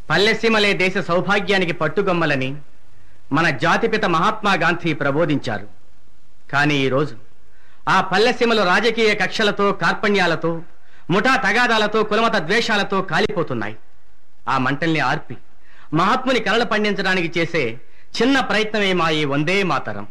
పల్లెసీమలే దేశ సౌభాగ్యానికి పట్టుగొమ్మలని మన జాతిపిత మహాత్మా గాంధీ ప్రబోధించారు కానీ ఈరోజు ఆ పల్లెసీమలు రాజకీయ కక్షలతో కార్పణ్యాలతో ముఠా తగాదాలతో కులమత ద్వేషాలతో కాలిపోతున్నాయి ఆ మంటల్ని ఆర్పి మహాత్ముని కలలు పండించడానికి చేసే చిన్న ప్రయత్నమే మా ఈ వందే మాతరం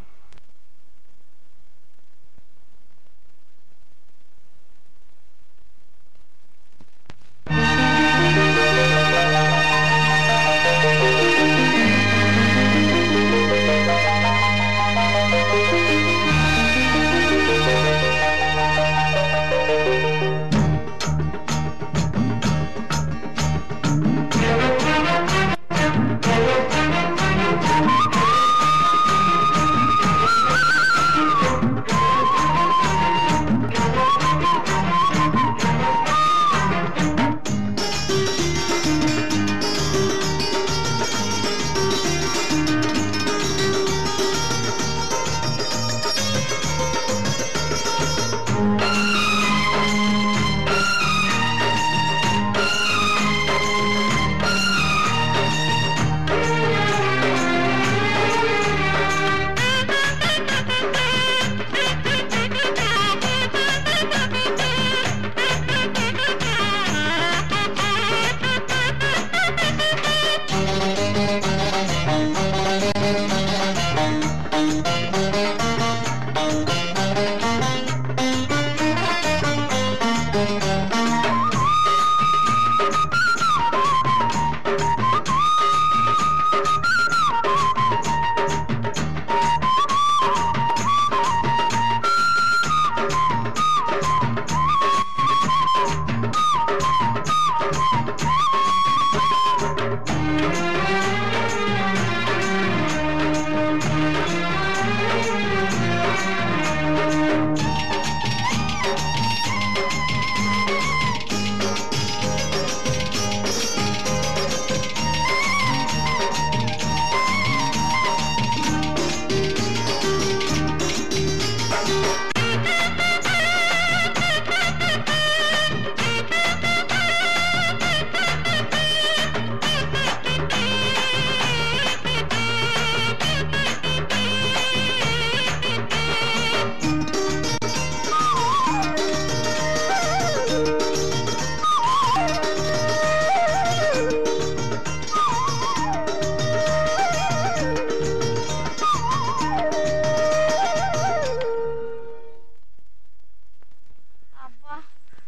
అబ్బా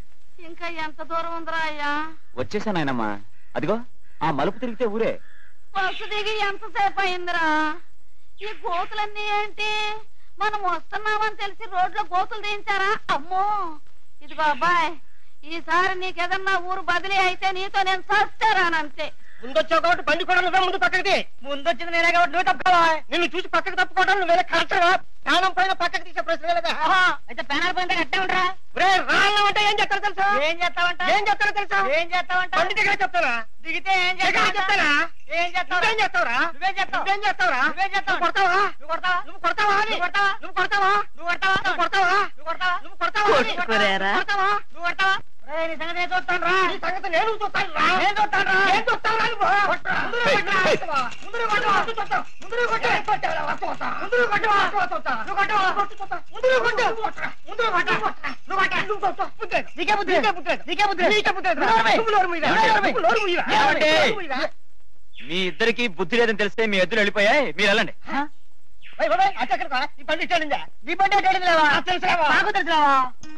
ఇంకా ఎంత దూరం ఉందిరా అయ్యా వచ్చేసా నాయనమ్మా అదిగో ఆ మలుపు తిరిగితే ఊరే బస్సు దిగి ఎంతసేపు అయిందిరా ఈ గోతులన్నీ ఏంటి మనం వస్తున్నామని తెలిసి రోడ్లో గోతులు తీయించారా అమ్మో ఇదిగో అబ్బాయ్ ఈసారి నీకేదన్నా ఊరు బదిలీ అయితే నీతో నేను చస్తారానంతే ముందొచ్చావు కాబట్టి బండి కూడా నువ్వే ముందు పక్కకి ముందొచ్చింది నేనే కాబట్టి నువ్వు తప్పుకోవా నిన్ను చూసి పక్కకు తప్పుకోవడం నువ్వేరే కరెక్టరా ప్రాణం పైన పక్కకి తీసే ప్రశ్న లేదా అయితే పెనాల పోయిందా కట్టే ఉండరా ఒరే రాళ్ళ అంటే ఏం చేస్తారో తెలుసా ఏం చేస్తావంట ఏం చేస్తారో తెలుసా ఏం చేస్తావంట బండి దగ్గర చెప్తారా దిగితే ఏం దగ్గర చేస్తావంట? చెప్తారా ఏం చేస్తావు నువ్వేం చేస్తావురా నువ్వేం చేస్తావు? నువ్వేం చేస్తావురా నువ్వేం చేస్తావు? నువ్వు కొడతావా నువ్వు కొడతావా నువ్వు కొడతావా అని? నువ్వు కొడతావా? నువ్వు కొడతావా నువ్వు కొడతావా నువ్వు కొడతావా నువ్వు కొడతావా నువ్వు కొడతావా అని? కొట్టుకోరేరా? నువ్వు కొడతావా నువ్వు కొడతావా ఒరేయ్, నీ సంగతి నేను చూస్తాను రా నీ సంగతి నేను చూస్తాను రా నేను చూస్తాను రా. నేను చూస్తాను రా నువ్వు. ముందుకు హే, కొట్టరా? హే. ముందుకు కొట్టరా? ముందుకు కొట్టరా? ముందుకు కొట్టరా? ముందుకు కొట్టరా? నువ్వు కొట్టరా? ముందుకు కొట్టు. ముందుకు కొట్టరా? నువ్వు కొట్టరా? నువ్వు కొట్టు. బుద్ధి లేదు. నీకే బుద్ధి లేదు. నీకే బుద్ధి లేదు. నీకే బుద్ధి లేదు. నీకే బుద్ధి లేదు. నువ్వు నోరు మూయి. నువ్వు నోరు మూయిరా. ఏమండి? నువ్వు నోరు మూయిరా. ఏమండి? నోరు మూయిరా. మీ ఇద్దరికి బుద్ధి లేదని తెలిస్తే మీ ఎద్దులు వెళ్ళిపోయాయి మీరు వెళ్ళండి ఓయ్ బాబాయ్, అటు ఎక్కడికి రా? ఈ బండి ఇచ్చాడిందా? నీ బండి అంటే తెలియదులేవా? నాకు తెలుసులేవా? నాకు తెలుసులేవా?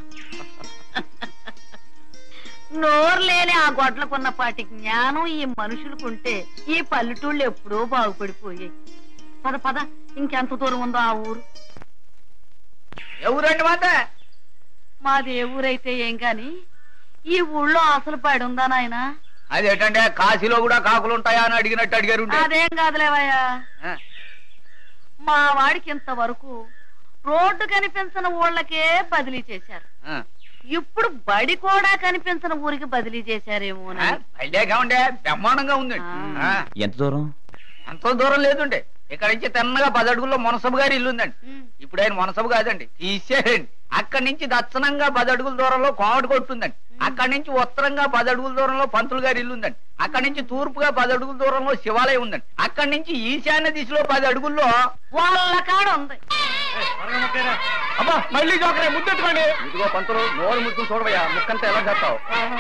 నోరు లేని ఆ గొడ్లకున్న పాటి జ్ఞానం ఈ మనుషులకుంటే ఈ పల్లెటూళ్ళు ఎప్పుడో బాగుపడిపోయాయి పద పద ఇంకెంత దూరం ఉందో ఆ ఊరు ఎవరండి మాట మాది ఏ ఊరైతే ఏం గాని ఈ ఊళ్ళో అసలు పడి ఉందా నాయనా అదేంటంటే కాశీలో కూడా కాకులు ఉంటాయా అని అడిగినట్టు అడిగారు అదేం కాదులేవయ్యా మా వాడికి ఇంతవరకు రోడ్డు కనిపించిన ఊళ్ళకే బదిలీ చేశారు ఇప్పుడు బడి కూడా కనిపించిన ఊరికి బదిలీ చేశారేమో పల్లెగా ఉండే బ్రహ్మాండంగా ఉందండి ఆ. ఆ, ఎంత దూరం ఎంతో దూరం లేదుండే ఇక్కడ నుంచి తిన్నగా పది అడుగుల్లో మునసబు గారి ఇల్లు ఉందండి ఇప్పుడు ఆయన మునసబు కాదండి తీసేయండి అక్కడి నుంచి దచ్చనంగా పది అడుగుల దూరంలో కోమటి కొట్టుందండి అక్కడి నుంచి ఉత్తరంగా పది అడుగుల దూరంలో పంతులు గారి ఇల్లు ఉందండి అక్కడి నుంచి తూర్పుగా పది అడుగుల దూరంలో శివాలయం ఉందండి అక్కడి నుంచి ఈశాన్య దిశలో పది అడుగుల్లో వాళ్ళ కాడ ఉంది అబ్బా మళ్ళీ జోకరే ముద్దెట్టుకోండి ఇదిగో పంతులు నోరు ముద్దు చూడవయ్యా ముక్కంతా ఎలా చేస్తావు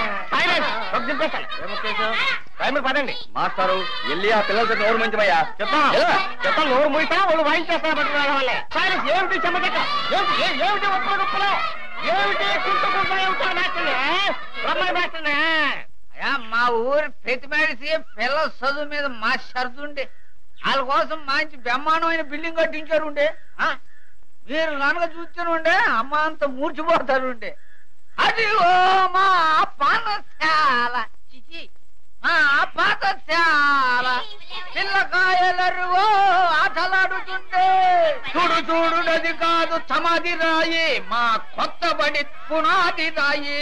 టైం పదండి మాస్టారు వెళ్ళి ఆ పిల్లలతో నోరు మంచివయ్యా చెప్తా చెప్తా నోరు ముయితా వాళ్ళు వాయించేస్తా ఏమిటి చెమ్మచెక్క ఏమిటి ఏ- ఏమిటి ఒప్పుల గుప్పలు ఏమిటి కుంట కుంట ఏమిటో నాచనే రమ్మని వేస్తనే అయ్యా మా ఊరి ప్రతి మనిషి పిల్లల చదువు మీద మా షరతు ఉండే వాళ్ళ కోసం మంచి బ్రహ్మాండమైన బిల్డింగ్ కట్టించారు ఉండే ఆ? మీరు కనుక చూస్తూనే ఉండే అమ్మ అంత మూర్చిపోతారు ఉండే అది మా పానశాల చిచి మా పాఠశాల పిల్లకాయలరు ఆటలాడుతుండే చూడు చూడు నది కాదు సమాధి రాయి మా కొత్త బడి పునాది రాయి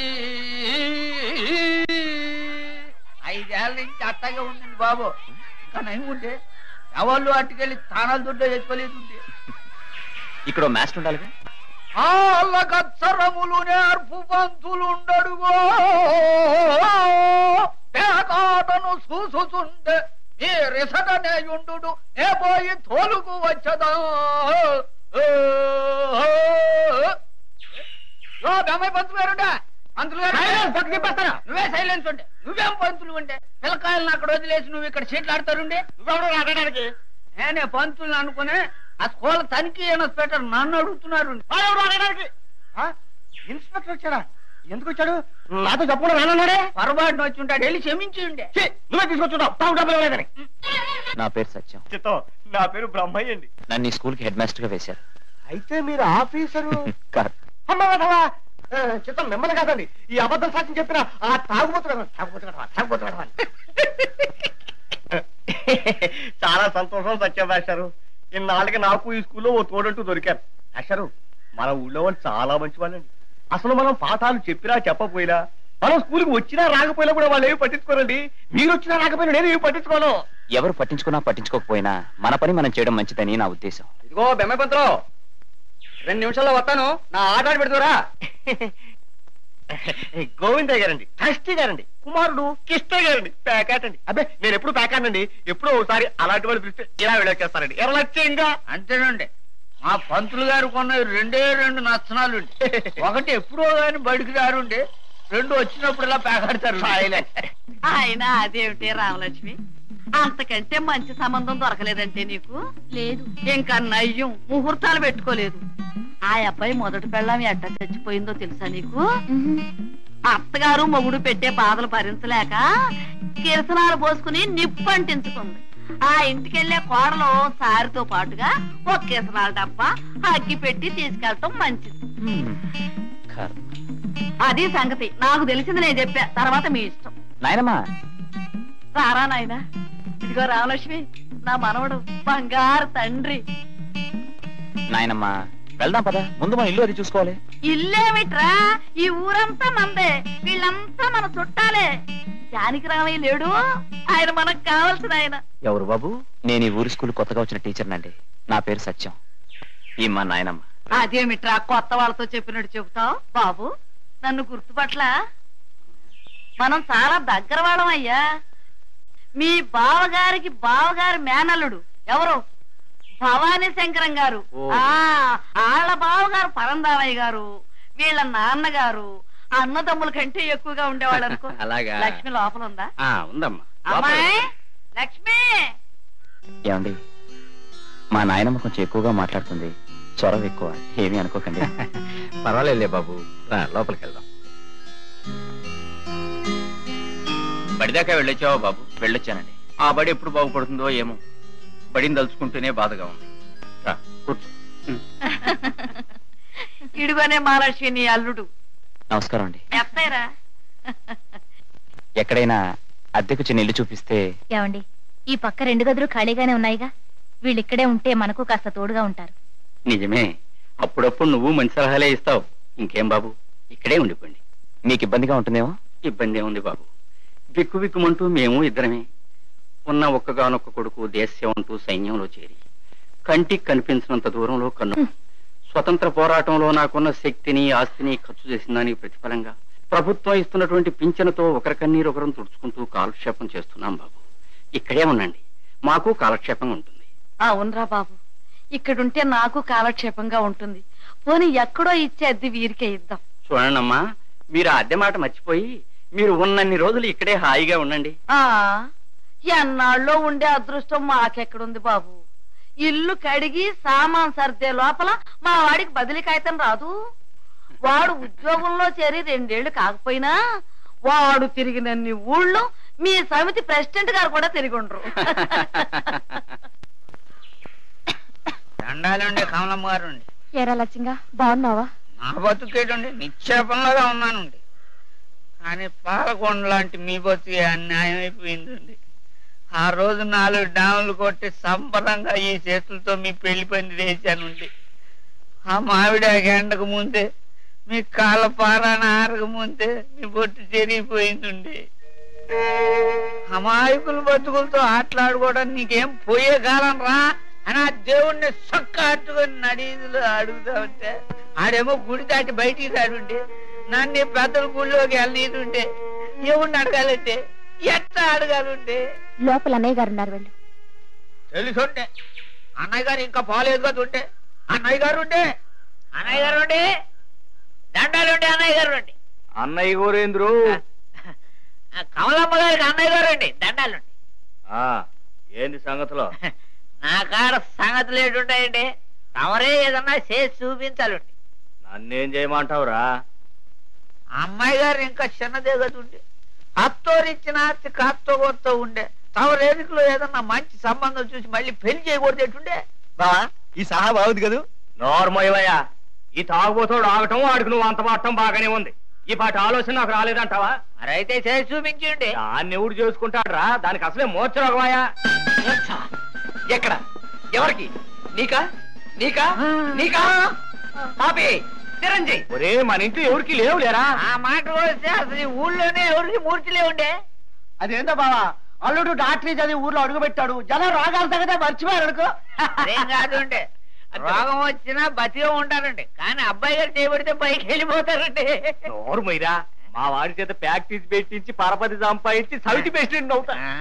ఐదేళ్ల నుంచి అట్టగా ఉందండి బాబు ఇంకా నయం ఉంటే ఎవళ్ళు అట్టుకెళ్ళి తానాలు దుడ్డు తెచ్చుకోలేదు ఉంటే ఇక్కడ మాస్టర్ ఉండాలిగా ఆళ్ళగచ్చరములు నేర్పు పంతులుండడుగో పేకాటను చూసుచుండే మీరిసటనేయుండు నే పోయి తోలుకు వచ్చదా ఓ బెమ్మాయి పంతులు గారుండా పంతులు గారు నువ్వే సైలెన్స్ ఉండే నువ్వేం పంతులు ఉండే పిల్లకాయలను అక్కడ వదిలేసి నువ్వు ఇక్కడ సీట్లు ఆడతారుండే నువ్వెవడు ఆడడానికి నేనే పంతులు అనుకుని ఆ స్కూల్ తనిఖీ ఇన్స్పెక్టర్ నన్ను అడుగుతున్నారు వాడెవడు ఆడడానికి ఆ? ఇన్స్పెక్టర్ వచ్చాడా ఎందుకు వచ్చాడు నాతో చెప్పకుండా రానన్నాడే పొరపాటున వచ్చి ఉంటాడు వెళ్ళి క్షమించి ఉండే ఛీ, నువ్వే తీసుకొచ్చున్నావు తావు డబ్బులు ఇవ్వలేదని నా పేరు సత్యం చిత్తం నా పేరు బ్రహ్మయ్య అండి నన్ను ఈ స్కూల్కి హెడ్ మాస్టర్ గా వేశారు అయితే మీరు ఆఫీసరు కాదు అమ్మ వెధవా! ఆ, చిత్తం మిమ్మల్ని కాదండి ఈ అబద్ధం సాక్ష్యం చెప్పిన ఆ తాగుబోతున్నాను తాగుబోతున్నాను తాగుబోతున్నాను చాలా సంతోషం సత్యం రాశారు ఇన్నాళ్ళకి నాకు ఈ స్కూల్లో ఓ తోడంటూ దొరికారు రాశారు మన ఊళ్ళో వాళ్ళు చాలా మంచి వాళ్ళండి అసలు మనం పాఠాలు చెప్పినా చెప్పపోయినా మనం స్కూల్కి వచ్చినా రాకపోయినా కూడా వాళ్ళు ఏమి పట్టించుకోరండి మీరు వచ్చినా రాకపోయినా నేను ఏమి పట్టించుకోను ఎవరు పట్టించుకున్నా పట్టించుకోకపోయినా మన పని మనం చేయడం మంచిదని నా ఉద్దేశం ఇదిగో బెమ్మపంతులు రెండు నిమిషాల్లో వస్తాను నా ఆట ఆడి పెడుతురా గోవిందయ్య గారండి ట్రస్టీ గారండి కుమారుడు కిష్టయ్య గారండి ప్యాకాట్ అండి అబ్బే నేను ఎప్పుడు ప్యాకాట్ అండి ఎప్పుడో ఒకసారి అలాంటి వాళ్ళు పిలిస్తే ఇలా వెళ్ళొచ్చేస్తానండి ఎర్ర లక్ష్యంగా అంతేనండి మా పంతులు గారు కొన్న రెండే రెండు నచ్చనాలు ఉండే ఒకటి ఎప్పుడో గాని బడికి రారుండే రెండు వచ్చినప్పుడు ఇలా పేకాడతారు ఆయన అదేమిటి రామలక్ష్మి అంతకంటే మంచి సంబంధం దొరకలేదంటే నీకు లేదు ఇంకా నయ్యం ముహూర్తాలు పెట్టుకోలేదు ఆ అబ్బాయి మొదటి పెళ్ళం ఎట్ట చచ్చిపోయిందో తెలుసా నీకు అత్తగారు మొగుడు పెట్టే బాధలు భరించలేక కిరసనాలు పోసుకుని నిప్పు అంటించుకుంది ఆ ఇంటికెళ్లే కోడలు సారితో పాటుగా ఒక కిరసనాల డబ్బా అగ్గి పెట్టి తీసుకెళ్ళటం మంచిది కర్మ. అది సంగతి నాకు తెలిసింది నేను చెప్పా తర్వాత మీ ఇష్టం నాయనమ్మా రారా నాయనా ఇదిగో రామలక్ష్మి నా మనవడు బంగారు తండ్రి నాయనమ్మా వెళ్దాం పద ముందు మన ఇల్లు అది చూసుకోవాలి ఇల్లేమిట్రా ఈ ఊరంతా మందే వీళ్ళంతా మన చుట్టాలే జానికి రామయ్య లేడు ఆయన మనకు కావాల్సిన ఆయన ఎవరు బాబు నేను ఈ ఊరి స్కూల్ కొత్తగా వచ్చిన టీచర్నండి నా పేరు సత్యం ఈ మా నాయనమ్మ అదేమిట్రా కొత్త వాళ్ళతో చెప్పినట్టు చెబుతావు బాబు నన్ను గుర్తుపట్ల మనం చాలా దగ్గర వాళ్ళం అయ్యా మీ బావగారికి బావగారి మేనల్లుడు ఎవరు భవానీ శంకరం గారు ఓ. ఆ వాళ్ళ బావగారు పరందామయ్య గారు వీళ్ళ నాన్నగారు అన్నదమ్ముల కంటే ఎక్కువగా ఉండేవాళ్ళు అనుకో అలాగా. లక్ష్మి లోపల ఉందా ఆ, ఉందమ్మా అమ్మాయి లక్ష్మి ఏమండి మా నాయనమ్మ కొంచెం ఎక్కువగా మాట్లాడుతుంది చొరవ ఎక్కువ ఏమీ అనుకోకండి పర్వాలేదులే బాబు రా లోపలికి వెళ్దాం బడిదాకా వెళ్ళొచ్చావా బాబు వెళ్ళొచ్చానండి ఆ బడి ఎప్పుడు బాగుపడుతుందో ఏమో బడిని తలుచుకుంటూనే బాధగా ఉంది రా, కూర్చో ఇడుగోనే మహాలక్ష్మి నీ అల్లుడు నమస్కారం అండి ఎత్తైరా ఎక్కడైనా అద్దెకు చిన్న ఇల్లు చూపిస్తే ఏమండి ఈ పక్క రెండు గదులు ఖాళీగానే ఉన్నాయిగా వీళ్ళు ఇక్కడే ఉంటే మనకు కాస్త తోడుగా ఉంటారు నిజమే అప్పుడప్పుడు నువ్వు మంచి సలహాలే ఇస్తావు ఇంకేం బాబు ఇక్కడే ఉండిపోండి మీకు ఇబ్బందిగా ఉంటుందేమో ఇబ్బంది ఏముంది బాబు బిక్కు బిక్కుమంటూ మేము ఇద్దరమే ఉన్న ఒక్కగానొక్క కొడుకు దేశం అంటూ సైన్యంలో చేరి కంటికి కనిపించినంత దూరంలో కన్ను స్వతంత్ర పోరాటంలో నాకున్న శక్తిని ఆస్తిని ఖర్చు చేసిన దానికి ప్రతిఫలంగా ప్రభుత్వం ఇస్తున్నటువంటి పింఛనుతో ఒకరి కన్నీరు ఒకరం తుడుచుకుంటూ కాలక్షేపం చేస్తున్నాం బాబు ఇక్కడే ఉండండి మాకు కాలక్షేపం ఉంటుంది అవునరా బాబు ఇక్కడుంటే నాకు కాలక్షేపంగా ఉంటుంది పోనీ ఎక్కడో ఇచ్చే అద్దె వీరికే ఇద్దాం చూడండమ్మా మీరు ఆ అద్దె మాట మర్చిపోయి మీరు ఉన్నన్ని రోజులు ఇక్కడే హాయిగా ఉండండి ఆ ఎన్నాళ్ళలో ఉండే అదృష్టం మాకెక్కడుంది బాబు ఇల్లు కడిగి సామాన్ సర్దే లోపల మా వాడికి బదిలీ కాగితం రాదు వాడు ఉద్యోగంలో చేరి రెండేళ్లు కాకపోయినా వాడు తిరిగినన్ని ఊళ్ళో మీ సమితి ప్రెసిడెంట్ గారు కూడా తిరిగి ఉండరు దండాలండి కమలమ్మ గారు అండి ఏరా లక్ష్యంగా బాగున్నావా నా బతుకేటండి నిక్షేపంలాగా ఉన్నానండి కానీ పాలకొండ లాంటి మీ బతుకే అన్యాయం అయిపోయిందండి ఆ రోజు నాలుగు డాములు కొట్టి సంబరంగా ఈ చేతులతో మీ పెళ్లి పని వేశానండి ఆ మామిడి ఎండకు ముందే మీ కాళ్ళ పారాన ఆరక ముందే మీ బొట్టు చెరిగిపోయిందండి అమాయకుల బతుకులతో ఆటలాడుకోవడం నీకేం పోయే కాలం రా అని ఆ దేవుణ్ణి సొక్క అట్టుకొని నడీదులు అడుగుతా ఉంటే ఆడేమో గుడి దాటి బయటికి రాడుండే నన్ను ఈ పెద్దల గుడిలోకి వెళ్ళనీదుంటే ఎవరిని అడగాలంటే ఎట్లా అడగాలంటే లోపల అన్నయ్య గారు ఉన్నారు వెళ్ళు తెలుసుంటే అన్నయ్య గారు ఇంకా పోలేదు కదా ఉంటే అన్నయ్య గారు ఉంటే అన్నయ్య గారు ఉండే దండాలుండే అన్నయ్య గారు ఉండే అన్నయ్య గోరేంద్రు ఆ కమలమ్మ గారికి అన్నయ్య గారు అండి దండాలుండి ఆ, ఏంది సంగతిలో నా కాడ సంగతులు ఏంటుంటాయండి తమరే ఏదన్నా చేసి చూపించాలండి నన్నేం చేయమంటావురా అమ్మాయి గారు ఇంకా చిన్నదే కదా ఉండే అత్తోరిచ్చిన అత్తి కాత్తో కొత్త ఉండే తమరేదికలో ఏదన్నా మంచి సంబంధం చూసి మళ్ళీ పెళ్లి చేయకూడదు ఎటుండే బావా ఈ సహా బాగుంది కదూ నోర్మయ్యవయ్యా ఈ తాగుబోతోడు ఆగటం వాడికి నువ్వు అంత పట్టడం బాగానే ఉంది ఈ పాటి ఆలోచన నాకు రాలేదంటావా మరైతే చేసి చూపించండి దాన్ని ఎవడు చేసుకుంటాడ్రా దానికి అసలే మోర్చరాగవాయా ఎక్కడ ఎవరికి నీకా నీకా నీకా పాపి చిరంజీవి ఒరే మన ఇంట్లో ఎవరికి లేవు లేరా ఆ మాట వస్తే అసలు ఈ ఊళ్ళోనే ఎవరికి మూర్తిలే ఉండే అదేందో బావా అల్లుడు డాక్టరీ చదివి ఊర్లో అడుగు పెట్టాడు జనం రాగాల సంగతే మర్చిపోయారు అనుకో అదేం కాదు అంటే రోగం వచ్చినా బతిగా ఉంటారండి కానీ అబ్బాయి గారు చేయబడితే పైకి వెళ్ళిపోతారండి నోరు మైరా మా వాడి చేత ప్రాక్టీస్ పెట్టించి పరపతి సంపాదించి సవితి ప్రెసిడెంట్ అవుతా ఆ,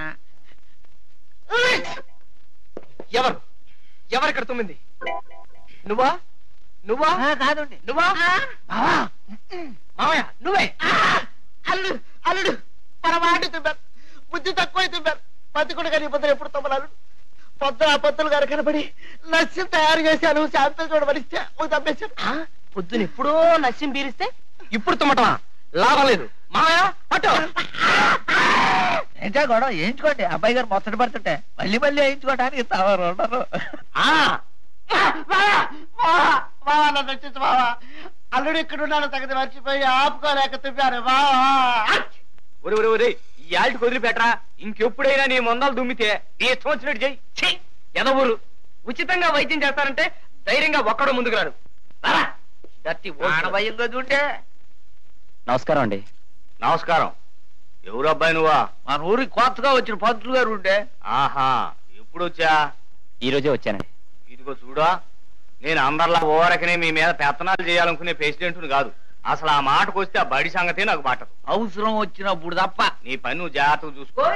ఎవరు ఎవరు ఇక్కడ తుమ్మింది నువ్వా నువ్వా ఆ, కాదండి నువ్వా బావా మామయ్య నువ్వే అల్లుడు అల్లుడు పొరపాటు తుమ్మారు బుద్ధి తక్కువ తుమ్మారు బతికుడు కానీ పొద్దున ఎప్పుడు తమ్మలు అల్లుడు పొద్దున ఆ పొద్దులు గారు కనబడి నస్యం తయారు చేశాను శాంపిల్ చూడమనిస్తే ఒక తమ్మేశాను పొద్దున ఎప్పుడో నస్యం పీరిస్తే ఇప్పుడు తుమ్మటమా లాభం లేదు మామయ్య పట్టు ఏంటా గొడవ వేయించుకోండి అబ్బాయి గారు మొత్తటి పడుతుంటే మళ్ళీ మళ్ళీ వేయించుకోవడానికి తవరు ఉండరు ఆ, బావా బావా బావా నన్ను రక్షించు బావా అల్లుడు ఇక్కడ ఉన్నాడు తగ్గది మర్చిపోయి ఆపుకోలేక తుమ్మారు బావా ఒరే ఒరే ఒరే ఈ ఆల్ట్ వదిలిపెట్టరా ఇంకెప్పుడైనా నీ మొందాలు దుమ్మితే నీ ఇష్టం వచ్చినట్టు చెయ్యి ఛీ, ఎదవూరు ఉచితంగా వైద్యం చేస్తారంటే ధైర్యంగా ఒక్కడు ముందుకు రాడు రారా. Dirty old fellow. ఆడభయం కదా ఉంటే నమస్కారం అండి నమస్కారం ఎవరు అబ్బాయి నువ్వా మన ఊరికి కొత్తగా వచ్చిన పంతులు గారు ఉంటే ఆహా ఎప్పుడు వచ్చా ఈ రోజే వచ్చానండి ఇదిగో చూడా నేను అందరిలా ఓరకనే మీ మీద పెత్తనాలు చేయాలనుకునే ప్రెసిడెంట్ని కాదు అసలు ఆ మాటకు వస్తే ఆ బడి సంగతే నాకు బాటదు అవసరం వచ్చినప్పుడు తప్ప నీ పని నువ్వు జాగ్రత్తగా చూసుకో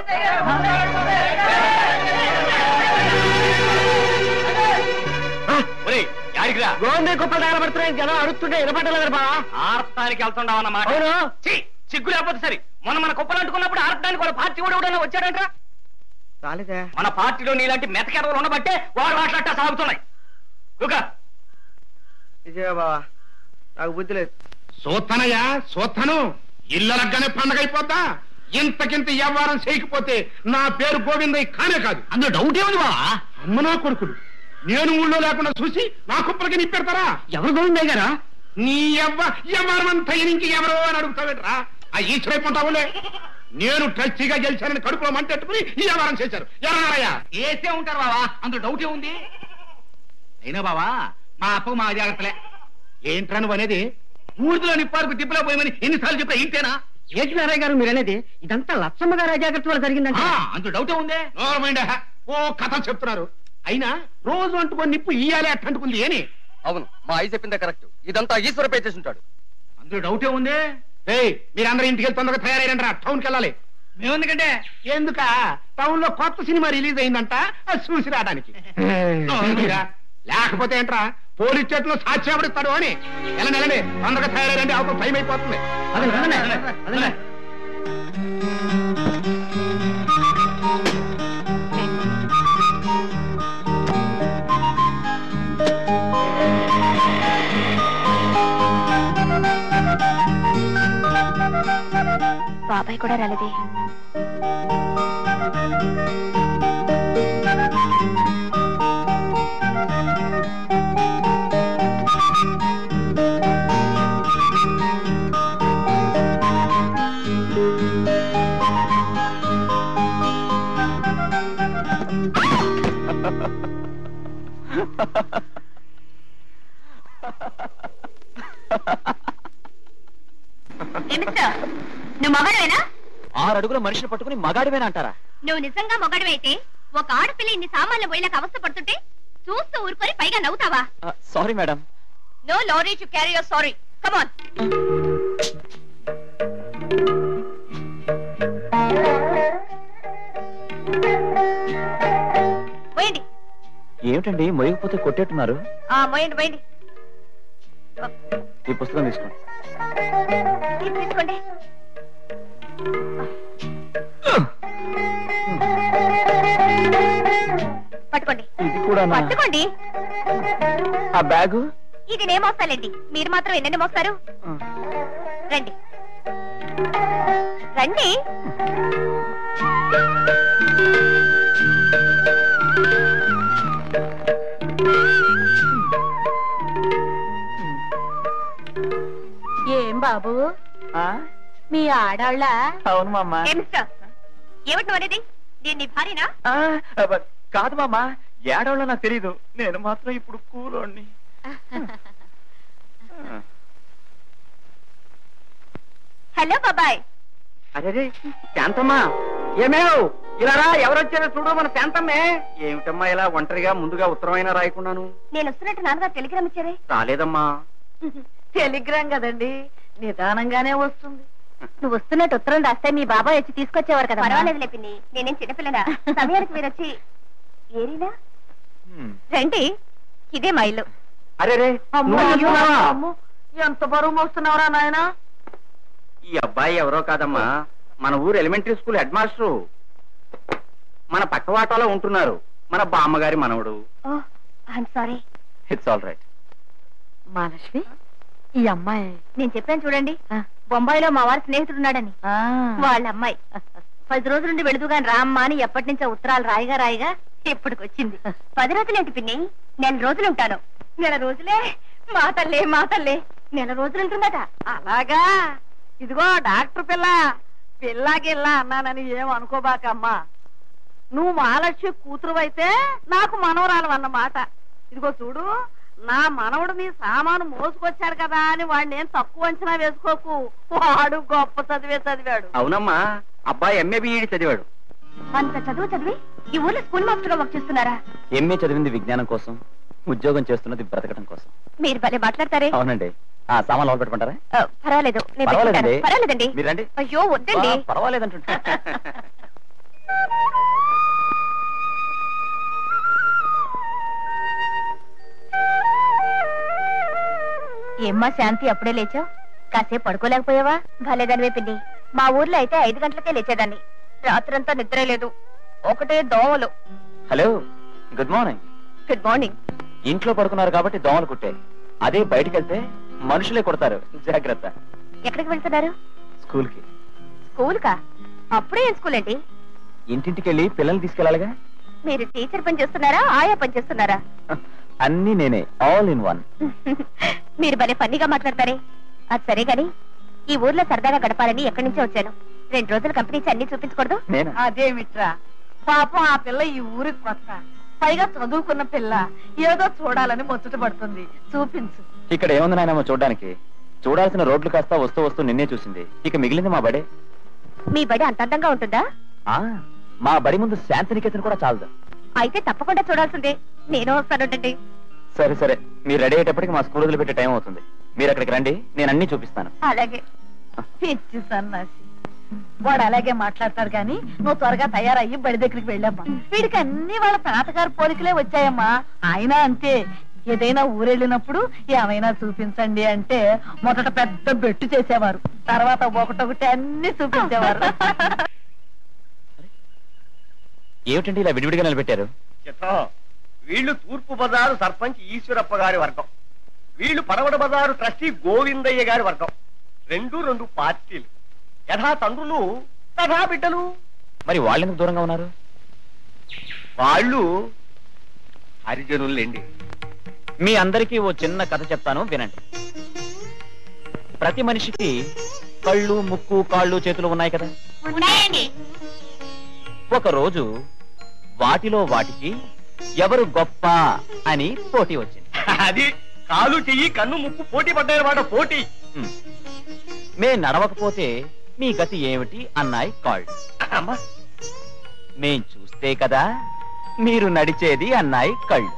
ఒరేయ్, యాడికి రా గోండే కుప్పలు తగలబడుతున్నాయి జనం అడుగుతుంటే వినపడలేదు బావా ఆర్తానికి వెళ్తుండవు అన్నమాట అవును. ఛీ, సిగ్గు లేకపోతే సరే మొన్న మన కుప్పలు అంటుకున్నప్పుడు ఆర్తానికి వాళ్ళ పార్టీ కూడా ఎవడైనా వచ్చాడంట్రా రాలేదే మన పార్టీలో నీలాంటి మెతకెడవలు ఉండబట్టే వాడు మాట్లాడటా సాగుతున్నాయి లుకా విజయ బావా నాకు బుద్ధి లేదు సూత్తనయ్యా సూత్తను ఇల్లలగ్గానే పండగ అయిపోద్దా ఇంతకింత వ్యవహారం చేయకపోతే నా పేరు గోవిందయ్య కానే కాదు అందులో డౌట్ ఏముంది బావా అమ్మ నా కొడుకులు నేను ఊళ్ళో లేకుండా చూసి నా కుప్పలకి నిప్పెడతారా ఎవరు గోవిందయ్య గారా నీ ఎవ్వ వ్యవహారం అంతా నుంచి ఎవరో అని అడుగుతావేట్రా ఆ ఈశ్వరైపోతావులే నేను ట్రస్టీగా గెలిచానని కడుపులో మంటెట్టుకుని ఈ వ్యవహారం చేశారు ఎవరన్నారయ్యా వేసే ఉంటారు బావా అందులో డౌట్ ఏముంది అయినా బావా మా అప్పకు మా జాగ్రత్తలే ఏంట్రా నువ్వు అనేది ఊరిలో నిప్పారుకు తిప్పులో పోయమని ఎన్నిసార్లు చెప్పా ఇంతేనా ఏంటి నారాయణ గారు మీరు అనేది ఇదంతా లచ్చమ్మ గారి అజాగ్రత్త వల్ల జరిగిందంటే అందులో డౌట్ ఉందే నోరమైండా ఓ కథలు చెప్తున్నారు అయినా రోజు అంటుకొని నిప్పు ఇయ్యాలి అట్టంటుకుంది ఏని అవును మా ఐ చెప్పిందే కరెక్ట్ ఇదంతా ఈశ్వర పే చేసి ఉంటాడు అందులో డౌటే ఉందే ఏయ్ మీరందరూ ఇంటికి వెళ్ళి తొందరగా తయారైరంటారా టౌన్కి వెళ్ళాలి మేమెందుకంటే ఎందుక టౌన్ లో కొత్త సినిమా రిలీజ్ అయిందంట అది చూసి రావడానికి మీరా? లేకపోతే ఏంట్రా పోలీస్ చేతిలో సాక్ష్యం ఎవడిస్తాడు అని వెళ్ళండి వెళ్ళండి తొందరగా తయారైరండి అవతల టైం అయిపోతుంది బాబాయ్ కూడా రాలేదే నువ్వు మగాడివేనా ఆరు అడుగుల మనిషిని పట్టుకుని మగాడివేనా అంటారా నువ్వు నిజంగా మొగడవైతే ఒక ఆడపిల్ల ఇన్ని సామాన్లు పోయినాక అవస్థ పడుతుంటే చూస్తూ ఊరుకొని పైగా నవ్వుతావా sorry madam no lorry to carry your sorry come on పోయండి ఏమిటండి మొయ్యకపోతే కొట్టేట్టున్నారు ఆ పోయండి పోయండి ఈ పుస్తకం తీసుకోండి ఇది తీసుకోండి పట్టుకోండి ఇది కూడా పట్టుకోండి ఆ బ్యాగు ఇది నేను మోస్తానండి మీరు మాత్రం ఎన్నెన్ని మోస్తారు రండి రండి ఏం బాబు మీ ఆడాళ్ళ అవును మామ ఏ మిస్టర్ ఏమిటి నువ్వు అనేది నేను నీ భార్యనా కాదు మామ ఏడవలో నాకు తెలీదు నేను మాత్రం ఇప్పుడు కూలోండి హలో బాబాయ్ అరే శాంతమ్మా ఏమేవ్ ఇలా రా ఎవరు వచ్చారో చూడు మన శాంతమ్మే ఏమిటమ్మా ఇలా ఒంటరిగా ముందుగా ఉత్తరమైనా రాయకున్నాను నేను వస్తున్నట్టు నాన్నగారు టెలిగ్రామ్ ఇచ్చారే రాలేదమ్మా టెలిగ్రామ్ కదండి నిదానంగానే వస్తుంది నువ్వు వస్తున్నట్టు ఉత్తరం రాస్తే మీ బాబాయ్ వచ్చి తీసుకొచ్చేవారు కదా పర్వాలేదు లేపింది నేనేం చిన్నపిల్లనా సమయానికి మీరు వచ్చి ఏరినా రండి ఇదే మా ఇల్లు అరే రే అమ్మో, అయ్యో, అమ్మో, ఎంత బరువు మోస్తున్నావురా నాయనా ఈ అబ్బాయి ఎవరో కాదమ్మా మన ఊరు ఎలిమెంటరీ స్కూల్ హెడ్ మాస్టరు మన పక్క వాటాలో ఉంటున్నారు మన బామ్మగారి మనవడు oh I'm sorry it's all right Mahalakshmi ఈ అమ్మాయి నేను చెప్పాను చూడండి బొంబాయిలో మా వారి స్నేహితుడున్నాడని ఆ. వాళ్ళ అమ్మాయి పది రోజుల నుండి వెళుదుగాని రామ్మా అని ఎప్పటి నుంచో ఉత్తరాలు రాయిగా రాయిగా ఇప్పటికి వచ్చింది పది రోజులేంటి పిన్ని నెల రోజులు ఉంటాను నెల రోజులే మా తల్లే మా తల్లే నెల రోజులు ఉంటుందట అలాగా ఇదిగో డాక్టర్ పిల్ల పిల్ల గిల్ల అన్నానని ఏం అనుకోబాకమ్మా నువ్వు మహాలక్ష్మి కూతురు అయితే నాకు మనవరాలు అన్నమాట ఇదిగో చూడు నా మనవడు నీ సామాను మోసుకొచ్చాడు కదా అని వాడిని ఏం తక్కువ అంచనా వేసుకోకు వాడు గొప్ప చదివే చదివాడు అవునమ్మా అబ్బాయి ఎంఏ బిఈడి చదివాడు అంత చదువు చదివి ఈ ఊర్లో స్కూల్ మాస్టర్ గా వర్క్ చేస్తున్నారా ఎంఏ చదివింది విజ్ఞానం కోసం ఉద్యోగం చేస్తున్నది బ్రతకడం కోసం మీరు భలే మాట్లాడతారే అవునండి ఆ సామాన్ లోపల పెట్టుకుంటారా ఆ, పర్వాలేదు నేను పర్వాలేదండి. పెట్టుకుంటాను. పర్వాలేదండి మీరు రండి అయ్యో వద్దండి ఆ, పర్వాలేదంటుంటా ఏమ్మా శాంతి అప్పుడే లేచావు కాసేపు పడుకోలేకపోయావా భలేదానివే పిన్ని మా ఊర్లో అయితే ఐదు గంటలకే లేచేదాన్ని రాత్రంతా నిద్రే లేదు ఒకటే దోమలు hello good morning good morning ఇంట్లో పడుకున్నారు కాబట్టి దోమలు కుట్టాయి అదే బయటికి వెళ్తే మనుషులే కొడతారు జాగ్రత్త ఎక్కడికి వెళ్తున్నారు స్కూల్ కి స్కూల్ కా అప్పుడే ఏం స్కూల్ అండి ఇంటింటికి వెళ్ళి పిల్లల్ని తీసుకెళ్ళాలిగా మీరు టీచర్ పని చేస్తున్నారా ఆయా పని చేస్తున్నారా అన్ని నేనే ఆల్ ఇన్ వన్ మీరు భలే ఫన్నీగా మాట్లాడతారే అది సరే గాని ఈ ఊర్లో సరదాగా గడపాలని ఎక్కడి నుంచో వచ్చాను రెండు రోజులు కంపెనీ ఇచ్చి అన్ని చూపించకూడదు నేను అదేమిట్రా పాపం ఆ పిల్ల ఈ ఊరికి కొత్త పైగా చదువుకున్న పిల్ల ఏదో చూడాలని ముచ్చట పడుతుంది చూపించు ఇక్కడ ఏముంది నాయనమ్మ చూడడానికి చూడాల్సిన రోడ్లు కాస్త వస్తూ వస్తూ నిన్నే చూసింది ఇక మిగిలింది మా బడే మీ బడి అంత అందంగా ఉంటుందా ఆ మా బడి ముందు శాంతినికేతన్ కూడా చాలదు అయితే తప్పకుండా చూడాల్సిందే నేను వస్తానుంటండి సరే సరే మీరు రెడీ అయ్యేటప్పటికి మా స్కూల్ వదిలిపెట్టే టైం అవుతుంది మీరు అక్కడికి రండి నేను అన్ని చూపిస్తాను అలాగే పిచ్చి సన్నాసి వాడు అలాగే మాట్లాడతాడు కానీ నువ్వు త్వరగా తయారయ్యి బడి దగ్గరికి వెళ్ళమ్మా వీడికి అన్ని వాళ్ళ తాతగారు పోలికలే వచ్చాయమ్మా ఆయన అంతే ఏదైనా ఊరెళ్ళినప్పుడు ఏమైనా చూపించండి అంటే మొదట పెద్ద బెట్టు చేసేవారు తర్వాత ఒకటొకటి అన్ని చూపించేవారు ఏమిటండి ఇలా విడివిడిగా నిలబెట్టారు చిత్రం వీళ్ళు తూర్పు బజారు సర్పంచ్ ఈశ్వరప్ప గారి వర్గం వీళ్ళు పడమట బజారు ట్రస్టీ గోవిందయ్య గారి వర్గం రెండు రెండు పార్టీలు యథా తండ్రులు తథా బిడ్డలు మరి వాళ్ళెందుకు దూరంగా ఉన్నారు వాళ్ళు హరిజనులండి మీ అందరికీ ఓ చిన్న కథ చెప్తాను వినండి ప్రతి మనిషికి కళ్ళు ముక్కు కాళ్ళు చేతులు ఉన్నాయి కదా ఒక రోజు వాటిలో వాటికి ఎవరు గొప్ప అని పోటీ వచ్చింది అది కాలు చెయ్యి కన్ను ముక్కు పోటీ పడ్డాయన్నమాట పోటీ హ్మ్. మే నడవకపోతే మీ గతి ఏమిటి అన్నాయి కాళ్ళు అమ్మా మేం చూస్తే కదా మీరు నడిచేది అన్నాయి కళ్ళు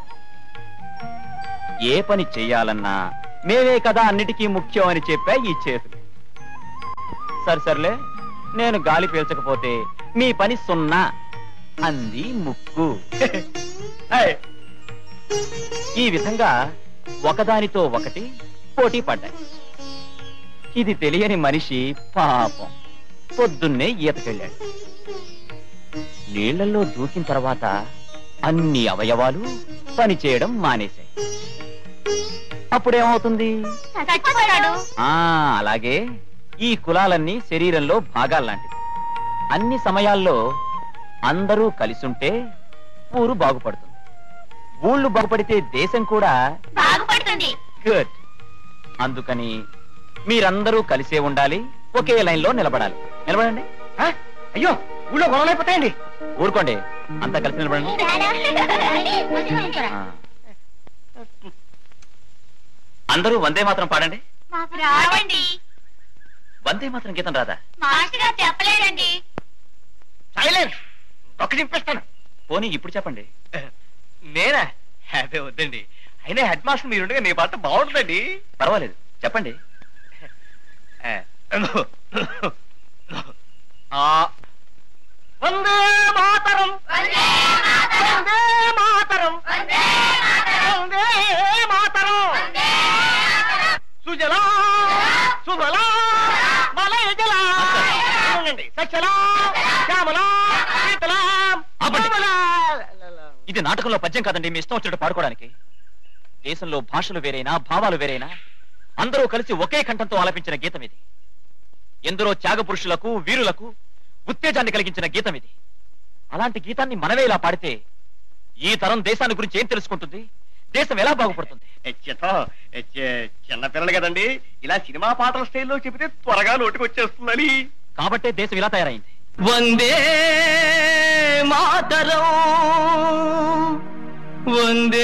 ఏ పని చెయ్యాలన్నా మేమే కదా అన్నిటికీ ముఖ్యం అని చెప్పా ఈ చేతులు సరే సర్లే నేను గాలి పీల్చకపోతే మీ పని సున్నా అంది ముక్కు ఏయ్, ఈ విధంగా ఒకదానితో ఒకటి పోటీ పడ్డాయి ఇది తెలియని మనిషి పాపం పొద్దున్నే ఈతకెళ్ళాడు నీళ్లలో దూకిన తర్వాత అన్ని అవయవాలు పనిచేయడం మానేశాయి అప్పుడేమవుతుంది ఆ అలాగే ఈ కులాలన్నీ శరీరంలో భాగాల్లాంటివి అన్ని సమయాల్లో అందరూ కలిసుంటే ఊరు బాగుపడుతుంది ఊళ్ళు బాగుపడితే దేశం కూడా బాగుపడుతుంది గుడ్ అందుకని మీరందరూ కలిసే ఉండాలి ఒకే లైన్ లో నిలబడాలి నిలబడండి ఆ? అయ్యో ఊళ్ళో గొడవలు అయిపోతాయండి ఊరుకోండి అంతా కలిసి నిలబడండి ఆ. అందరూ వందే మాత్రం పాడండి మాకు రావండి వందే మాత్రం గీతం రాదా మాస్టర్ గారు చెప్పలేదండి సైలెన్స్ ఒక్క చింపేస్తాను పోనీ ఇప్పుడు చెప్పండి నేనా అదే వద్దండి అయినా హెడ్ మాస్టర్ మీరుండగా నీ పాట బాగుంటుందండి పర్వాలేదు చెప్పండి ఆ. వందే మాతరం వందే మాతరం వందే మాతరం సుజలా సుబలా మలయజలా ఉండండి సచలా శ్యామలా శీతలా ఆపండి. కోమలా. ఇది నాటకంలో పద్యం కాదండి మీ ఇష్టం వచ్చినట్టు పాడుకోవడానికి దేశంలో భాషలు వేరైనా భావాలు వేరైనా అందరూ కలిసి ఒకే కంఠంతో ఆలపించిన గీతం ఇది ఎందరో త్యాగ పురుషులకు వీరులకు ఉత్తేజాన్ని కలిగించిన గీతం ఇది అలాంటి గీతాన్ని మనమే ఇలా పాడితే ఈ తరం దేశాన్ని గురించి ఏం తెలుసుకుంటుంది దేశం ఎలా బాగుపడుతుంది ఏ చిత్తం ఏ చి- చిన్న పిల్లలు కదండి ఇలా సినిమా పాటల స్టైల్లో చెబితే త్వరగా నోటికి వచ్చేస్తుందని కాబట్టే దేశం ఇలా తయారైంది వందే మాతరం వందే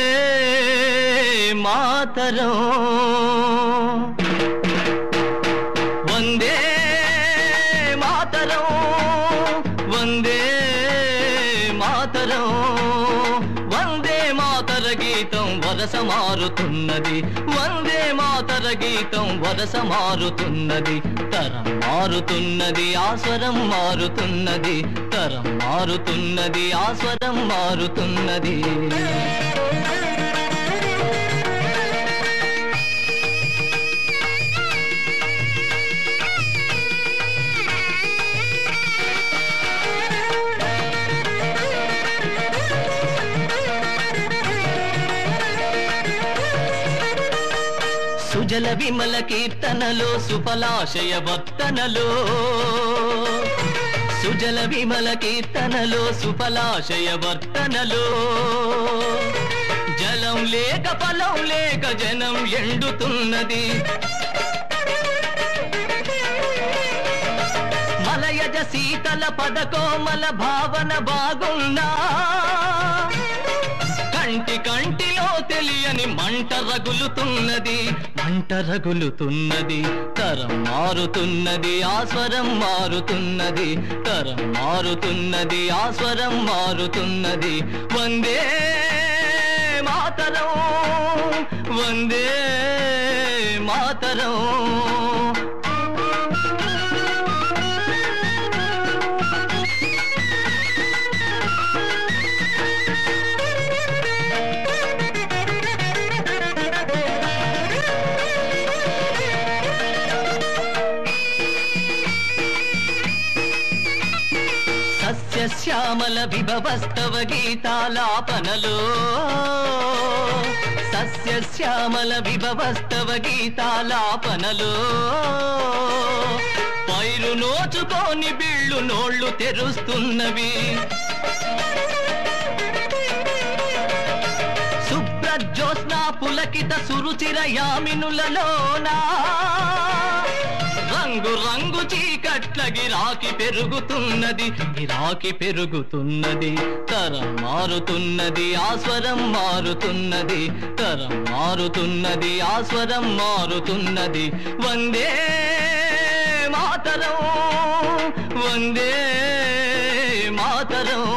మాతరం వందే మాతరం వందే మాతరం వందే మాతర గీతం వరస మారుతున్నది వందే మాతర గీతం వరస మారుతున్నది తరం మారుతున్నది ఆస్వరం మారుతున్నది తరం మారుతున్నది ఆస్వరం మారుతున్నది సుజల విమల కీర్తనలో సుఫలాశయ వర్తనలో సుజల విమల కీర్తనలో సుఫలాశయ వర్తనలో జలం లేక ఫలం లేక జనం ఎండుతున్నది మలయజ శీతల పదకోమల భావన బాగున్నా కంటి కంటిలో తెలియని మంట రగులుతున్నది మంట రగులుతున్నది తరం మారుతున్నది ఆస్వరం మారుతున్నది తరం మారుతున్నది ఆస్వరం మారుతున్నది వందే మాతరం వందే మాతరం సస్యశ్యామల విభవస్తవ గీతాలాపనలో సస్యశ్యామల విభవస్తవ గీతాలాపనలో పైరు నోచుకోని బిళ్ళు నోళ్ళు తెరుస్తున్నవి శుభ్రజ్యోత్స్నా పులకిత సురుచిర యామినులలోనా రంగు రంగు చీకట్ల గిరాకి పెరుగుతున్నది గిరాకి పెరుగుతున్నది తరం మారుతున్నది ఆస్వరం మారుతున్నది తరం మారుతున్నది ఆస్వరం మారుతున్నది వందే మాతరం వందే మాతరం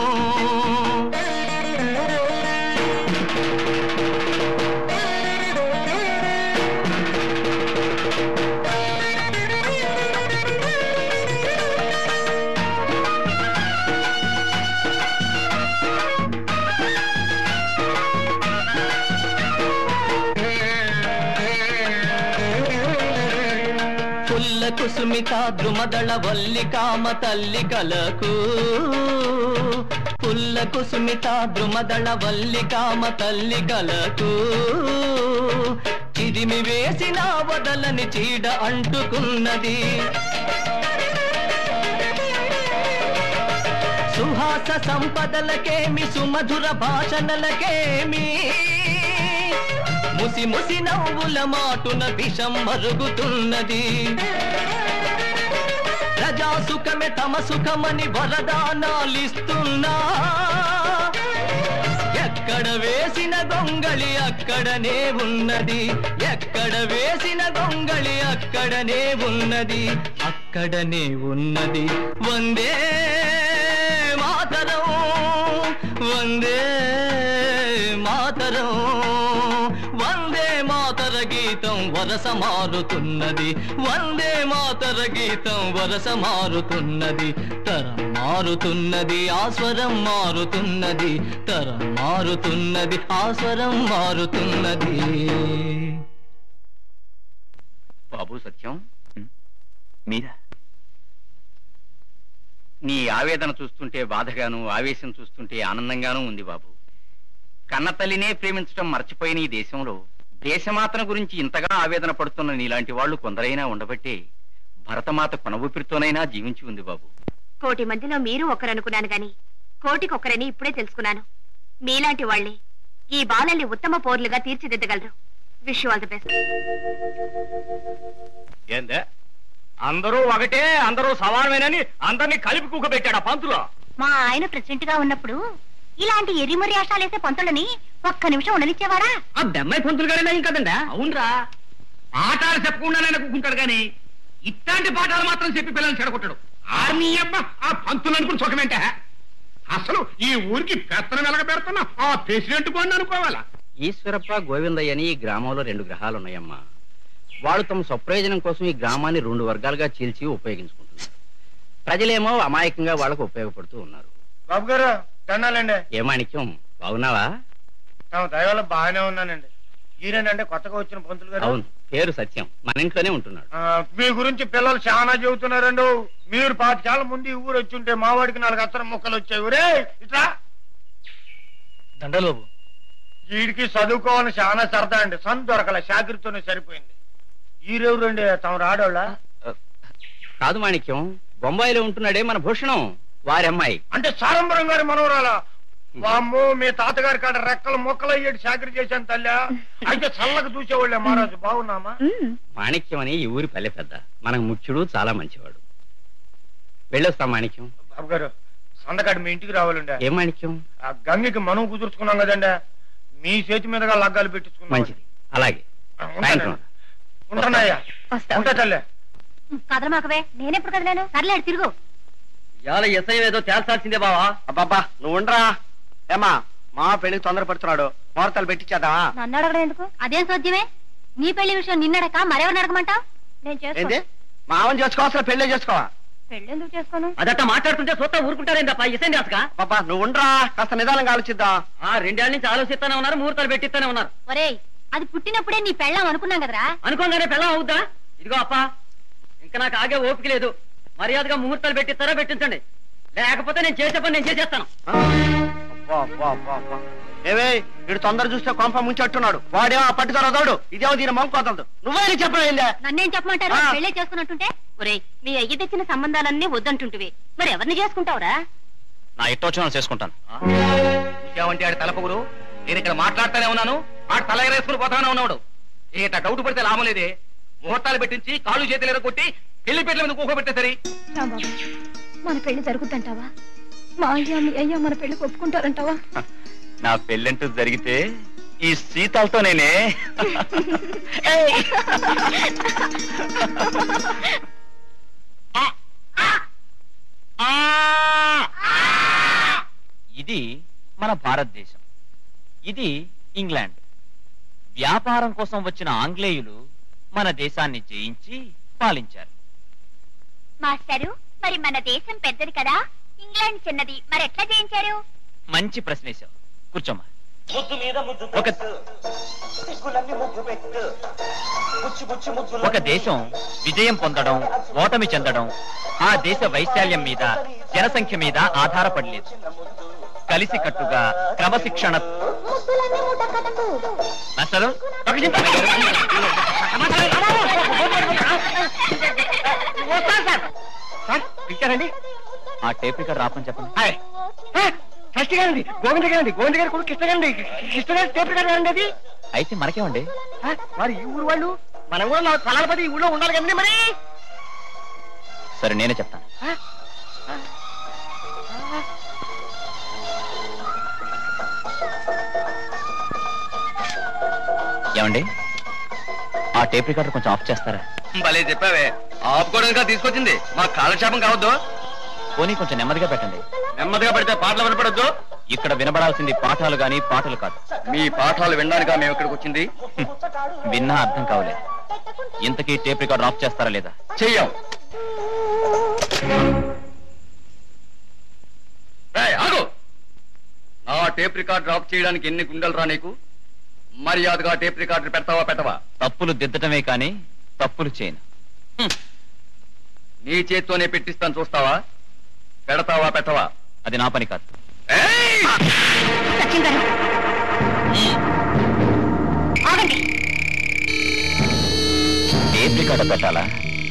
పుల్ల కుసుమిత ద్రుమదళ వల్లి కామ తల్లి కలకు పుల్ల కుసుమిత ద్రుమదళ వల్లి కామ తల్లి కలకు చిరిమి వేసిన వదలని చీడ అంటుకున్నది సుహాస సంపదలకేమి సుమధుర భాషణలకేమి ముసి ముసి నవ్వుల మాటున విషం మరుగుతున్నది ప్రజా సుఖమే తమ సుఖమని వరదానాలిస్తున్నా ఎక్కడ వేసిన గొంగళి అక్కడనే ఉన్నది ఎక్కడ వేసిన గొంగళి అక్కడనే ఉన్నది అక్కడనే ఉన్నది వందే మాతరం వందే మాతరం వందే మాతర గీతం వరస మారుతున్నది వందే మాతర గీతం వరస మారుతున్నది తరం మారుతున్నది ఆస్వరం మారుతున్నది తరం మారుతున్నది ఆస్వరం మారుతున్నది బాబు సత్యం మీరా నీ ఆవేదన చూస్తుంటే బాధగాను ఆవేశం చూస్తుంటే ఆనందంగానూ ఉంది బాబు కన్న తల్లినే ప్రేమించడం మర్చిపోయిన ఈ దేశంలో దేశమాతను గురించి ఇంతగా ఆవేదన పడుతున్న నీలాంటి వాళ్ళు కొందరైనా ఉండబట్టే భరతమాత కొన ఊపిరితోనైనా జీవించి ఉంది బాబు కోటి మందిలో మీరు ఒకరనుకున్నాను గాని కోటికొకరని ఇప్పుడే తెలుసుకున్నాను మీలాంటి వాళ్లే ఈ బాలల్ని ఉత్తమ పౌరులుగా తీర్చిదిద్దగలరు విష్ ఆల్ ది బెస్ట్ ఏందే అందరూ ఒకటే అందరూ సమానమేనని అందరినీ కలిపి కూకబెట్టాడు పంతులు మా ఆయన ప్రెసిడెంట్ గా ఉన్నప్పుడు ఇలాంటి ఎరిమరి వేషాలేసే పంతులని ఒక్క నిమిషం ఉండనిచ్చేవారా ఆ బెమ్మాయి పంతులు గారైనా ఏం కదండా అవునరా పాఠాలు చెప్పకుండానే కూకుంటాడు గాని ఇట్లాంటి పాఠాలు మాత్రం చెప్పి పిల్లల్ని చెడగొట్టాడు ఆర్మీ అబ్బ ఆ పంతులు అనుకుని సుఖమేంటే అసలు ఈ ఊరికి పెత్తనం వెలగ పెడుతున్నా ఆ ప్రెసిడెంట్ కొన్ని అనుకోవాలా ఈశ్వరప్ప గోవిందయ్య అని ఈ గ్రామంలో రెండు గ్రహాలు ఉన్నాయమ్మా వాళ్ళు తమ స్వప్రయోజనం కోసం ఈ గ్రామాన్ని రెండు వర్గాలుగా చీల్చి ఉపయోగించుకుంటున్నారు ప్రజలేమో అమాయకంగా వాళ్ళకు ఉపయోగపడుతూ ఉన్నారు బాబు గారు దండాలండి ఏ మాణిక్యం బాగున్నావా తమ దయవల్ల బాగానే ఉన్నానండి ఈయనంటే కొత్తగా వచ్చిన పంతులు గారు అవును పేరు సత్యం మన ఇంట్లోనే ఉంటున్నాడు ఆ, మీ గురించి పిల్లలు చాలా చెబుతున్నారండు మీరు పాతికేళ్ల ముందు ఈ ఊరు వచ్చి ఉంటే మావాడికి నాలుగు అత్తరం ముక్కలు వచ్చాయి ఊరే ఇట్లా దండలు బాబు వీడికి చదువుకోవాలని చాలా సరదా అండి సన్ దొరకల షాకిరితోనే సరిపోయింది ఈరెవరండి తమ రాడోళ్ళ కాదు మాణిక్యం బొంబాయిలో ఉంటున్నాడే మన భూషణం వారి అమ్మాయి అంటే సారంబరం గారి మనవరాల వామ్మో మీ తాతగారి కాడ రెక్కలు మొక్కలు అయ్యేటి షాకిరి చేశాను తల్లి అయితే చల్లగా చూసేవాళ్ళే మహారాజు బాగున్నామా మాణిక్యం అని ఈ ఊరి పల్లె పెద్ద మనకు ముఖ్యుడు చాలా మంచివాడు వెళ్ళొస్తాం మాణిక్యం బాబు గారు సందకాడు మీ ఇంటికి రావాలండి ఏం మాణిక్యం ఆ గంగికి మనం కుదుర్చుకున్నాం కదండి మీ చేతి మీదుగా లగ్గాలు పెట్టించుకున్నాం మంచిది అలాగే ఆ, సాయంత్రం ఉంటానండి. ఉంటానయ్యా ఉంటా తల్లి కదలమాకవే నేనెప్పుడు కదలాను సర్లేడు తిరుగు ఇవాళ ఎస్ఐ ఏదో తేల్చాల్సిందే బావా అబ్బాబ్బా నువ్వు ఉండరా ఏమా మా పెళ్లికి తొందరపడుతున్నాడు ముహూర్తాలు పెట్టించేద్దామా నన్ను అడగడం ఎందుకు అదేం సోద్యమే నీ పెళ్లి విషయం నిన్నడక మరెవరిని అడగమంటావు నేను ఏంది చేసుకోను మామని చేసుకోవాల్సిన పెళ్లే చేసుకోవా పెళ్లి ఎందుకు చేసుకోను అదట్ట మాట్లాడుతుంటే చూస్తా ఊరుకుంటారేం తప్ప ఎస్ఐ రాసుగా బాబా నువ్వు ఉండరా కాస్త నిదానంగా ఆలోచిద్దాం ఆ రెండేళ్ల నుంచి ఆలోచిస్తానే ఉన్నారు ముహూర్తాలు పెట్టిస్తానే ఉన్నారు ఒరేయ్ అది పుట్టినప్పుడే నీ పెళ్ళాం అనుకున్నాం కదరా అనుకోగానే పెళ్ళం అవుద్దా ఇదిగో అప్ప ఇంకా నాకు ఆగే ఓపిక లేదు మర్యాదగా ముహూర్తాలు పెట్టిస్తారా పెట్టించండి లేకపోతే నేను చేసే పని నేను చేసేస్తాను అబ్బా, అబ్బా, అబ్బా, అబ్బా. ఏవే వీడు తొందర చూస్తే కొంప ముంచెట్టున్నాడు వాడేమో ఆ పట్టుదల వదలడు ఇదేమో దీని మంకు వదలదు నువ్వే చెప్పలేదా నన్నేం చెప్పమంటారు ఆ. పెళ్లే చేసుకున్నట్టుంటే ఒరేయ్ మీ అయ్య తెచ్చిన సంబంధాలన్నీ వద్దంటుంటివి మరి ఎవరిని చేసుకుంటావురా నా ఇట్టొచ్చిన చేసుకుంటాను ఇంకేమంటే ఆడి తలపగురు నేను ఇక్కడ మాట్లాడుతూనే ఉన్నాను ఆడు తల ఎగరేసుకుని పోతానే ఉన్నాడు ఇక డౌట్ పడితే లాభం లేదే ముహూర్తాలు పెట్టించి కాళ్ళు చేతులు ఎరగొట్టి పెళ్లి పెట్టల మీద కూకో పెట్టేసరి రాంబాబు మన పెళ్లి జరుగుద్దంటావా మా అయ్య మీ అయ్య మన పెళ్లికి ఒప్పుకుంటారంటావా నా పెళ్ళంటూ జరిగితే ఈ సీతాలతో నేనే ఇది మన భారతదేశం ఇది ఇంగ్లాండ్ వ్యాపారం కోసం వచ్చిన ఆంగ్లేయులు మన దేశాన్ని జయించి పాలించారు మాస్టరు మరి మన దేశం పెద్దది కదా ఇంగ్లాండ్ చిన్నది మరి ఎట్లా జయించారు మంచి ప్రశ్న వేశావు కూర్చోమ్మా ఒక ఒక దేశం విజయం పొందడం ఓటమి చెందడం ఆ దేశ వైశాల్యం మీద జనసంఖ్య మీద ఆధారపడలేదు కలిసికట్టుగా క్రమశిక్షణ మాస్టరు, ఒక నిమిషం. పిలిచారండి ఆ టేప్ రికార్డ్ రాపని చెప్పండి హాయ్ షష్ఠి గారండి గోవింద గారండి గోవింద గారి కొడుకు కృష్ణ గారండి కృష్ణ గారి టేప్ గారు అండి అది అయితే మనకేమండి ఆ, మరి ఈ ఊరు వాళ్ళు మనం కూడా నా తలాలపతి ఈ ఊళ్ళో ఉండాలి కదండి మరి సరే నేనే చెప్తాను ఏమండి ఆ టేప్ రికార్డర్ కొంచెం ఆఫ్ చేస్తారా భలే చెప్పావే ఆపుకోవడానికి తీసుకొచ్చింది మా కాలక్షేపం కావద్దు పోనీ కొంచెం నెమ్మదిగా పెట్టండి నెమ్మదిగా పడితే పాటలు వినపడద్దు ఇక్కడ వినబడాల్సింది పాఠాలు గాని పాటలు కాదు మీ పాఠాలు వినడానికా మేము ఇక్కడికి వచ్చింది విన్నా అర్థం కావలేదు ఇంతకీ టేప్ రికార్డర్ ఆఫ్ చేస్తారా లేదా చెయ్యం ఏయ్, ఆగు నా టేప్ రికార్డర్ ఆఫ్ చేయడానికి ఎన్ని గుండెలు రా నీకు మర్యాదగా టేప్ రికార్డర్ పెడతావా పెట్టవా తప్పులు దిద్దటమే కాని తప్పులు చేయను నీ చేత్తోనే పెట్టిస్తాను చూస్తావా పెడతావా పెట్టవా అది నా పని కాదు ఏయ్! సచిన్ గారు ఆగండి టేప్ రికార్డర్ పెట్టాలా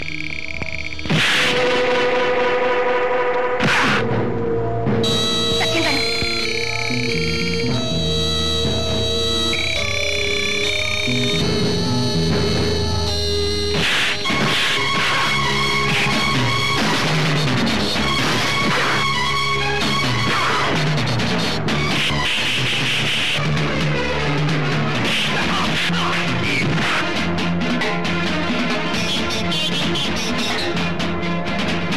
సచిన్ గారు ఆ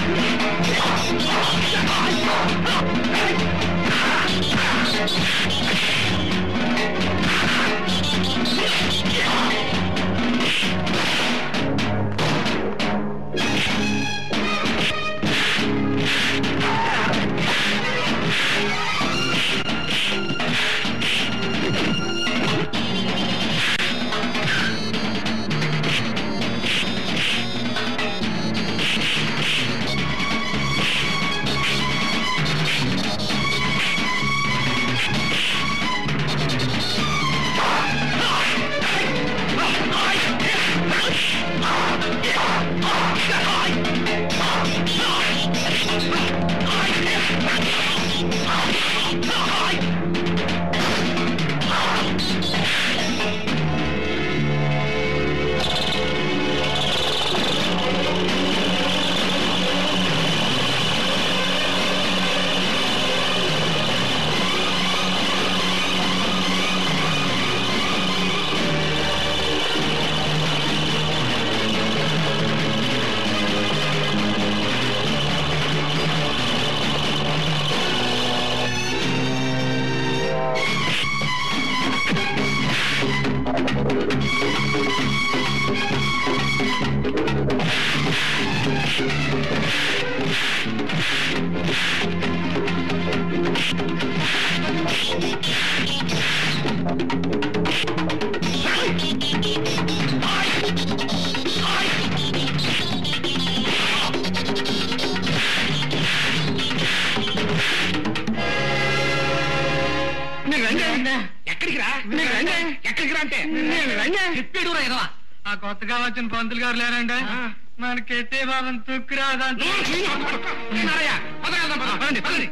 ఎక్కడికి రా నేను రండి. ఎక్కడికి రా అంటే నేను రండి. చెప్పాడు రా ఎదవా. ఆ కొత్తగా వచ్చిన పంతులు గారు లేరంటే మనకి ఎట్టే బాబం తుక్కురాదంటే నారయ్య, పదగలదాం, పద. పదండి, పదండి.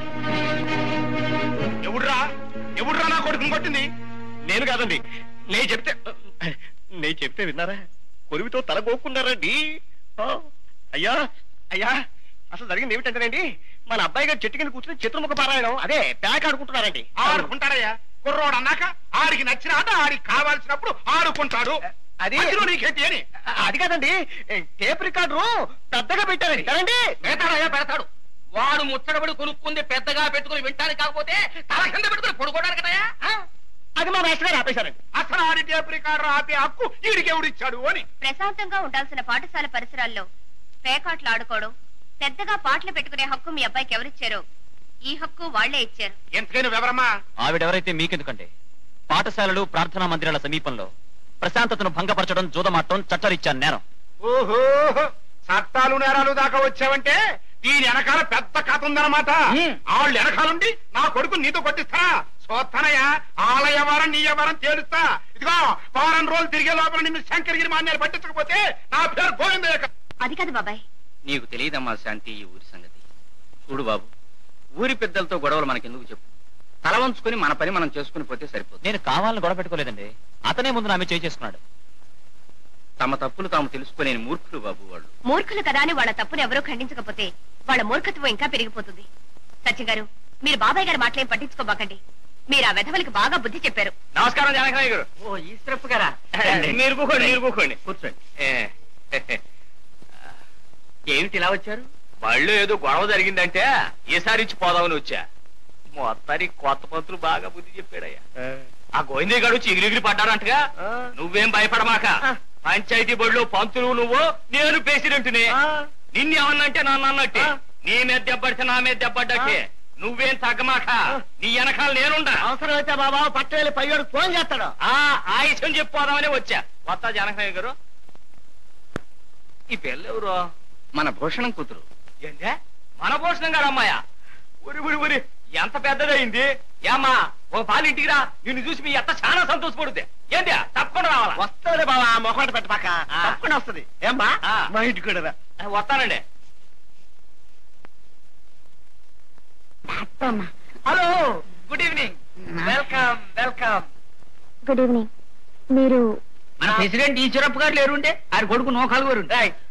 ఎవడురా ఎవడురా నా కొడుకుని కొట్టింది నేను కాదండి నేను చెప్తే నేను చెప్తే విన్నారా కొరివితో తల గోక్కున్నారండి ఆ, అయ్యా అయ్యా అసలు జరిగింది ఏమిటంటేనండి మన అబ్బాయి గారు చెట్టు కింద కూర్చుని చిత్రముఖ పారాయణం అదే ప్యాక్ ఆడుకుంటున్నారండి ఆడుకుంటాడయ్యా కుర్రోడు అన్నాక ఆడికి నచ్చిన ఆట ఆడికి కావాల్సినప్పుడు ఆడుకుంటాడు అది మధ్యలో నీకేంటి అని అది కాదండి టేప్ రికార్డు పెద్దగా పెట్టారండి కదండి పెడతాడయ్యా పెడతాడు వాడు ముచ్చటబడి కొనుక్కుంది పెద్దగా పెట్టుకుని వింటానికి కాకపోతే తల కింద పెట్టుకుని పడుకోవడానికి కదయ్యా అది మా మాస్టర్ గారు ఆపేశారండి అసలు ఆడి టేప్ రికార్డు ఆపే హక్కు ఈడికి ఎవడిచ్చాడు అని ప్రశాంతంగా ఉండాల్సిన పాఠశాల పరిసరాల్లో పేకాట్లు ఆడుకోవడం పెద్దగా పాటలు పెట్టుకునే హక్కు మీ అబ్బాయికి ఎవరిచ్చారో ఈ హక్కు వాళ్లే ఇచ్చారు ఎంతకైనా వివరమా ఆవిడెవరైతే మీకెందుకంటే పాఠశాలలు ప్రార్థనా మందిరాల సమీపంలో ప్రశాంతతను భంగపరచడం జూదమాటం చట్టరిచ్చాను నేను ఓహో చట్టాలు నేరాలు దాకా వచ్చావంటే దీని వెనకాల పెద్ద కథ ఉందన్నమాట వాళ్ళు వెనకాలండి నా కొడుకు నీతో కొట్టిస్తారా చూస్తానయ్యా ఆల వ్యవహారం నీ వ్యవహారం తేలుస్తా ఇదిగో వారం రోజులు తిరిగే లోపల నిన్ను శంకరగిరి మాన్యాలు పట్టించకపోతే నా పేరు పోయిందే అది కాదు బాబాయ్ నీకు తెలియదమ్మా శాంతి ఈ ఊరి సంగతి చూడు బాబు ఊరి పెద్దలతో గొడవలు మనకెందుకు చెప్పు తల వంచుకొని మన పని మనం చేసుకుని పోతే సరిపోతుంది నేను కావాలని గొడవ పెట్టుకోలేదండి అతనే ముందు నా మీద చేయి చేసుకున్నాడు తమ తప్పులు తాము తెలుసుకోలేని మూర్ఖులు బాబు వాళ్ళు మూర్ఖులు కదా అని వాళ్ళ తప్పును ఎవరూ ఖండించకపోతే వాళ్ళ మూర్ఖత్వం ఇంకా పెరిగిపోతుంది సత్యం గారు మీరు బాబాయ్ గారి మాటలేం పట్టించుకోబాకండి మీరు ఆ వెధవలకి బాగా బుద్ధి చెప్పారు నమస్కారం జనకరాయ్ గారు ఓ ఈశ్వరప్ప గారా మీరు కూకోండి మీరు కూకోండి కూర్చోండి ఏ, ఏమిటి ఇలా వచ్చారు వాళ్ళు ఏదో గొడవ జరిగిందంటే ఈసారి ఇచ్చి పోదామని వచ్చా మొత్తానికి కొత్త పంతులు బాగా బుద్ధి చెప్పాడయ్యా ఆ గోవిందయ్య గారు చిగిరిగిరి పడ్డారంటగా నువ్వేం భయపడమాక పంచాయతీ బడిలో పంతులు నువ్వు నేను ప్రెసిడెంట్ని నిన్నేమన్నంటే నన్ను అన్నట్టే నీ మీద దెబ్బడితే నా మీద దెబ్బడ్డట్టే నువ్వేం తగ్గమాక నీ వెనకాల నేనుండా అవసరం అయితే బాబా పట్టుకెళ్ళి పయ్యోడు ఫోన్ చేస్తాడు ఆ ఆయుష్యం చెప్పుకోదామని వచ్చా కొత్త జనకయ్య గారు ఈ పిల్ల ఎవరు మన భూషణం కూతురు ఏంటే మన భూషణం గారు అమ్మాయ ఉరి ఉరి ఉరి ఎంత పెద్దదైంది ఏమ్మా ఓ పాలు ఇంటికి రా నిన్ను చూసి మీ అత్త చాలా సంతోషపడుద్ది ఏంటి తప్పకుండా రావాలా వస్తాడే బాబా మొహమాట పెట్టబాక ఆ. తప్పకుండా వస్తుంది ఏమ్మా ఆ. మా ఇంటికి కూడా రా. వస్తానండి hello good evening welcome welcome good evening మీరు మన ప్రెసిడెంట్ ఈశ్వరప్ప గారు లేరుంటే ఆయన కొడుకు నోకాలు గారు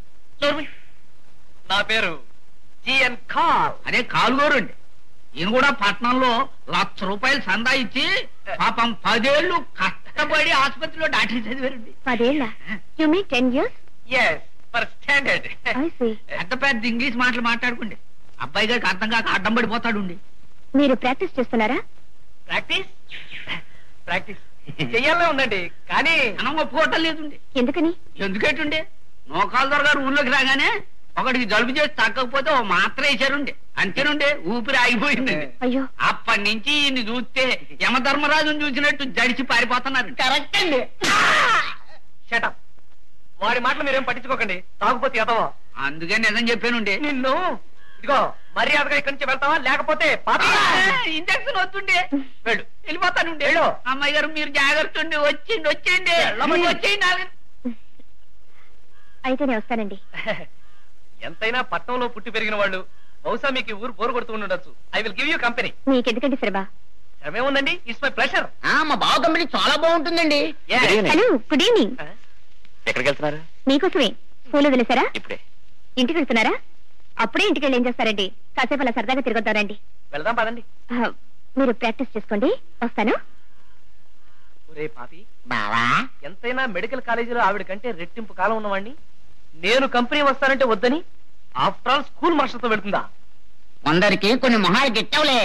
నా పేరు జిఎన్ కాల్ అదే కాలుగోరు అండి ఈయన కూడా పట్నంలో లక్ష రూపాయలు సందా ఇచ్చి పాపం పదేళ్లు కష్టపడి ఆసుపత్రిలో డాక్టర్ చదివారండి పదేళ్ళ you me ten years yes for standard I see పెద్ద పెద్ద ఇంగ్లీష్ మాటలు మాట్లాడుకోండి అబ్బాయి గారికి అర్థం కాక అడ్డం పడిపోతాడు మీరు ప్రాక్టీస్ చేస్తున్నారా ప్రాక్టీస్ ప్రాక్టీస్ చెయ్యాలనే ఉందండి కానీ మనం ఒప్పుకోవటం లేదండి ఎందుకని ఎందుకేటుండే నోకాలదర్ గారు ఊర్లోకి రాగానే ఒకడికి జలుబు చేసి తగ్గకపోతే ఓ మాత్ర వేశారుండే అంతేనుండే ఊపిరి ఆగిపోయిందండి అయ్యో అప్పటి నుంచి ఈయన్ని చూస్తే యమధర్మరాజుని చూసినట్టు జడిచి పారిపోతున్నారు కరెక్ట్ అండి షటప్ వాడి మాటలు మీరేం పట్టించుకోకండి తాగుపోతే ఎదవా అందుకే నిజం చెప్పానుండే నిన్ను ఇదిగో మర్యాదగా ఇక్కడి నుంచి వెళ్తావా లేకపోతే పాపి. ఇంజక్షన్ వస్తుండే వెళ్ళు వెళ్ళిపోతానుండే వెళ్ళు. అమ్మాయి గారు మీరు జాగ్రత్త ఉండి వచ్చిండి వచ్చేయండి వెళ్ళమని. వచ్చేయండి నాలుగు అయితే నేను వస్తానండి ఎంతైనా పట్నంలో పుట్టి పెరిగిన వాళ్ళు బహుశా మీకు ఈ ఊరు బోరు కొడుతూ ఉండొచ్చు I will give you company మీకెందుకండి శ్రమ ఏముందండి ఇట్స్ మై ప్రెషర్ మా బావ కంపెనీ చాలా బాగుంటుందండి హలో గుడ్ ఈవినింగ్ ఎక్కడికి వెళ్తున్నారు మీకోసమే స్కూల్ వదిలేశారా ఇప్పుడే ఇంటికి వెళ్తున్నారా అప్పుడే ఇంటికి వెళ్ళి ఏం చేస్తారండి కాసేపు అలా సరదాగా తిరగొద్దారండి వెళ్దాం పదండి ఆ, మీరు ప్రాక్టీస్ చేసుకోండి వస్తాను ఒరే పాపి బావా ఎంతైనా మెడికల్ కాలేజీలో ఆవిడ కంటే రెట్టింపు కాలం ఉన్నవాడిని నేను కంపెనీ వస్తానంటే వద్దని ఆఫ్టర్ ఆల్ స్కూల్ మాస్టర్తో వెళ్తుందా కొందరికి కొన్ని మొహాలు గెట్టవులే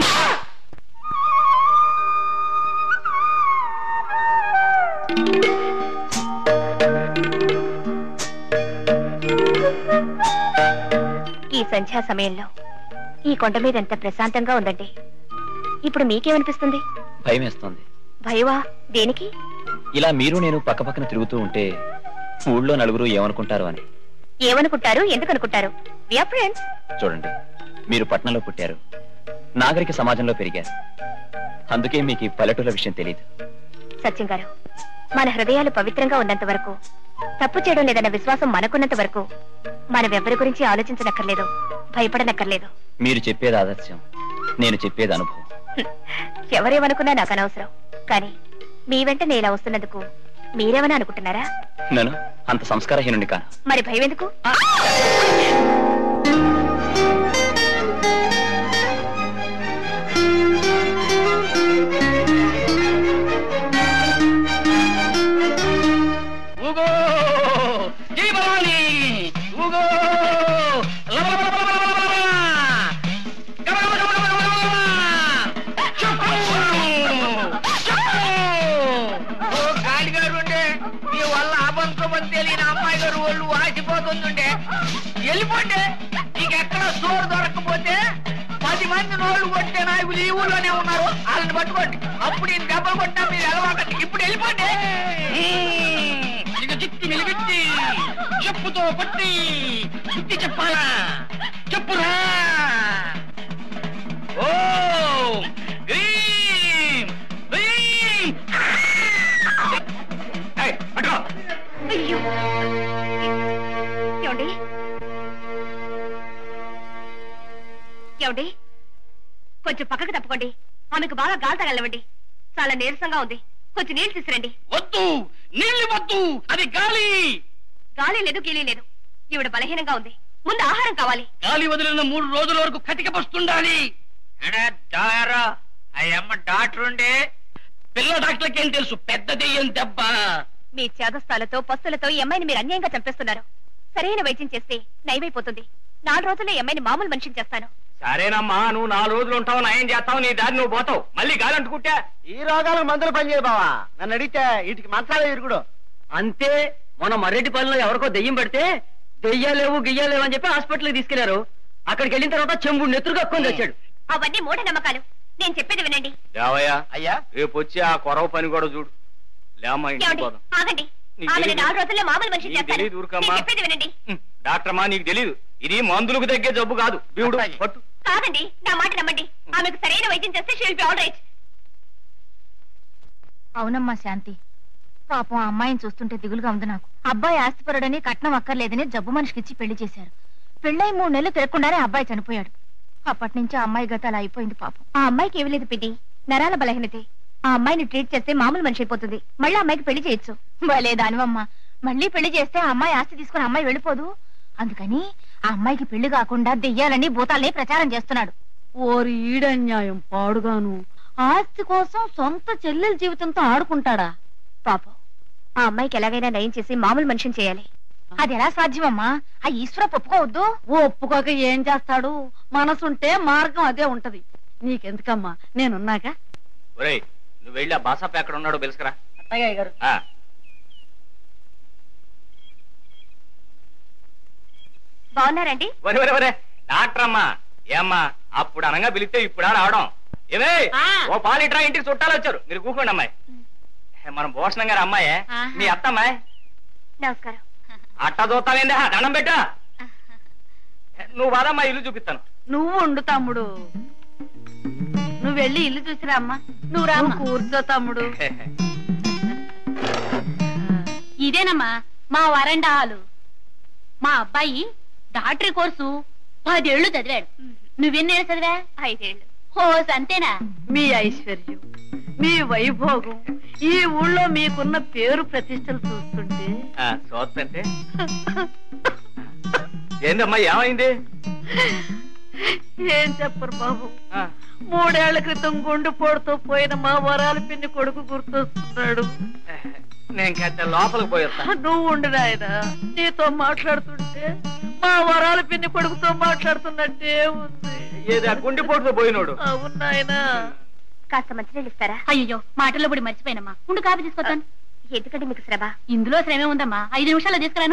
ఈ సంధ్యా సమయంలో ఈ కొండ మీద ఎంత ప్రశాంతంగా ఉందండి ఇప్పుడు మీకేమనిపిస్తుంది భయం వేస్తోంది భయవా దేనికి ఇలా మీరు నేను పక్క పక్కన తిరుగుతూ ఉంటే ఊళ్ళో నలుగురు ఏమనుకుంటారు అని ఏమనుకుంటారు ఎందుకు అనుకుంటారు విఆర్ ఫ్రెండ్స్ చూడండి మీరు పట్నంలో పుట్టారు నాగరిక సమాజంలో పెరిగారు అందుకే మీకు ఈ పల్లెటూళ్ళ విషయం తెలియదు సత్యం గారు మన హృదయాలు పవిత్రంగా ఉన్నంత వరకు తప్పు చేయడం లేదన్న విశ్వాసం మనకున్నంత వరకు మనం ఎవరి గురించి ఆలోచించనక్కర్లేదు భయపడనక్కర్లేదు మీరు చెప్పేది ఆదర్శం నేను చెప్పేది అనుభవం ఎవరేమనుకున్నా నాకు అనవసరం కానీ మీ వెంట నేను ఇలా వస్తున్నందుకు మీరేమని అనుకుంటున్నారా నేను అంత సంస్కారహీనుడి కాను మరి భయం ఎందుకు ఊగో జై భవాని ఊగో గాడిగారు ఉండే మీ వల్ల అబంతం అని తెలియని అమ్మాయి గారు వాళ్ళు ఆసిపోతుందంటే వెళ్ళిపోండి నీకు ఎక్కడ సోరు దొరకకపోతే పది మంది నోళ్ళు కొట్టే నాయకులు ఈ ఊళ్ళోనే ఉన్నారు వాళ్ళని పట్టుకోండి అప్పుడు నేను దెబ్బలు కొట్టినా మీరు ఎలవాకండి ఇప్పుడు వెళ్ళిపోండి ఇక చిత్తి నిలబెట్టి చెప్పుతో పట్టి బుద్ధి చెప్పాలా చెప్పురా ఓ గ్రీం గ్రీం ఏయ్, పట్టుకో అయ్యో ఏమండి ఏమండి కొంచెం పక్కకు తప్పుకోండి ఆమెకు బాగా గాలి తగలవండి చాలా నీరసంగా ఉంది కొంచెం నీళ్లు తీసుకురండి వద్దు నీళ్లు వద్దు అది గాలి గాలి లేదు గీలి లేదు ఈవిడ బలహీనంగా ఉంది ముందు ఆహారం కావాలి గాలి వదిలిన మూడు రోజుల వరకు కటిక పస్తుండాలి అయ్యమ్మ డాక్టర్ ఉండే పిల్ల డాక్టర్కి ఏం తెలుసు పెద్ద దెయ్యం దెబ్బ మీ చేదస్తాలతో పస్తులతో ఈ అమ్మాయిని మీరు అన్యాయంగా చంపేస్తున్నారు సరైన వైద్యం చేస్తే నయమైపోతుంది నాలుగు రోజుల్లో ఈ అమ్మాయిని మామూలు మనిషిని చేస్తాను సరేనమ్మా నువ్వు నాలుగు రోజులు ఉంటావు నయం చేస్తావు నీ దారి నువ్వు పోతావు మళ్ళీ గాలి అంటుకుంటే ఈ రోగాలకు మందులు పనిచేయదు బావా నన్ను అడిగితే వీటికి మంచాలే ఇరుగుడు అంతే మొన్న మర్రెడ్డి పల్లెలో ఎవరికో దెయ్యం పడితే దెయ్యాలేవు గియ్యాలేవు అని చెప్పి హాస్పిటల్కి తీసుకెళ్లారు అక్కడికి వెళ్ళిన తర్వాత చెంబు నెత్తురు కక్కుని వచ్చాడు అవన్నీ మూఢ నమ్మకాలు నేను చెప్పేది వినండి లేవయ్యా అయ్యా రేపు వచ్చి ఆ కొరవ పని కూడా చూడు లేమ్మా ఇంటికి ఏమండి పోదాం ఆగండి నీకు ఆమెను తెలీదు? నాలుగు రోజుల్లో మామూలు మనిషిని నీకు చేస్తాను తెలీదు, ఊరుకోమ్మా. నేను చెప్పేది వినండి హ్మ్, డాక్టర్ అమ్మా నీకు తెలీదు ఇది మందులకు తగ్గే జబ్బు కాదు బీవుడు అట్లాగే. పట్టు కాదండి నా మాట నమ్మండి ఆమెకు సరైన వైద్యం చేస్తే షీల్ బి ఆల్ రైట్ అవునమ్మా శాంతి పాపం ఆ అమ్మాయిని చూస్తుంటే దిగులుగా ఉంది నాకు అబ్బాయి ఆస్తిపరుడని కట్నం అక్కర్లేదని జబ్బు మనిషికిచ్చి పెళ్లి చేశారు పెళ్ళై మూడు నెలలు తిరగకుండానే అబ్బాయి చనిపోయాడు అప్పటి నుంచి ఆ అమ్మాయి గత అలా అయిపోయింది పాపం ఆ అమ్మాయికి ఏమీ లేదు పిన్ని నరాల బలహీనతే ఆ అమ్మాయిని ట్రీట్ చేస్తే మామూలు మనిషి అయిపోతుంది మళ్ళీ ఆ అమ్మాయికి పెళ్లి చేయొచ్చు భలే దానివమ్మా మళ్ళీ పెళ్లి చేస్తే ఆ అమ్మాయి ఆస్తి తీసుకుని అమ్మాయి వెళ్ళిపోదు అందుకని ఆ అమ్మాయికి పెళ్లి కాకుండా దెయ్యాలని భూతాల్ని ప్రచారం చేస్తున్నాడు ఓరి ఈడన్యాయం పాడుగాను ఆస్తి కోసం సొంత చెల్లెల జీవితంతో ఆడుకుంటాడా పాపం ఆ అమ్మాయికి ఎలాగైనా నయం చేసి మామూలు మనిషిని చేయాలి అది ఎలా సాధ్యమమ్మా ఆ ఈశ్వర ఒప్పుకోవద్దు ఒప్పుకోక ఏం చేస్తాడు మనసుంటే మార్గం అదే ఉంటది నీకెందుకమ్మా నేనున్నాక ఒరేయ్ నువ్వు వెళ్ళి ఆ బాసాప్ ఎక్కడ ఉన్నాడో తెలుసుకురా అత్తయ్య గారు ఆ, బాగున్నారండి ఒరే ఒరే ఒరే డాక్టర్ అమ్మా ఏమ్మా అప్పుడు అనగా పిలిస్తే ఇప్పుడు రావడం ఏమే ఆ. ఓ పాలిట్రా ఇంటికి చుట్టాలు వచ్చారు మీరు కూకోండి అమ్మాయి మనం భూషణం గారు అమ్మాయే ఆహా. మీ అత్తమ్మాయి నమస్కారం అట్టా చూస్తావేందా దండం పెట్టా నువ్వు వాదమ్మా ఇల్లు చూపిస్తాను నువ్వు ఉండు తమ్ముడు నువ్వు వెళ్ళి ఇల్లు చూసిరా అమ్మా నువ్వు రా కూర్చో తమ్ముడు ఇదేనమ్మా మా వరండా హాలు మా అబ్బాయి డాక్టరీ కోర్సు పదేళ్లు చదివాడు నువ్వెన్నేళ్ళు చదివా ఐదేళ్ళు హోస్ అంతేనా మీ ఐశ్వర్యం మీ వైభోగం ఈ ఊళ్ళో మీకున్న పేరు ప్రతిష్టలు చూస్తుంటే ఆ, చూస్తంటే ఏందమ్మా ఏమైంది ఏం చెప్పరు బాబు ఆ, మూడేళ్ల క్రితం గుండు పోడుతో పోయిన మా వరాల పిన్ని కొడుకు గుర్తొస్తున్నాడు నేను కాస్త లోపలికి పోయొస్తా నువ్వు ఉండు నాయన నీతో మాట్లాడుతుంటే మా వరాల పిన్ని కొడుకుతో మాట్లాడుతున్నట్టే ఉంది ఏది ఆ గుండెపోటుతో పోయినోడు అవును నాయనా కాస్త మంచినీళ్ళు ఇస్తారా అయ్యో మాటల్లో పడి మర్చిపోయినమ్మా ఉండు కాఫీ తీసుకొస్తాను ఎందుకంటే మీకు శ్రమ ఇందులో శ్రమే ఉందమ్మా ఐదు నిమిషాల్లో తీసుకురాను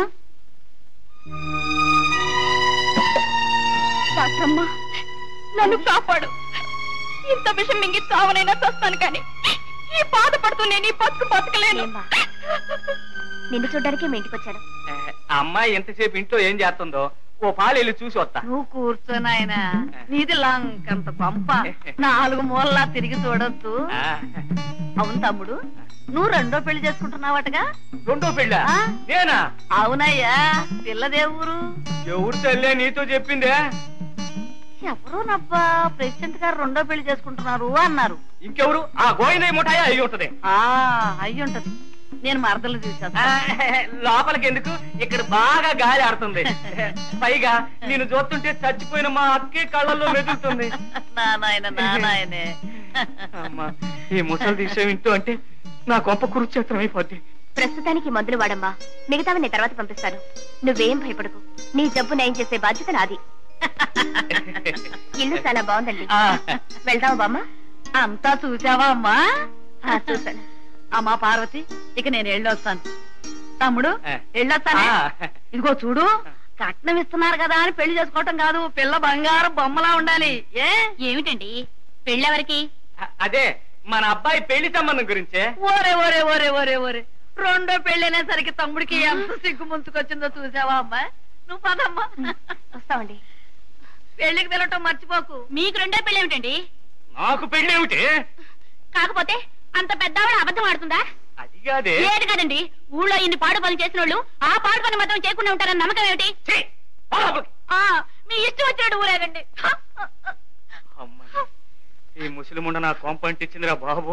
డాక్టరమ్మా నన్ను కాపాడు ఇంత విషయం మింగి చావనైనా చస్తాను కానీ ఈ బాధపడుతూ నేను ఈ బతుకు బతకలేను నిన్ను చూడడానికి మీ ఇంటికి వచ్చాను ఆ అమ్మాయి ఎంతసేపు ఇంట్లో ఏం చేస్తుందో ఓ పాలేళ్ళు చూసి వస్తా నువ్వు కూర్చో నాయన నీది లంకంత పంప నాలుగు మూలలా తిరిగి చూడొద్దు ఆ, అవును తమ్ముడు నువ్వు రెండో పెళ్లి చేసుకుంటున్నావటగా రెండో పెళ్ళ ఆ? నేనా అవునయ్యా పిల్లదే ఊరు ఎవరు తల్లే నీతో చెప్పిందే ఎవరో నబ్బా ప్రెసిడెంట్ గారు రెండో పెళ్లి చేసుకుంటున్నారు అన్నారు ఇంకెవరు ఆ గోవిందయ్య ముఠాయా అయి ఉంటది ఆ అయ్యి ఉంటది నేను మరదలు చూసా ఆ, లోపలికి ఎందుకు ఇక్కడ బాగా గాలి ఆడుతుంది పైగా నేను చూస్తుంటే చచ్చిపోయిన మా అక్కే కళ్ళల్లో మెదులుతుంది నా నాయన నా నాయనే అమ్మా ఈ ముసలి విషయం వింటూ అంటే నా గొప్ప కురుక్షేత్రం అయిపోద్ది ప్రస్తుతానికి మందులు వాడమ్మా మిగతావి నేను తర్వాత పంపిస్తాను నువ్వేం భయపడకు నీ జబ్బు నయం చేసే బాధ్యత నాది ఇల్లు చాలా బాగుందండి ఆ. వెళ్దామా బామ్మ అంతా చూసావా అమ్మా ఆ, చూశాను అమ్మా పార్వతి ఇక నేను వెళ్ళొస్తాను తమ్ముడు ఆ. వెళ్ళొస్తానే ఆ. ఇదిగో చూడు కట్నం ఇస్తున్నారు కదా అని పెళ్లి చేసుకోవటం కాదు పిల్ల బంగారం బొమ్మలా ఉండాలి ఏ ఏమిటండి పెళ్ళెవరికి అదే మన అబ్బాయి పెళ్లి సంబంధం గురించే ఓరే ఓరే ఓరే ఓరే ఓరే రెండో పెళ్ళైనేసరికి తమ్ముడికి ఎంత సిగ్గు ముంచుకొచ్చిందో చూసావా అమ్మా నువ్వు పదమ్మా వస్తామండి పెళ్లికి వెళ్ళటం మర్చిపోకు మీకు రెండో పెళ్ళి ఏమిటండి నాకు పెళ్లి ఏమిటి కాకపోతే అంత పెద్దవాడు అబద్ధం ఆడుతుందా అది కాదే లేదు కదండి ఊళ్ళో ఇన్ని పాడు పనులు చేసిన వాళ్ళు ఆ పాడు పని మాత్రం చేయకుండా ఉంటారన్న నమ్మకం ఏమిటి ఛీ! పో లోపలికి. ఆ మీ ఇష్టం వచ్చినట్టు ఊరేగండి అమ్మ ఈ ముసలిముండ నా కాంపౌంట్ ఇచ్చిందిరా బాబు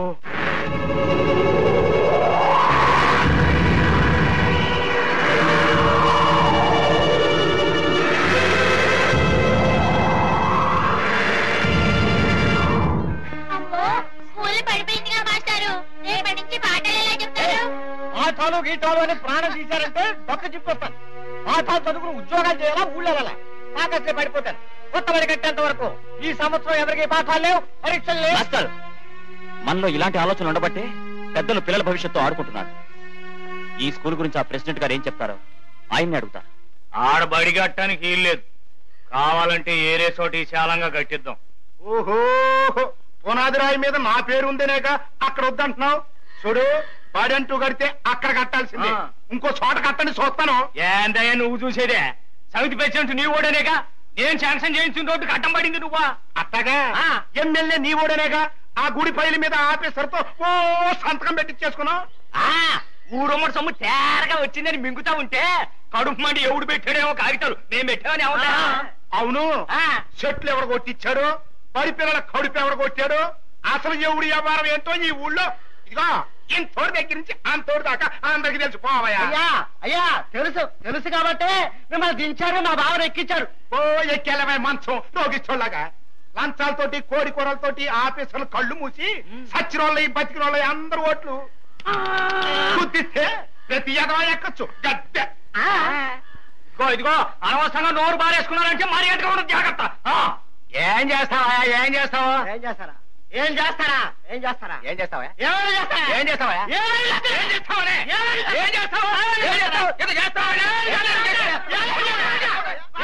అమ్మో స్కూల్ పడిపోయిందిగా మాస్టారు రేపటి నుంచి పాటలు ఎలా చెప్తారు పాఠాలు గీటాలు అని ప్రాణం తీశారంటే దొక్క చిప్పొస్తాను పాఠాలు చదువుకుని ఉద్యోగాలు చేయాలా ఊళ్ళో వెళ్ళాలా పాకస్తే పడిపోతాను కొత్త బడి కట్టేంత వరకు ఈ సంవత్సరం ఎవరికి పాఠాలు లేవు పరీక్షలు లేవు మాస్టర్ మనలో ఇలాంటి ఆలోచనలు ఉండబట్టే పెద్దలు పిల్లల భవిష్యత్తు ఆడుకుంటున్నారు ఈ స్కూల్ గురించి ఆ ప్రెసిడెంట్ గారు ఏం చెప్తారో ఆయన్ని అడుగుతారు ఆడబడి కట్టడానికి లేదు కావాలంటే ఏరే చోటి విశాలంగా కట్టిద్దాం ఓహో పునాది రాయి మీద నా పేరు ఉందనేక అక్కడ వద్దంటున్నావు చూడు బాడంటూ కడితే అక్కడ కట్టాల్సిందే ఆ. ఇంకో చోట కట్టండి చూస్తాను ఏందయ్యా నువ్వు చూసేదే సమితి ప్రెసిడెంట్ నీ ఓడనేగా నేను శాంక్షన్ చేయించిన రోడ్డు కట్టం పడింది నువ్వా అట్టగా ఆ. ఎమ్మెల్యే నీ ఓడనేగా ఆ గుడి పైల మీద ఆఫీసర్తో ఓ సంతకం పెట్టించేసుకున్నావు ఆ ఊరమ్మడి సొమ్ము తేరగా వచ్చిందని మింగుతా ఉంటే కడుపు మండి ఎవడు పెట్టాడేమో కాగితాలు నేను పెట్టామని అవునా అవును ఆ. చెట్లు ఎవరు కొట్టించాడు పడి పిల్లల కడుపు ఎవరు కొట్టాడు అసలు ఎవడు వ్యాపారం ఏంటో ఈ ఊళ్ళో ఇదిగో ఇంతోడి దగ్గర నుంచి అంతోడి దాకా అందరికి తెలుసు పోవయ్యా అయ్యా అయ్యా తెలుసు తెలుసు కాబట్టి మిమ్మల్ని దించారు మా బావను ఎక్కించారు ఓ ఎక్కేలవే మంచం రోగిచ్చోళ్ళగా లంచాలతోటి కోడి కూరలతోటి ఆఫీసర్లు కళ్ళు మూసి సచ్చినోళ్ళ బతికినోళ్ళ అందరు ఓట్లు గుద్దిస్తే ప్రతి ఎదవా ఎక్కచ్చు గద్దె ఇదిగో ఇదిగో అనవసరంగా నోరు బారేసుకున్నారంటే మర్యాదగా ఉండదు జాగ్రత్త ఆ, ఏం చేస్తావా ఏం చేస్తావా ఏం చేస్తారా ఏం చేస్తారా ఏం చేస్తారా ఏం చేస్తావా ఏమైనా చేస్తారా ఏం చేస్తావా ఏమైనా చేస్తారా? ఏం చేస్తావనే? ఏం చేస్తావా ఏం చేస్తావా ఏదో చేస్తావా? ఏం చేస్తావా?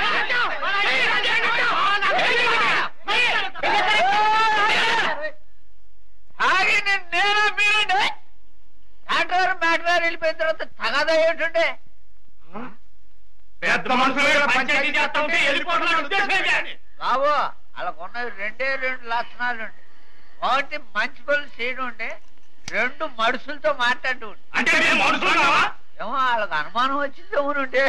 ఆగి నేను నేనా మీరండి డాక్టర్ మ్యాటర్ వెళ్ళిపోయిన తర్వాత తగదా ఏంటంటే పెద్ద మనుషులు పంచాయతీ చేస్తా ఉంటే వెళ్ళిపోతున్న ఉద్దేశం ఏంటి? బాబు వాళ్ళకు ఉన్నవి రెండే రెండు లక్షణాలు ఉండే ఒకటి మంచి పనులు చేయడం ఉండే రెండు మనుషులతో మాట్లాడు ఉండే అంటే మేము మనుషులు కావా? ఏమో వాళ్ళకి అనుమానం వచ్చింది ఉండే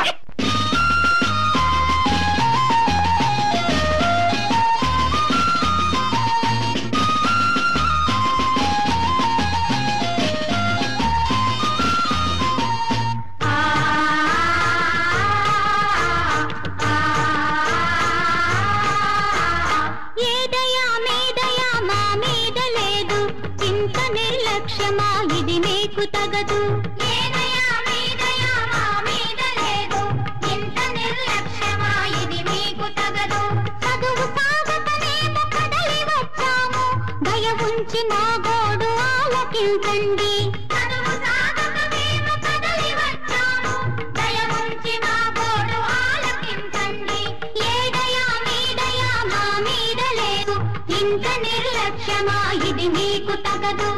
ఏదయా మీదయా మా మీద లేదు ఇంత నిర్లక్ష్యమా ఇది మీకు తగదు ఏదయా మీదయా మా మీద లేదు ఇంత నిర్లక్ష్యమా ఇది మీకు తగదు చదువు సాగతనేమో కదలి వచ్చాము దయ ఉంచి నా గోడు ఆలకించండి చదువు సాగతనేమో కదలి వచ్చాము దయ ఉంచి మా గోడు ఆలకించండి ఏదయా మీదయా మా మీద లేదు ఇంత నిర్లక్ష్యమా ఇది మీకు తగదు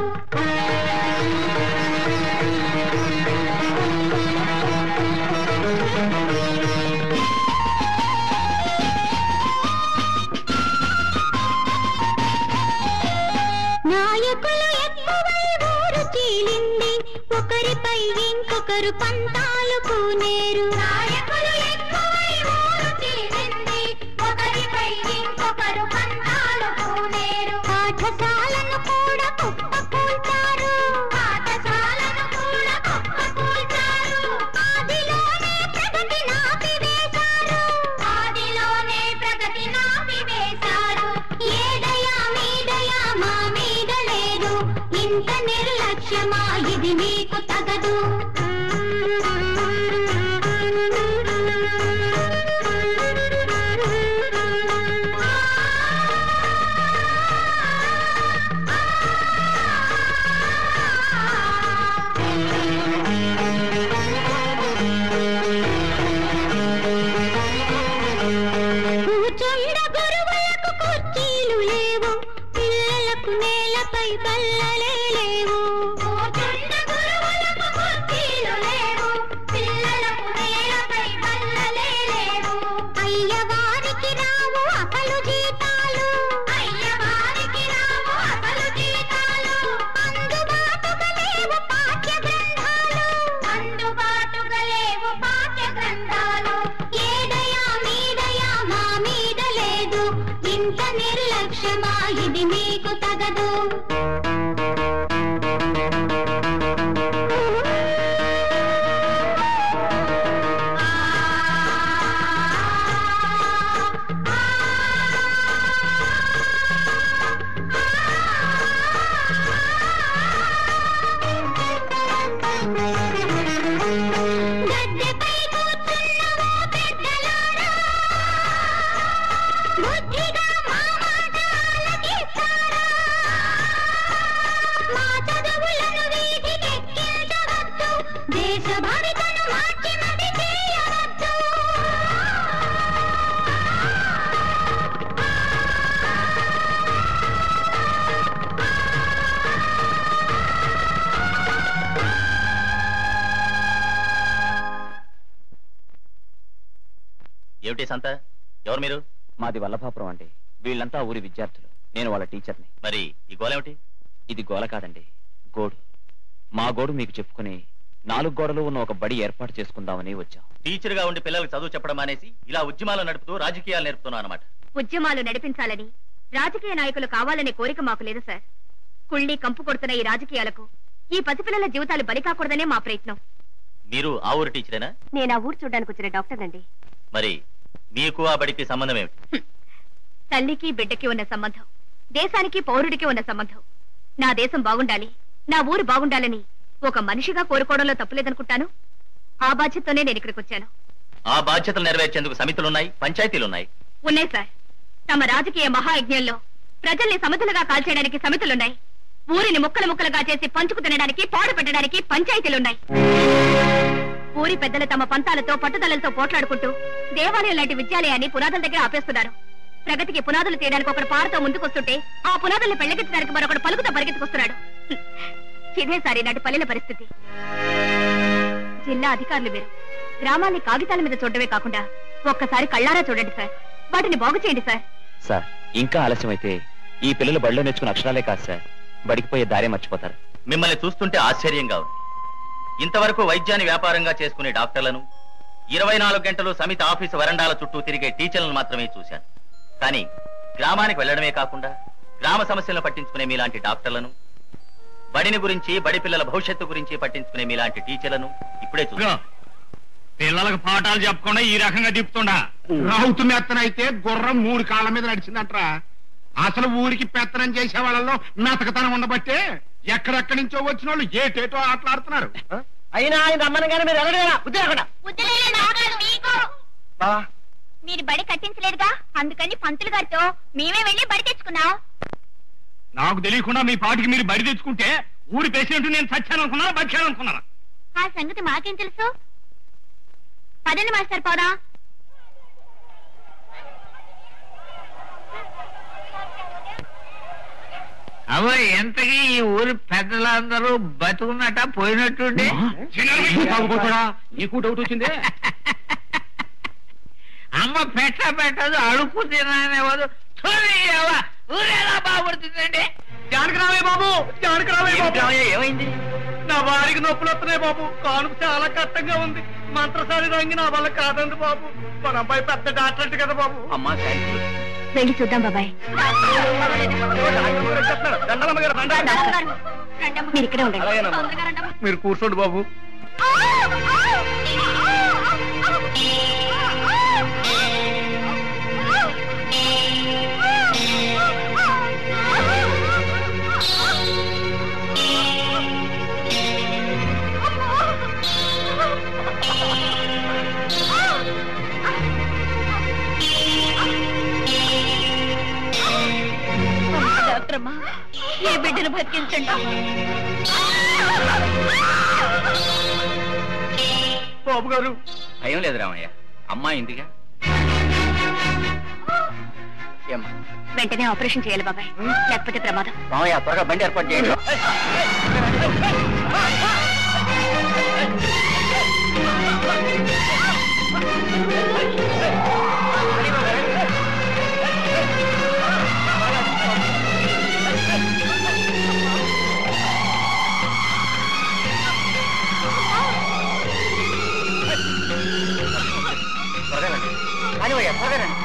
నాయకులు ఎక్కువై ఊరు చీలింది ఒకరిపై ఇంకొకరు పంతాలు పూనేరు నాయకులు ఎక్కువై ఊరు చీలింది ఒకరిపై ఇంకొకరు పంతాలు పూనేరు పాఠశాలను కూడా కుప్ప కూల్చారు పాఠశాలను కూడా కుప్ప కూల్చారు ఆదిలోనే ప్రగతి నాపివేశారు ఆదిలోనే ప్రగతి నాపివేశారు ఏదయా మీదయా మా మీద లేదు ఇంత నిర్లక్ష్యమా ఇది మీకు తగదు కూర్చుండ గురువులకు కుర్చీలు లేవు పిల్లలకు నేలపై బల్లలే లేవు కూర్చుండ గురువులకు కుర్చీలు లేవు పిల్లలకు నేలపై బల్లలే లేవు అయ్యవారికి రావు అసలు జీతాలు అయ్యవారికి రావు అసలు జీతాలు అందుబాటుగా లేవు పాఠ్య గ్రంథాలు అందుబాటుగా లేవు పాఠ్య గ్రంథాలు ఏదయా మీదయా మా మీద లేదు ఇంత నిర్లక్ష్యమా ఇది మీకు తగదు గద్దెపై కూర్చున్న ఓ పెద్దలారా బుద్ధిగా మా మాట ఆలకిస్తారా మా చదువులను వీధికెక్కించవద్దు దేశ భవితను మార్చి మతి చేయవద్దు ఏమిటి సంత ఎవరు మీరు మాది వల్లభాపురం అండి వీళ్ళంతా ఊరి విద్యార్థులు నేను వాళ్ళ టీచర్ని మరి ఈ గోలేమిటి ఇది గోల కాదండి గోడు మా గోడు మీకు చెప్పుకుని నాలుగు గోడలు ఉన్న ఒక బడి ఏర్పాటు చేసుకుందామని వచ్చాం టీచర్ గా ఉండి పిల్లలకు చదువు చెప్పడం మానేసి ఇలా ఉద్యమాలు నడుపుతూ రాజకీయాలు నేర్పుతున్నాను అనమాట ఉద్యమాలు నడిపించాలని రాజకీయ నాయకులు కావాలనే కోరిక మాకు లేదు సార్ కుళ్ళి కంపు కొడుతున్న ఈ రాజకీయాలకు ఈ పసిపిల్లల జీవితాలు బలి కాకూడదనే మా ప్రయత్నం మీరు ఆ ఊరు టీచరేనా నేను ఆ ఊరు చూడడానికి వచ్చిన డాక్టర్ అండి మరి మీకు ఆ బడికి సంబంధం ఏమిటి తల్లికి బిడ్డకి ఉన్న సంబంధం దేశానికి పౌరుడికి ఉన్న సంబంధం నా దేశం బాగుండాలి నా ఊరు బాగుండాలని ఒక మనిషిగా కోరుకోవడంలో తప్పులేదనుకుంటాను ఆ బాధ్యతతోనే నేను ఇక్కడికి వచ్చాను ఆ బాధ్యతలు నెరవేర్చేందుకు సమితులున్నాయి పంచాయతీలున్నాయి ఉన్నాయి సార్ తమ రాజకీయ మహాయజ్ఞంలో ప్రజల్ని సమతులుగా కాల్చేయడానికి సమితులున్నాయి ఊరిని ముక్కలు ముక్కలుగా చేసి పంచుకు తినడానికి పాడు పెట్టడానికి పంచాయతీలున్నాయి ఊరి పెద్దలు తమ పంతాలతో పట్టుదలలతో పోట్లాడుకుంటూ దేవాలయం లాంటి విద్యాలయాన్ని పునాదుల దగ్గర ఆపేస్తున్నారు ప్రగతికి పునాదులు తీయడానికి ఒకడు పారతో ముందుకొస్తుంటే ఆ పునాదుల్ని పెళ్లెత్తించడానికి మరొకడు పలుకుతో పరిగెత్తుకొస్తున్నాడు హ్మ్. ఇదే సారి నాటి పల్లెల పరిస్థితి జిల్లా అధికారులు మీరు గ్రామాన్ని కాగితాల మీద చూడడమే కాకుండా ఒక్కసారి కళ్ళారా చూడండి సార్ వాటిని బాగు చేయండి సార్ సార్ ఇంకా ఆలస్యమైతే ఈ పిల్లలు బడిలో నేర్చుకున్న అక్షరాలే కాదు సార్ బడికి పోయే దారే మర్చిపోతారు మిమ్మల్ని చూస్తుంటే ఆశ్చర్యంగా ఉంది ఇంతవరకు వైద్యాన్ని వ్యాపారంగా చేసుకునే డాక్టర్లను ఇరవై నాలుగు గంటలు సమితి ఆఫీసు వరండాల చుట్టూ తిరిగే టీచర్లను మాత్రమే చూశాను కానీ గ్రామానికి వెళ్ళడమే కాకుండా గ్రామ సమస్యలను పట్టించుకునే మీలాంటి డాక్టర్లను బడిని గురించి బడి పిల్లల భవిష్యత్తు గురించి పట్టించుకునే మీలాంటి టీచర్లను ఇప్పుడే చూశాను పిల్లలకు పాఠాలు చెప్పకుండా ఈ రకంగా తిప్పుతుండా రావుతు మెత్తనైతే గుర్రం మూడు కాళ్ళ మీద నడిచిందంట్రా అసలు ఊరికి పెత్తనం చేసే వాళ్ళలో మెతకతనం ఉండబట్టే ఎక్కడెక్కడి నుంచో వచ్చిన వాళ్ళు ఏటేటో ఆటలాడుతున్నారు అయినా ఆయన రమ్మనగానే మీరు వెళ్ళలేరా బుద్ధి లేకుండా మీరు బడి కట్టించలేదుగా అందుకని పంతులు గారితో మేమే వెళ్ళి బడి తెచ్చుకున్నాం నాకు తెలియకుండా మీ పాటికి మీరు బడి తెచ్చుకుంటే ఊరి పేషెంట్ నేను చచ్చాను అనుకున్నారా బచ్చాను అనుకున్నారా ఆ సంగతి మాకేం తెలుసు పదండి మాస్టర్ పోదా అవో ఎంతకీ ఈ ఊరి పెద్దలందరూ బతుకున్నట్ట పోయినట్టుండి తాగుపోతాడా నీకు డౌట్ వచ్చిందే అమ్మ పెట్ట పెట్టదు అడుక్కు తిననేవాడు ఊరేలా బాగుపడుతుందండి జానక జానకి రావే బాబు జానకి రావే ఏమిటి బాబు రామయ్య, ఏమైంది నా వారికి నొప్పులు వస్తున్నాయి బాబు కానుక చాలా కష్టంగా ఉంది మంత్రసారి రంగి నా వల్ల కాదండి బాబు మన అబ్బాయి పెద్ద డాక్టర్ అంటే కదా బాబు అమ్మా శాంతి వెళ్ళి చూద్దాం బాబాయ్ దండలమ్మ గారు దండాలు. మీరు ఇక్కడే ఉండండి అలాగేనమ్మా. మీరు కూర్చోండి బాబు డాక్టర్ అమ్మా ఈ బిడ్డను బతికించండి బాబు గారు భయం లేదు రామయ్య అమ్మా ఇంటిగా ఏమ్మా వెంటనే ఆపరేషన్ చేయాలి బాబాయ్ లేకపోతే ప్రమాదం రామయ్య త్వరగా బండి ఏర్పాటు చేయండి త్వరగా రండి కానివయ్యా త్వరగా రండి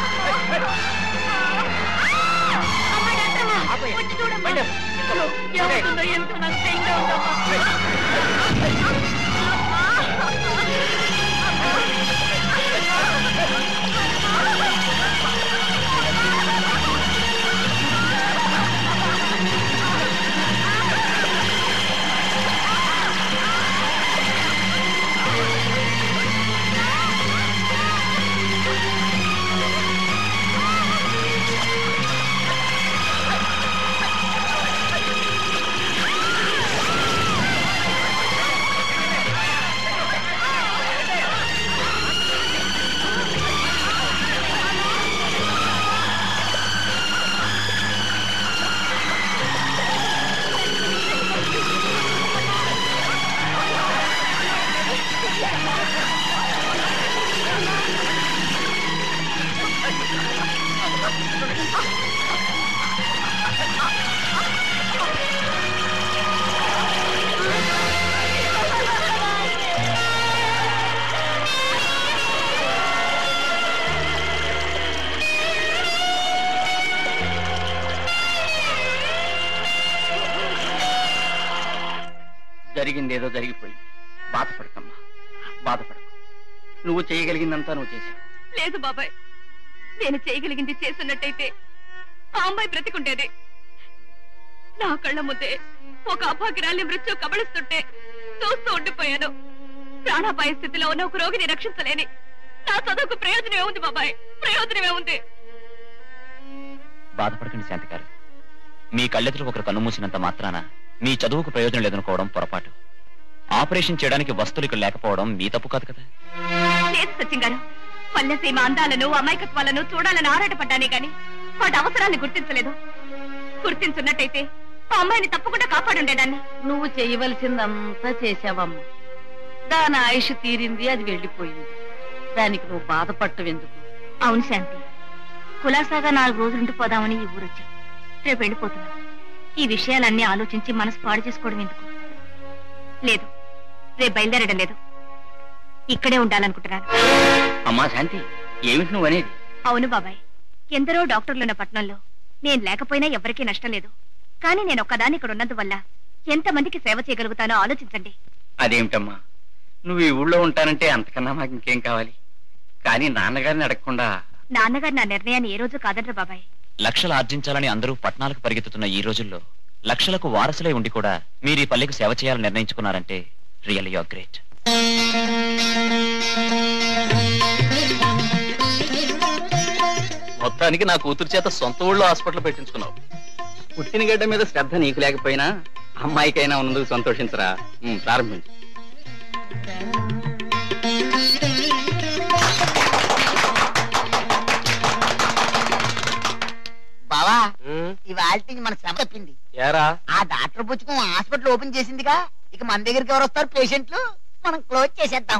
బండి ఏమవుతుందో ఏమిటో నాకు భయంగా ఉందమ్మా. జరిగింది ఏదో జరిగిపోయింది బాధపడకమ్మా బాధపడకు నువ్వు చేయగలిగిందంతా నువ్వు చేశావు లేదు బాబాయ్ నేను చేయగలిగింది చేస్తున్నట్టయితే ఆ అమ్మాయి బ్రతికుండేది నా కళ్ళ ముందే ఒక అభాగ్రాల్ని మృత్యు కబళిస్తుంటే చూస్తూ ఉండిపోయాను ప్రాణాపాయ స్థితిలో ఉన్న ఒక రోగిని రక్షించలేని నా చదువుకు ప్రయోజనమే ఉంది బాబాయ్ ప్రయోజనమే ఉంది బాధపడకండి శాంతి గారు మీ కళ్ళెదురు ఒకరు కన్నుమూసినంత మాత్రాన మీ చదువుకు ప్రయోజనం లేదనుకోవడం పొరపాటు ఆపరేషన్ చేయడానికి వస్తువులు ఇక్కడ లేకపోవడం మీ తప్పు కాదు కదా లేదు సత్యం గారు పల్లెసీమ అందాలను అమాయకత్వాలను చూడాలని ఆరాటపడ్డానే గాని వాటి అవసరాన్ని గుర్తించలేదు గుర్తించున్నట్టయితే ఆ అమ్మాయిని తప్పకుండా కాపాడుండేదాన్ని నువ్వు చేయవలసిందంతా చేశావమ్మా దాని ఆయుష్ తీరింది అది వెళ్ళిపోయింది దానికి నువ్వు బాధపడటం ఎందుకు అవును శాంతి కులాసాగా నాలుగు రోజులుండి పోదామని ఈ ఊరొచ్చాం రేపు వెళ్ళిపోతున్నాం ఈ విషయాలన్నీ ఆలోచించి మనసు పాడు చేసుకోవడం ఎందుకు లేదు రేపు బయలుదేరడం లేదు ఇక్కడే ఉండాలనుకుంటున్నాను అమ్మా శాంతి ఏమిటి నువ్వు అనేది అవును బాబాయ్ ఎందరో డాక్టర్లున్న పట్నంలో నేను లేకపోయినా ఎవరికీ నష్టం లేదు కానీ నేను ఒక్కదాన్ని ఇక్కడ ఉన్నందువల్ల ఎంతమందికి సేవ చేయగలుగుతానో ఆలోచించండి అదేమిటమ్మా నువ్వు ఈ ఊళ్ళో ఉంటానంటే అంతకన్నా మాకు ఇంకేం కావాలి కానీ నాన్నగారిని అడగకుండా నాన్నగారు నా నిర్ణయాన్ని ఏ రోజు కాదనరు బాబాయ్ లక్షలు ఆర్జించాలని అందరూ పట్టణాలకు పరిగెత్తుతున్న ఈ రోజుల్లో లక్షలకు వారసులై ఉండి కూడా మీరు ఈ పల్లెకు సేవ చేయాలని నిర్ణయించుకున్నారంటే రియల్ యువర్ గ్రేట్ మొత్తానికి నా కూతురు చేత సొంత ఊళ్ళో హాస్పిటల్ పెట్టించుకున్నావు పుట్టిన గడ్డ మీద శ్రద్ధ నీకు లేకపోయినా అమ్మాయికైనా ఉన్నందుకు సంతోషించరా ఉమ్, ప్రారంభించు బావా ఇవాళ మన శ్రమ తప్పింది ఏరా ఆ డాక్టర్ పుచ్చుకం హాస్పిటల్ ఓపెన్ చేసిందిగా ఇక మన దగ్గరికి ఎవరు వస్తారు పేషెంట్లు మనం క్లోజ్ చేసేద్దాం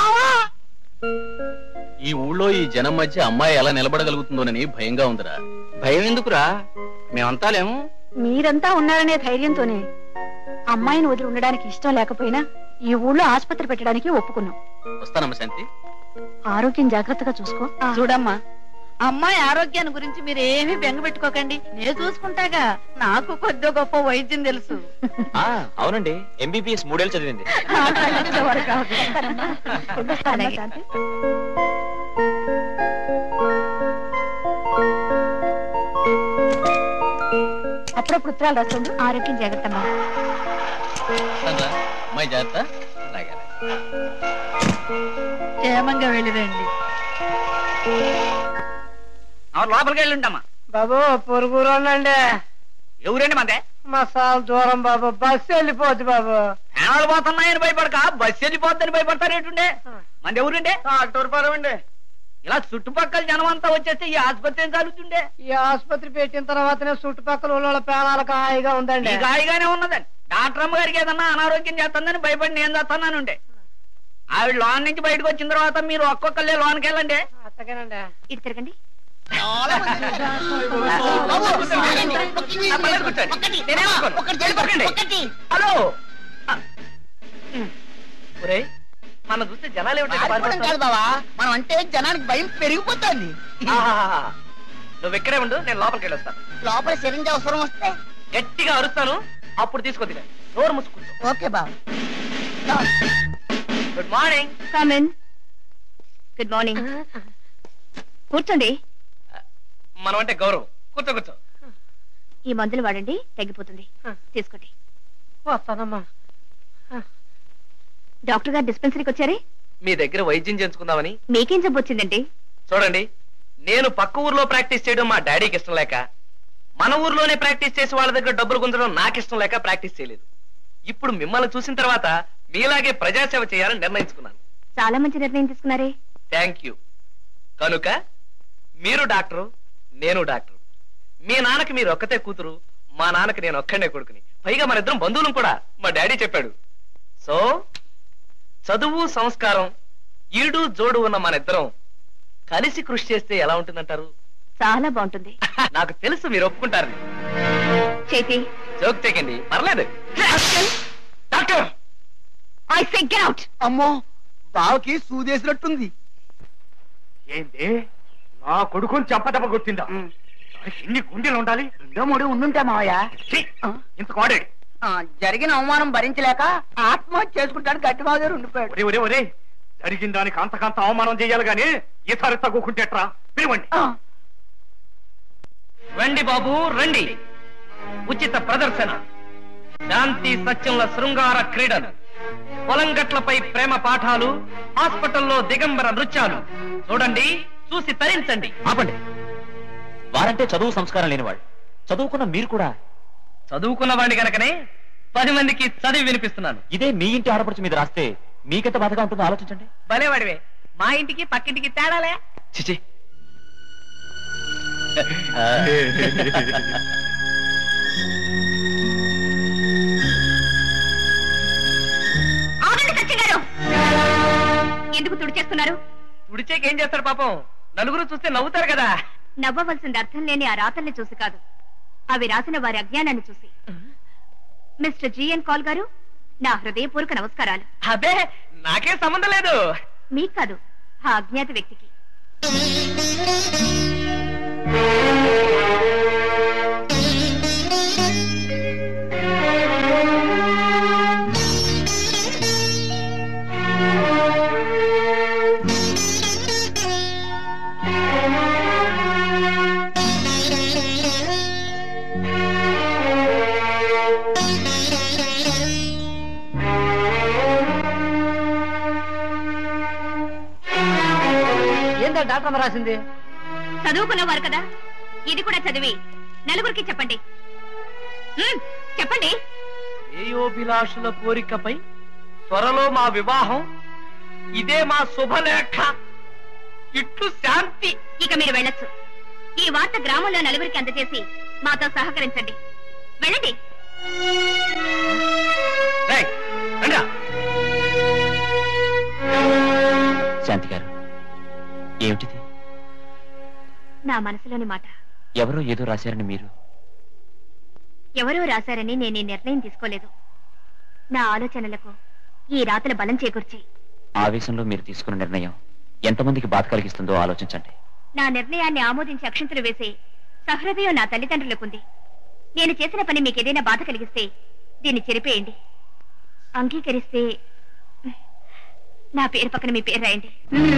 ఈ ఊళ్ళో ఈ జనం మధ్య అమ్మాయి ఎలా నిలబడగలుగుతుందోనని భయంగా ఉందిరా భయం ఎందుకురా మేమంతా లేము మీరంతా ఉన్నారనే ధైర్యంతోనే అమ్మాయిని వదిలి ఉండడానికి ఇష్టం లేకపోయినా ఈ ఊళ్ళో ఆసుపత్రి పెట్టడానికి ఒప్పుకున్నాం వస్తానమ్మ శాంతి ఆరోగ్యం జాగ్రత్తగా చూసుకో చూడమ్మా అమ్మాయి ఆరోగ్యాన్ని గురించి మీరు ఏమీ బెంగ పెట్టుకోకండి నేను చూసుకుంటాగా నాకు కొద్ది గొప్ప వైద్యం తెలుసు ఆ, అవునండి ఎంబీబీఎస్ మూడేళ్ళు చదివింది అలాగే. అప్పుడప్పుడు ఉత్తరాలు రాస్తుండు ఆరోగ్యం జాగ్రత్త అమ్మా. అమ్మాయి జాగ్రత్త అలాగే క్షేమంగా వెళ్ళిరండి అవును లోపలికి వెళ్ళి ఉంటామా బాబు పొరుగురండి ఎవరండి మందే మా సాల్ దూరం బాబు బస్సు వెళ్ళిపోద్ది బాబు ప్రాణాలు పోతున్నాయని భయపడక బస్సు వెళ్ళిపోద్దని భయపడతారేటుండే మంది ఎవరండి అట్టూరుపురం అండి ఇలా చుట్టుపక్కల జనం అంతా వచ్చేస్తే ఈ ఆసుపత్రి ఏం జరుగుతుండే ఈ ఆసుపత్రి పెట్టిన తర్వాతనే చుట్టుపక్కల వాళ్ళ ప్రాణాలకు హాయిగా ఉందండి ఈ గాయగానే ఉన్నదండి డాక్టర్ అమ్మ గారికి ఏదన్నా అనారోగ్యం చేస్తుందని భయపడి నేను చేస్తున్నానుండే ఆవిడ లోన్ నుంచి బయటకు వచ్చిన తర్వాత మీరు ఒక్కొక్కళ్ళే లోన్కి వెళ్ళండి అట్టగేనండి ఇటు తిరగండి హలో ఒరేయ్ మన చూస్తే జనాలు పారిపోవడం కాదు బావా మనం అంటే జనానికి భయం పెరిగిపోతుంది నువ్వు ఇక్కడే ఉండు నేను లోపలికి వెళ్ళొస్తాను లోపల సిరింజ్ అవసరం వస్తే గట్టిగా అరుస్తాను అప్పుడు తీసుకొద్ది నోరు ముసుకుంటా ఓకే బావ good morning come on good morning కూర్చోండి మనం అంటే గౌరవం కూర్చో కూర్చో ఈ మందులు వాడండి తగ్గిపోతుంది తీసుకోండి వస్తానమ్మా డాక్టర్ గారు డిస్పెన్సరీకి వచ్చారే మీ దగ్గర వైద్యం చేయించుకుందామని మీకేం జబ్బు వచ్చిందండి చూడండి నేను పక్క ఊర్లో ప్రాక్టీస్ చేయడం మా డాడీకి ఇష్టం లేక మన ఊర్లోనే ప్రాక్టీస్ చేసి వాళ్ళ దగ్గర డబ్బులు గుంజడం నాకు ఇష్టం లేక ప్రాక్టీస్ చేయలేదు ఇప్పుడు మిమ్మల్ని చూసిన తర్వాత మీలాగే ప్రజాసేవ చేయాలని నిర్ణయించుకున్నాను చాలా మంచి నిర్ణయం తీసుకున్నారే థ్యాంక్ యూ కనుక మీరు డాక్టరు నేను డాక్టర్ మీ నాన్నకి మీరు ఒక్కతే కూతురు మా నాన్నకి నేను ఒక్కడే కొడుకుని పైగా మన ఇద్దరం బంధువులం కూడా మా డాడీ చెప్పాడు సో చదువు సంస్కారం ఈడు జోడు ఉన్న మన ఇద్దరం కలిసి కృషి చేస్తే ఎలా ఉంటుందంటారు చాలా బాగుంటుంది నాకు తెలుసు మీరు ఒప్పుకుంటారని చేతి జోక్ చేయకండి పర్లేదు doctor I say get out అమ్మో బావకి సూదేసినట్టుంది ఏంటి నా కొడుకుని చెప్పదెబ్బ కొట్టిందా దానికి ఎన్ని గుండెలు ఉండాలి రెండో మూడు ఉండుంటా మావయ్య ఛీ! ఇంత కోడే జరిగిన అవమానం భరించలేక ఆత్మహత్య చేసుకుంటాను గట్టి మాదిరి ఉండిపోయాడు ఒరే ఒరే ఒరే జరిగిన దానికి అంతకంత అవమానం చేయాలి గాని ఈసారి తగ్గుకుంటేట్రా పిలవండి రండి బాబు రండి ఉచిత ప్రదర్శన శాంతి సత్యంల శృంగార క్రీడలు పొలంగట్లపై ప్రేమ పాఠాలు హాస్పిటల్లో దిగంబర నృత్యాలు చూడండి చూసి తరించండి ఆపండి వారంటే చదువు సంస్కారం లేనివాడు చదువుకున్న మీరు కూడా చదువుకున్న వాడిని గనకనే పది మందికి చదివి వినిపిస్తున్నాను ఇదే మీ ఇంటి ఆడపడుచు మీద రాస్తే మీకెంత బాధగా ఉంటుందో ఆలోచించండి భలేవాడివే మా ఇంటికి పక్కింటికి తేడాలే చిచి ఆగండి సత్యం గారు ఎందుకు తుడిచేస్తున్నారు ఉడిచేకి ఏం చేస్తాడు పాపం నలుగురు చూస్తే నవ్వుతారు కదా నవ్వవలసింది అర్థం లేని ఆ రాతల్ని చూసి కాదు అవి రాసిన వారి అజ్ఞానాన్ని చూసి మిస్టర్ జిఎన్ కాల్ గారు నా హృదయపూర్వక నమస్కారాలు అదే నాకే సంబంధం లేదు మీకు కాదు ఆ అజ్ఞాత వ్యక్తికి ఏంటో డాక్టర్ అమ్మ రాసింది చదువుకున్నవారు కదా ఇది కూడా చదివి నలుగురికి చెప్పండి మ్మ్, చెప్పండి శ్రేయోభిలాషుల కోరికపై త్వరలో మా వివాహం ఇదే మా శుభలేఖ ఇట్లు శాంతి ఇక మీరు వెళ్ళొచ్చు ఈ వార్త గ్రామంలో నలుగురికి అందజేసి మాతో సహకరించండి వెళ్ళండి రేయ్, రండిరా. శాంతి గారు ఏమిటిది నా మనసులోని మాట ఎవరో ఏదో రాశారని మీరు ఎవరో రాశారని నేను ఈ నిర్ణయం తీసుకోలేదు నా ఆలోచనలకు ఈ రాతల బలం చేకూర్చి ఆవేశంలో మీరు తీసుకున్న నిర్ణయం ఎంతమందికి బాధ కలిగిస్తుందో ఆలోచించండి నా నిర్ణయాన్ని ఆమోదించి అక్షంతలు వేసే సహృదయం నా తల్లిదండ్రులకుంది నేను చేసిన పని మీకు ఏదైనా బాధ కలిగిస్తే దీన్ని చెరిపేయండి అంగీకరిస్తే నా పేరు పక్కన మీ పేరు రాయండి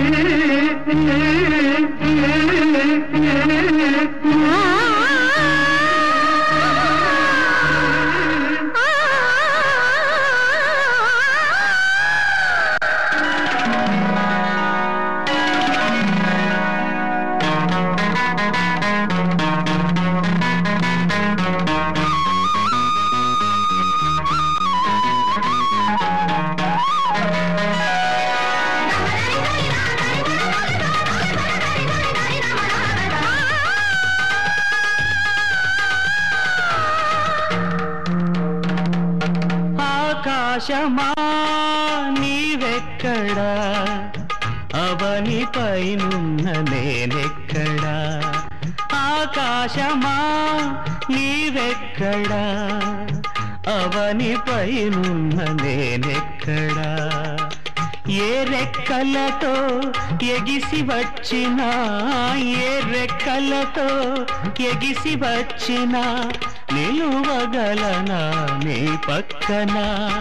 ఆకాశమా నీవెక్కడా అవని పైనున్న నేనెక్కడా ఆకాశమా నీవెక్కడా అవని పైనున్న నేనెక్కడా ఏ రెక్కలతో ఎగిసి వచ్చినా ఏ రెక్కలతో ఎగిసి వచ్చినా నిలువగలనా నీ పక్కన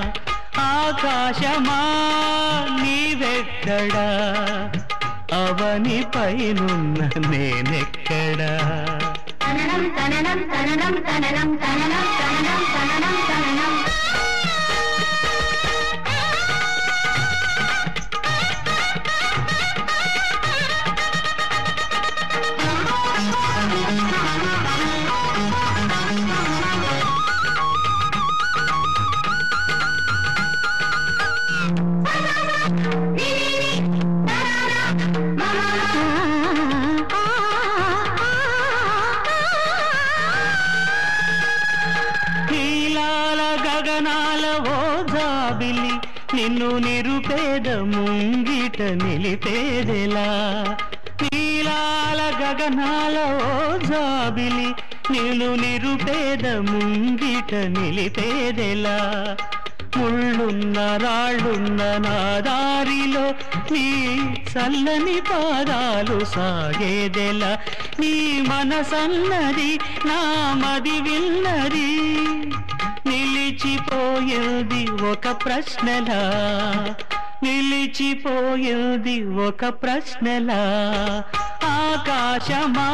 ఆకాశమా నీవెక్కడా అవని పైనున్న నేనెక్కడా తననం తననం తననం తననం తననం తననం తననం తననం నీలాల గగనాల ఓ జాబిలి నిన్ను నిరుపేద ముంగిట నిలిపేదెలా నీలాల గగనాల ఓ జాబిలి నిన్ను నిరుపేద ముంగిట నిలిపేదెలా ముళ్ళున్న రాళ్ళున్న నా దారిలో నీ చల్లని పాదాలు సాగేదెలా నీ మనసన్నది నా మది విన్నది నిలిచిపోయింది ఒక ప్రశ్నలా నిలిచిపోయింది ఒక ప్రశ్నలా ఆకాశమా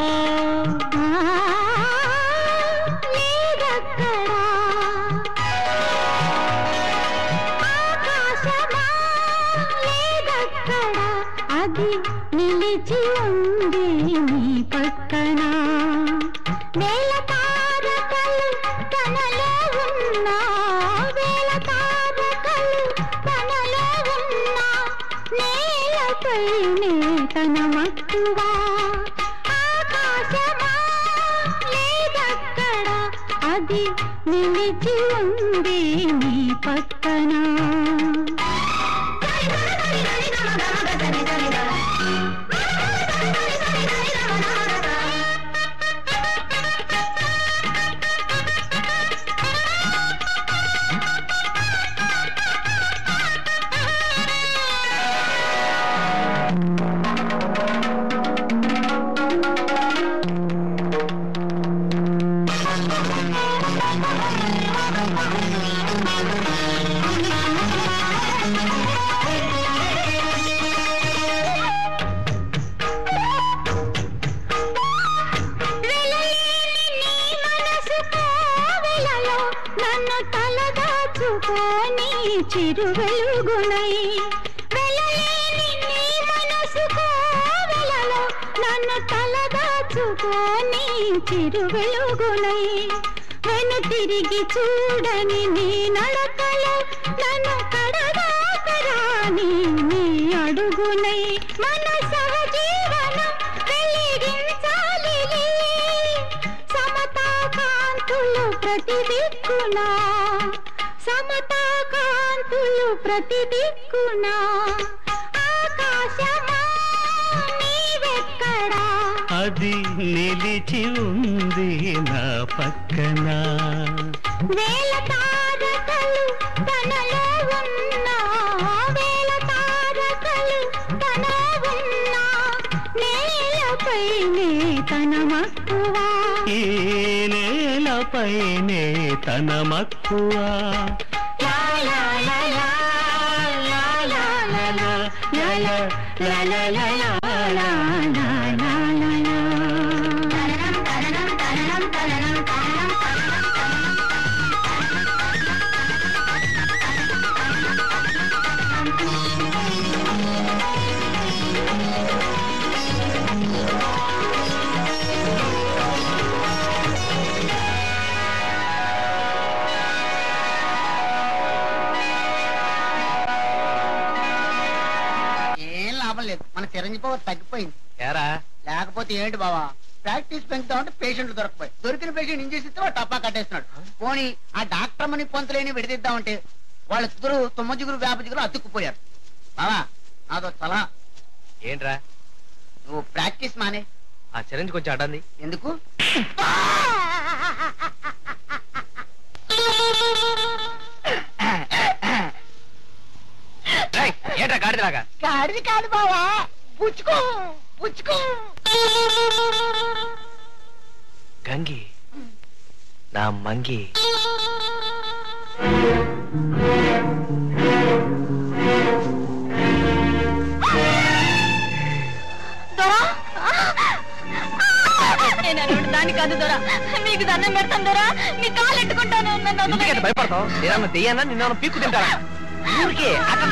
అది నిలిచి ఉంది నీ పక్కన వేల తారకలు తనలో ఉన్నా వేల తారకలు తనలో ఉన్నా నేలపైనే తన మక్కువా ఆకాశమా లేదక్కడ అది నిలిచి ఉంది నీ పక్కన కోవెలలో నన్ను తలదాచుకొని చిరు వెలుగునై వెలలేని నీ మనసు కోవెలలో నన్ను తలదాచుకొని చిరు వెలుగునై వెను తిరిగి చూడని నీ నడకలో నన్ను కడదాకరాని నీ అడుగునై మన సహజీవనం వెలిగించాలి సమతా కాంతులు ప్రతి దిక్కునా సమతా కాంతులు ప్రతి దిక్కునా ఆకాశమా నీవెక్కడా అది నిలి వేచి ఉంది నా పక్కన వేల తారకలు తనలో ఉన్నా వేల తారకలు తనలో ఉన్నా నేలపైనే తన మక్కువ ఈ నేలపైనే తన మక్కువ లా లా లా లా లా లా లా లా లా లా లా లా లా లా లా లా లా లా లా. తరణం తరణం తరణం తరణం తరణం ఏం లాభం లేదు మన చిరంజీవి పవర్ తగ్గిపోయింది ఏరా లేకపోతే ఏంటి బావా ప్రాక్టీస్ పెంచుతామంటే పేషెంట్లు దొరకపోయి దొరికిన పేషెంట్ ఇంజేసిస్తే వాడు టప్పా కట్టేస్తున్నాడు పోనీ ఆ డాక్టర్ మని పొంతలేని విడదీద్దామంటే వాళ్ళిద్దరు తుమ్మజిగురు వేపజిగురు అతుక్కుపోయారు బావా నాదో సలహా ఏంట్రా నువ్వు ప్రాక్టీస్ మానే ఆ చిరంజి కొంచెం అడ్డంది ఎందుకు ఏంట్రా గాడిదలాగా కాడిది కాదు బావా పుచ్చుకో పుచ్చుకో గంగి నా మంగి నేను అనుకుంటే దాన్ని కాదు దొరా మీకు దండం పెడతాను దొరా మీ కాలు ఎట్టుకుంటాను నన్ను వదలండి. ఎందుకంటే భయపడతావు నేనన్నా దెయ్యానా నిన్న పీక్కు తింటారా ఊరికే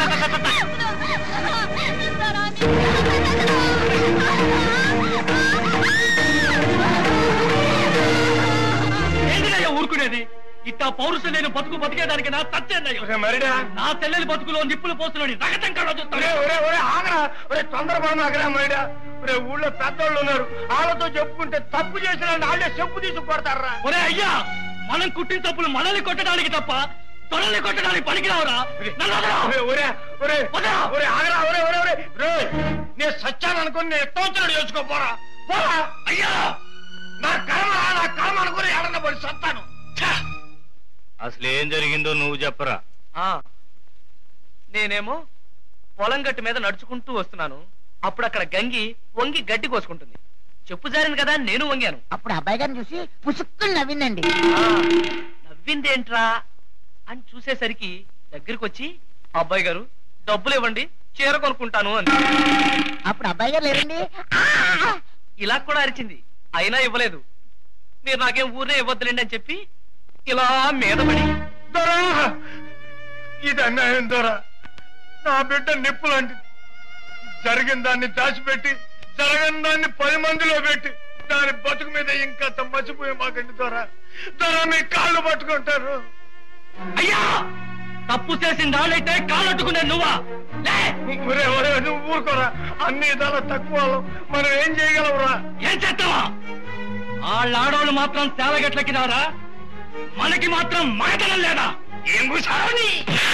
ఏంటిదయ్యా ఊరుకునేది ఇట్టా పౌరుషం నేను బతుకు బతికేదానికి నా తచ్చేందయ్యా నా చెల్లెలి బతుకులో నిప్పులు పోస్తున్నాడు రగతం ఒరే, ఒరే, ఒరే, ఆగరా. ఒరే, తొందరపడమాకరా, మైడా. ఒరే, ఊళ్ళో పెద్దోళ్ళు ఉన్నారు వాళ్ళతో చెప్పుకుంటే తప్పు చేసిన వాళ్ళే చెప్పు తీసి కొడతారా ఒరే అయ్యా మనం కుట్టిన తప్పులు మనల్ని కొట్టడానికి తప్ప తొడల్ని కొట్టడానికి పనికిరావురా నన్ను వదలరా. ఒరే, ఒరే, ఒరే, వదలరా. ఒరే, ఆగరా, ఒరే, ఒరే, ఒరే. ఒరే, నేను సచ్చాను అనుకుని నేను తోచడు చేసుకోపోరా పోరా అయ్యా నా కర్మ నా కర్మ అనుకుని ఏడన్న పడి సత్తాను ఛ! అసలు ఏం జరిగిందో నువ్వు చెప్పరా ఆ, నేనేమో పొలం గట్టు మీద నడుచుకుంటూ వస్తున్నాను అప్పుడు అక్కడ గంగి వంగి గడ్డి కోసుకుంటుంది చెప్పు జారింది కదా అని నేను వంగాను అప్పుడు అబ్బాయి గారిని చూసి పుసుక్కుని నవ్విందండి ఆ, నవ్విందేంట్రా అని చూసేసరికి దగ్గరికి వచ్చి అబ్బాయి గారు డబ్బులు ఇవ్వండి చీర కొనుక్కుంటాను అని అప్పుడు అబ్బాయి గారు లేరండి ఇలా కూడా అరిచింది అయినా ఇవ్వలేదు మీరు నాకేం ఊరే ఇవ్వద్దులేండి అని చెప్పి ఇలా మీద పడి దొరా ఇది అన్యాయం దొరా నా బిడ్డ నిప్పు లాంటిది జరిగిన దాన్ని దాచిపెట్టి జరగని దాన్ని పది మందిలో పెట్టి దాని బతుకు మీద ఇంకా మర్చిపోయే మాకండి దొరా దొరా మీ కాళ్ళు పట్టుకుంటారు అయ్యా తప్పు చేసిన దాళ్ళైతే కాలట్టుకునే నువ్వా లే ఒరే ఒరే నువ్వు ఊరుకోరా అన్ని విధాల తక్కువ వాళ్ళం. మనం ఏం చేయగలవురా ఏం చేస్తావా వాళ్ళ ఆడవాళ్ళు మాత్రం తేలగట్లెక్కినారా మనకి మాత్రం మగతనం లేదా ఏం కూర్చోని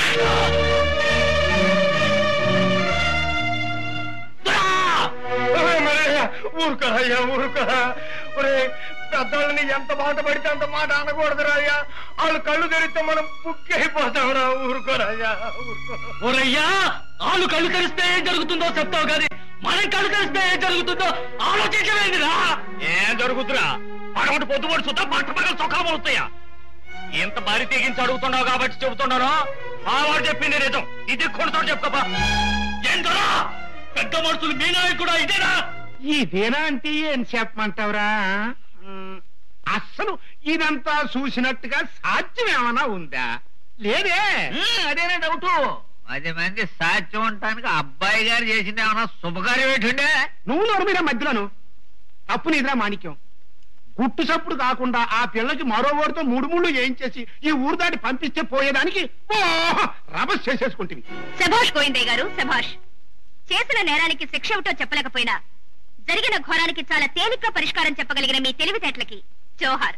ఒరే మరయ్య, ఊరుకోరా అయ్యా ఊరుకోరా ఒరే పెద్దవాళ్ళని ఎంత మాట పడితే అంత మాట అనకూడదురా అయ్యా వాళ్ళు కళ్ళు తెరిస్తే మనం బుక్ అయిపోతాంరా ఊరుకోరా అయ్యా ఊరుకో ఓరయ్యా వాళ్ళు కళ్ళు తెరిస్తే ఏం జరుగుతుందో చెప్తావు కానీ మనం కళ్ళు తెరిస్తే ఏం జరుగుతుందో ఆలోచించలేదురా ఏం జరుగుతురా పడమటి పొద్దుపడి సుద్దా పట్ట పగల చొక్కా వస్తాయా ఇంత బారి తెగించి అడుగుతున్నావు కాబట్టి చెబుతున్నాను ఆ వాడు చెప్పింది నిజం ఇది కొడుతో చెప్పుకోపా ఏం దొరా పెద్ద మనుషులు మీ నాయకుడా ఇదేనా ఇదేనా అంటే ఏం చెప్పమంటావురా ఉమ్, అస్సలు ఇదంతా చూసినట్టుగా సాధ్యమేమన్నా ఉందా లేదే అదేనా డౌట్ పది మంది సాక్ష్యం ఉండటానికి అబ్బాయి గారు చేసింది ఏమన్నా శుభకార్యం ఏంటండే నువ్వు నోరు మీద మధ్యలోను తప్పు నిద్రా మాణిక్యం గుట్టు చప్పుడు కాకుండా ఆ పిల్లకి మరో ఓడితో మూడు మూడు చేయించేసి ఈ ఊరు దాటి పంపిస్తే పోయేదానికి ఓహ్, రభస్ చేసేసుకుంటుంది శభాష్ గోవిందయ్య గారు శభాష్ చేసిన నేరానికి శిక్ష ఏమిటో చెప్పలేకపోయినా జరిగిన ఘోరానికి చాలా తేలిగ్గా పరిష్కారం చెప్పగలిగిన మీ తెలివితేటలకి జోహార్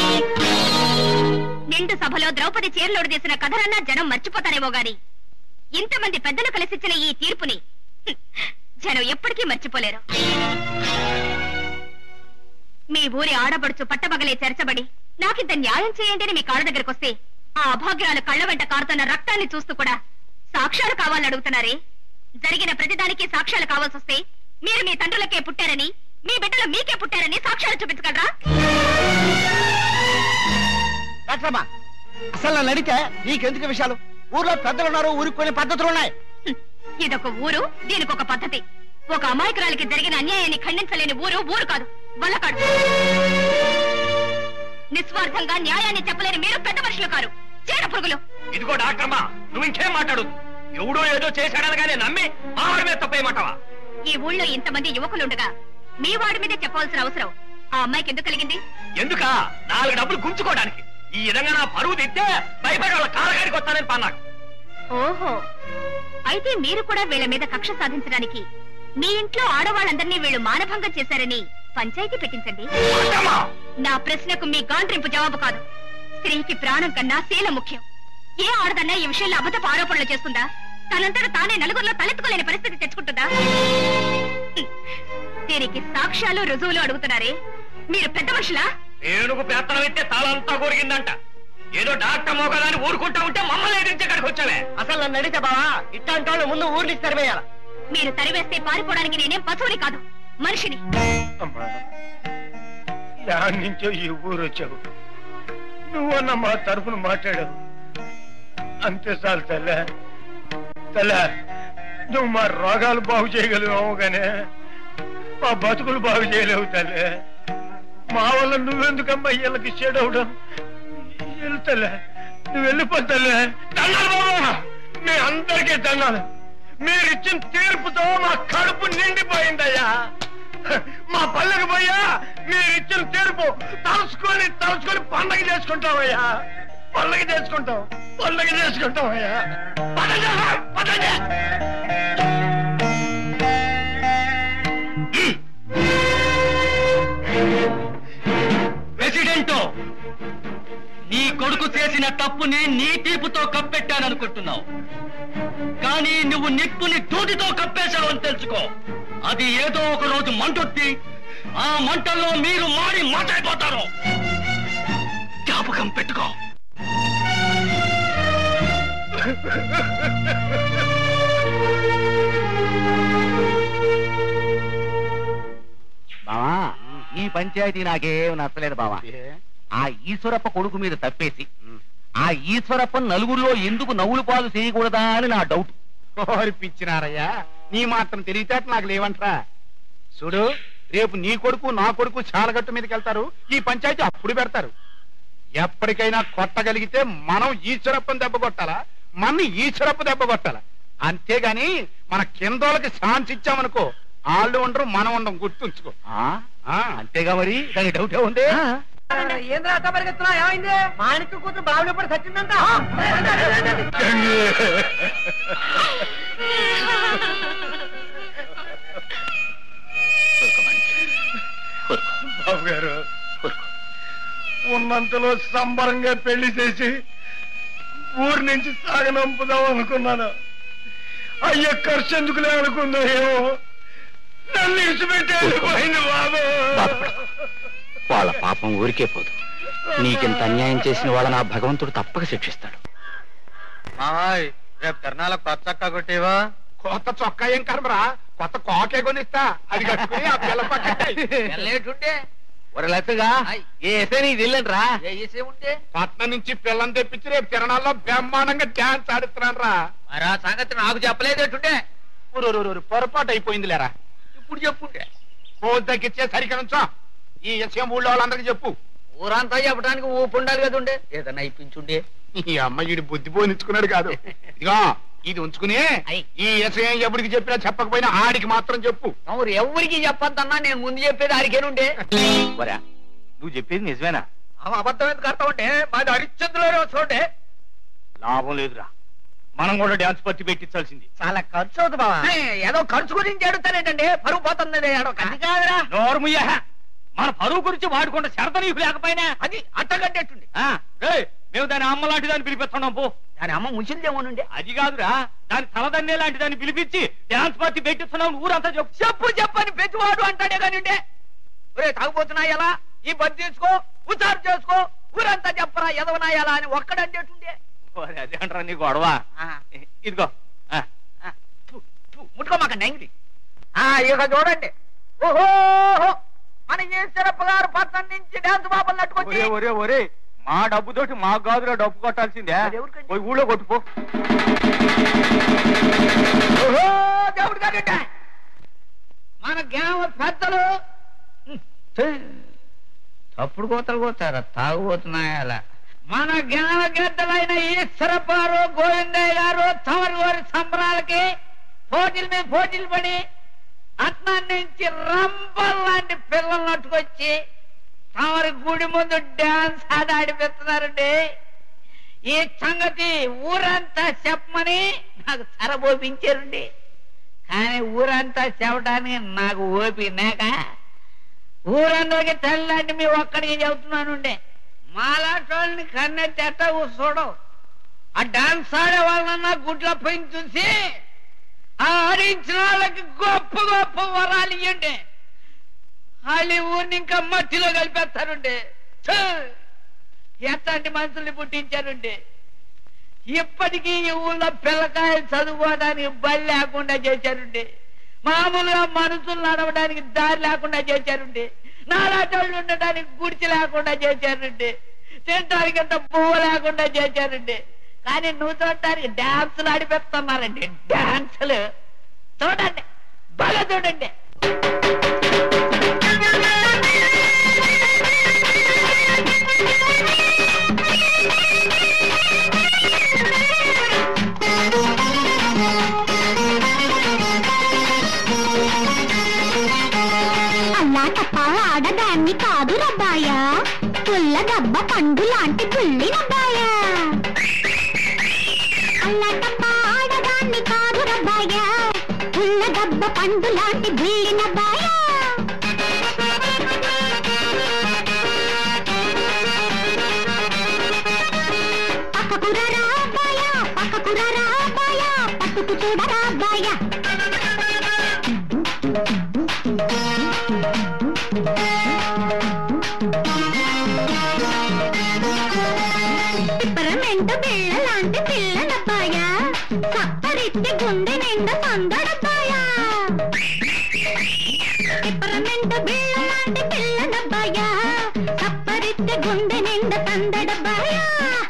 నిండు సభలో ద్రౌపది చీరలోడు చేసిన కథనన్నా జనం మర్చిపోతారేమో గాని ఇంతమంది పెద్దలు కలిసిచ్చిన ఈ తీర్పుని హ్మ్, జనం ఎప్పటికీ మర్చిపోలేరు మీ ఊరి ఆడబడుచు పట్టబగలే చేర్చబడి నాకింత న్యాయం చేయండి అని మీ కాళ్ళ దగ్గరకు వస్తే ఆ అభాగ్యాలు కళ్ళ వెంట కారుతున్న రక్తాన్ని చూస్తూ కూడా సాక్ష్యాలు కావాలని అడుగుతున్నారే జరిగిన ప్రతిదానికి సాక్ష్యాలు కావాల్సి వస్తే మీరు మీ తండ్రులకే పుట్టారని మీ బిడ్డలు మీకే పుట్టారని సాక్ష్యాలు చూపించగలరా లక్ష్మమ్మ అసలు నన్ను అడిగితే నీకెందుకు ఈ విషయాలు ఊర్లో పెద్దలు ఉన్నారు ఊరికి కొన్ని పద్ధతులు ఉన్నాయి హ్మ్. ఇదొక ఊరు దీనికి ఒక పద్ధతి ఒక అమాయకురాలికి జరిగిన అన్యాయాన్ని ఖండించలేని ఊరు ఊరు కాదు వల్లకాడు నిస్వార్థంగా న్యాయాన్ని చెప్పలేని మీరు పెద్ద మనుషులు కారు చీడ పురుగులు ఇదిగో డాక్టర్మ నువ్వు ఇంకేం మాట్లాడు ఎవడో ఏదో చేశాడనగానే నమ్మి మా వాడి మీద తప్పేయమంటావా ఈ ఊళ్ళో ఇంతమంది యువకులుండగా మీ వాడి మీదే చెప్పవలసిన అవసరం ఆ అమ్మాయికి ఎందుకు కలిగింది ఎందుక నాలుగు డబ్బులు గుంజుకోవడానికి ఈ విధంగా నా పరువు తిట్టే భయపడి వాళ్ళ కాలగాడికి వస్తానని పన్నాడు ఓహో అయితే మీరు కూడా వీళ్ళ మీద కక్ష సాధించడానికి మీ ఇంట్లో ఆడవాళ్ళందరినీ వీళ్ళు మానభంగం చేశారని పంచాయతీ పెట్టించండి నా ప్రశ్నకు మీ గాండ్రింపు జవాబు కాదు స్త్రీకి ప్రాణం కన్నా శీల ముఖ్యం ఏ ఆడదన్నా ఈ విషయంలో అబద్ధపు ఆరోపణలు చేస్తుందా తనంతట తానే నలుగురిలో తలెత్తుకోలేని పరిస్థితి తెచ్చుకుంటుందా హ్మ్. దీనికి సాక్ష్యాలు రుజువులు అడుగుతున్నారే మీరు పెద్ద మనుషులా ఏనుగు పెత్తనం ఎత్తే తలంతా కొరిగిందంట ఏదో డాక్టర్ మోగదాన్ని ఊరుకుంటా ఉంటే మమ్మల్ని ఎదిరించి ఇక్కడికి వచ్చావే అసలు నన్ను అడిగితే బావా ఇట్లాంటి వాళ్ళు ముందు ఊరి నుంచి తరివేయాల మీరు తరివేస్తే పారిపోవడానికి నేనేం పశువుని కాదు మనిషిని అమ్మా యాడ్ నుంచో ఈ ఊరు వచ్చావు నువ్వన్న మా తరఫున మాట్లాడావు అంతే చాలు తల్లే తల్లే నువ్వు మా రోగాలు బాగు చేయగలిగావు గానే మా బతుకులు బాగు చేయలేవు తల్లే మా వల్ల నువ్వెందుకమ్మా వీళ్ళకి చెడవడం వెళ్తలే నువ్వు వెళ్ళిపోతలే దండాలు బాబా మీ అందరికీ దండాలు మీరిచ్చిన తీర్పుతో మా కడుపు నిండిపోయిందయ్యా మా పల్లెకి పోయా మీరు ఇచ్చిన తీర్పు తలుసుకొని తలుసుకొని పండగ చేసుకుంటామయ్యా పండగ చేసుకుంటాం పండగ చేసుకుంటామయ్యా పదండి, పదండి. ప్రెసిడెంట్ నీ కొడుకు చేసిన తప్పుని నీ తీపుతో కప్పెట్టాననుకుంటున్నావు కానీ నువ్వు నిప్పుని దూటితో కప్పేశావు అని తెలుసుకో అది ఏదో ఒక రోజు మంటొత్తి ఆ మంటల్లో మీరు మాడి మాట్లాడిపోతారు జ్ఞాపకం పెట్టుకో బావా ఈ పంచాయతీ నాకేం నచ్చలేదు బావా ఆ ఈశ్వరప్ప కొడుకు మీద తప్పేసి ఆ ఈశ్వరప్ప నలుగురిలో ఎందుకు నవ్వులు పాలు చేయకూడదా అని నా డౌట్ ఓరి పిచ్చినారయ్యా నీ మాత్రం తెలివితేట నాకు లేవంట్రా చూడు రేపు నీ కొడుకు నా కొడుకు చాలగట్టు మీదకి వెళ్తారు ఈ పంచాయతీ అప్పుడు పెడతారు ఎప్పటికైనా కొట్టగలిగితే మనం ఈశ్వరప్పని దెబ్బ కొట్టాలా మన ఈశ్వరప్ప దెబ్బ కొట్టాలా అంతేగాని మన కిందోళ్ళకి ఛాన్స్ ఇచ్చామనుకో వాళ్ళు ఉండరు మనం ఉండం గుర్తుంచుకో అంతేగా మరి దానికి డౌటే ఉంది ఏంద్రా అట్ట పరిగెత్తున్నా ఏమైంది మాణిక్య కూతురు బావిలో పడి చచ్చిందంట బాబు గారు ఉన్నంతలో సంబరంగా పెళ్లి చేసి ఊరి నుంచి సాగనంపుదాం అనుకున్నాను అయ్యో ఖర్చు ఎందుకులే అనుకుందో ఏమో నన్ను ఇచ్చిపెట్టి వెళ్ళిపోయింది బాబు వాళ్ళ పాపం ఊరికే పోదు నీకింత అన్యాయం చేసిన వాళ్ళ నా భగవంతుడు తప్పక శిక్షిస్తాడు రేపు తిరణాల కొత్త చొక్కా కొట్టేవా కొత్త చొక్కా ఏం కర్మరా కొత్త కోకే కొనిస్తా అది కట్టుకుని ఆ పిల్ల వెళ్ళేటుంటే ఒరే లచ్చగా ఏ ఎసే నీకు తెలియదురా వేసే ఉంటే పట్నం నుంచి పిల్లని తెప్పించి రేపు తిరణాల్లో బ్రహ్మాండంగా డాన్స్ ఆడుతున్నాను రా మరి ఆ సంగతి నాకు చెప్పలేదేటుంటే పొరపాటు అయిపోయింది లేరా ఇప్పుడు చెప్పుంటే ఫోన్ తగ్గిచ్చే సరిగ్గా నుంచో ఈ విషయం ఊళ్ళో వాళ్ళందరికీ చెప్పు ఊరంతా చెప్పడానికి ఊపు ఉండాలి కదా ఉండే ఏదన్నా ఇప్పించుండే ఈ అమ్మాయి బుద్ధి పోనిచ్చుకున్నాడు కాదు ఇదిగో ఇది ఉంచుకుని ఈ విషయం ఎప్పటికి చెప్పినా చెప్పకపోయినా ఆడికి మాత్రం చెప్పు అవును ఎవరికి చెప్పొద్దన్నా నేను ముందు చెప్పేది ఆరికేనుండే వరా నువ్వు చెప్పేది నిజమేనా ఆమె అబద్ధం ఎందుకు అర్థం అంటే మాది హరిశ్చంద్రలోనే వస్తుంటే లాభం లేదురా మనం కూడా డాన్స్ పట్టి పెట్టించాల్సింది చాలా ఖర్చు అవుతుంది బావా ఏదో ఖర్చు గురించి అడుగుతానేటండి పరుగు పోతుంది ఏడో అది కాదురా నోర్ముయ్య మన పరువు గురించి వాడుకుంటే శరత నీకు లేకపోయినా అది అట్టగట్టేట్టుండి ఆ, రేయ్, మేము దాని అమ్మ లాంటి దాన్ని పిలిపిస్తున్నాం పో దాని అమ్మ ముసిలిదేమోనుండే అది కాదురా దాని తలదన్నే లాంటి దాన్ని పిలిపించి డాన్స్ పార్టీ పెట్టిస్తున్నాం ఊరంతా చెప్పు చెప్పు చెప్పని పెట్టువాడు అంటాడే కానిండే ఒరే తాగుపోతున్నా ఎలా ఈ పని తీసుకో ఉచారు చేసుకో ఊరంతా చెప్పరా ఎదవనా ఎలా అని ఒక్కడంటేటుండే అదే అంటారా నీ గొడవ ఇదిగో ఆ. ముట్టుకోమాక నెంగిడి ఆ ఇక చూడండి ఓహో మన ఈశ్వరప్ప గారు పక్కన నుంచి డాన్స్ బాబులు నట్టుకొచ్చి ఒరే ఒరే ఒరే మా డబ్బుతోటి మా గాజులో డబ్బు కొట్టాల్సిందే పోయి ఊళ్ళో కొట్టుకో ఓహో దేవుడు గారు మన గ్రామ పెద్దలు తప్పుడు కోతలు కోతారా తాగుబోతున్నాయా మన జ్ఞాన గద్దలైన ఈశ్వరపారు గోవిందయ్య గారు తమరి వారి సంబరాలకి పోటీల మీద పోటీలు పడి అట్నం నుంచి రంపల్ లాంటి పిల్లలు నట్టుకొచ్చి తమరి గుడి ముందు డాన్స్ ఆడి ఆడిపిస్తున్నారండి ఈ సంగతి ఊరంతా చెప్పమని నాకు సరబోపించారండి కానీ ఊరంతా చెప్పడానికి నాకు ఓపినాక ఊరందరికి తెల్లండి మీ ఒక్కడికి చెబుతున్నానుండే మాలాంటి వాళ్ళని కన్నెత్తి ఎట్టా చూడవు ఆ డాన్స్ ఆడే వాళ్ళన్నా గుడ్ల పైన చూసి ఆ ఆడించిన వాళ్ళకి గొప్ప గొప్ప వరాలు ఇవ్వండి వాళ్ళు ఈ ఊరిని ఇంకా మట్టిలో కలిపేస్తారుండే ఛ! ఎట్లాంటి మనుషుల్ని పుట్టించారుండే ఇప్పటికీ ఈ ఊళ్ళో పిల్లకాయలు చదువుకోవడానికి బలి లేకుండా చేశారుండే మామూలుగా మనుషులు నడవడానికి దారి లేకుండా చేశారుండే నాలాటోళ్ళు ఉండడానికి గుడిచి లేకుండా చేశారుండే తినడానికి అంత పువ్వు లేకుండా చేశారుండే కానీ నువ్వు చూడటానికి డాన్సులు ఆడిపెడుతున్నారండి డాన్సులు చూడండి బాగా చూడండి అల్లా తప్ప ఆడదాన్ని కాదు రబ్బాయా పుల్ల దబ్బ పండు లాంటి బుల్లి రబ్బాయా అల్లా తప్ప ఆడదాన్ని కాదు రబ్బాయా పుల్ల దబ్బ పండు లాంటి బుల్లి నబ్బాయా పక్కకురా అబ్బాయా పక్కకురా అబ్బాయా పట్టుకు చూడరా అబ్బాయా పిప్పరమెంటు బిళ్ళ లాంటి పిల్లనబ్బాయా సప్పరిత్తి గుండె నిండా సందడబ్బాయా పిప్పరమెంటు బిళ్ళ లాంటి పిల్లనబ్బాయా సప్పరిత్తి గుండె నిండా సందడబ్బాయా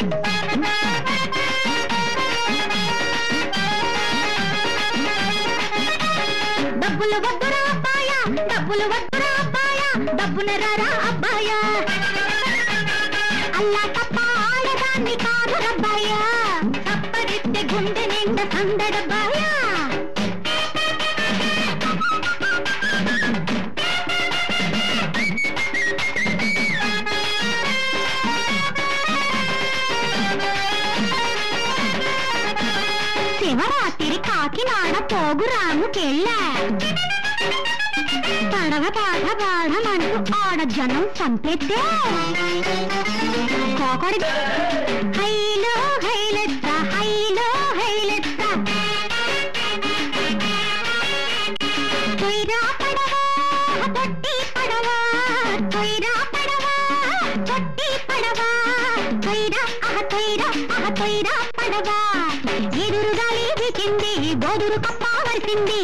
డబ్బులు వద్దురా అబ్బాయా డబ్బులు వద్దురా అబ్బాయా డబ్బున రారా అబ్బాయా అల్లా తప్ప ఆడదాన్ని కాదు రబ్బాయా సప్పరిస్తే గుండె నిండా సందడబ్బాయా శివరాత్రి కాకినాడ పోగురాముకెళ్ళ పడవ పాట పాడమంటూ ఆడ జనం చంపెత్తే కోకడి హైలో హైలెత్త హైలో హైలెత్త కొయ్యరా పడవా పొట్టి పడవా కొయ్యరా పడవా పొట్టి పడవా కొయ్యరా అహ కొయ్యరా అహ కొయ్యరా పడవా ఎదురు గాలి వీచింది గోదురు కప్ప వరిసింది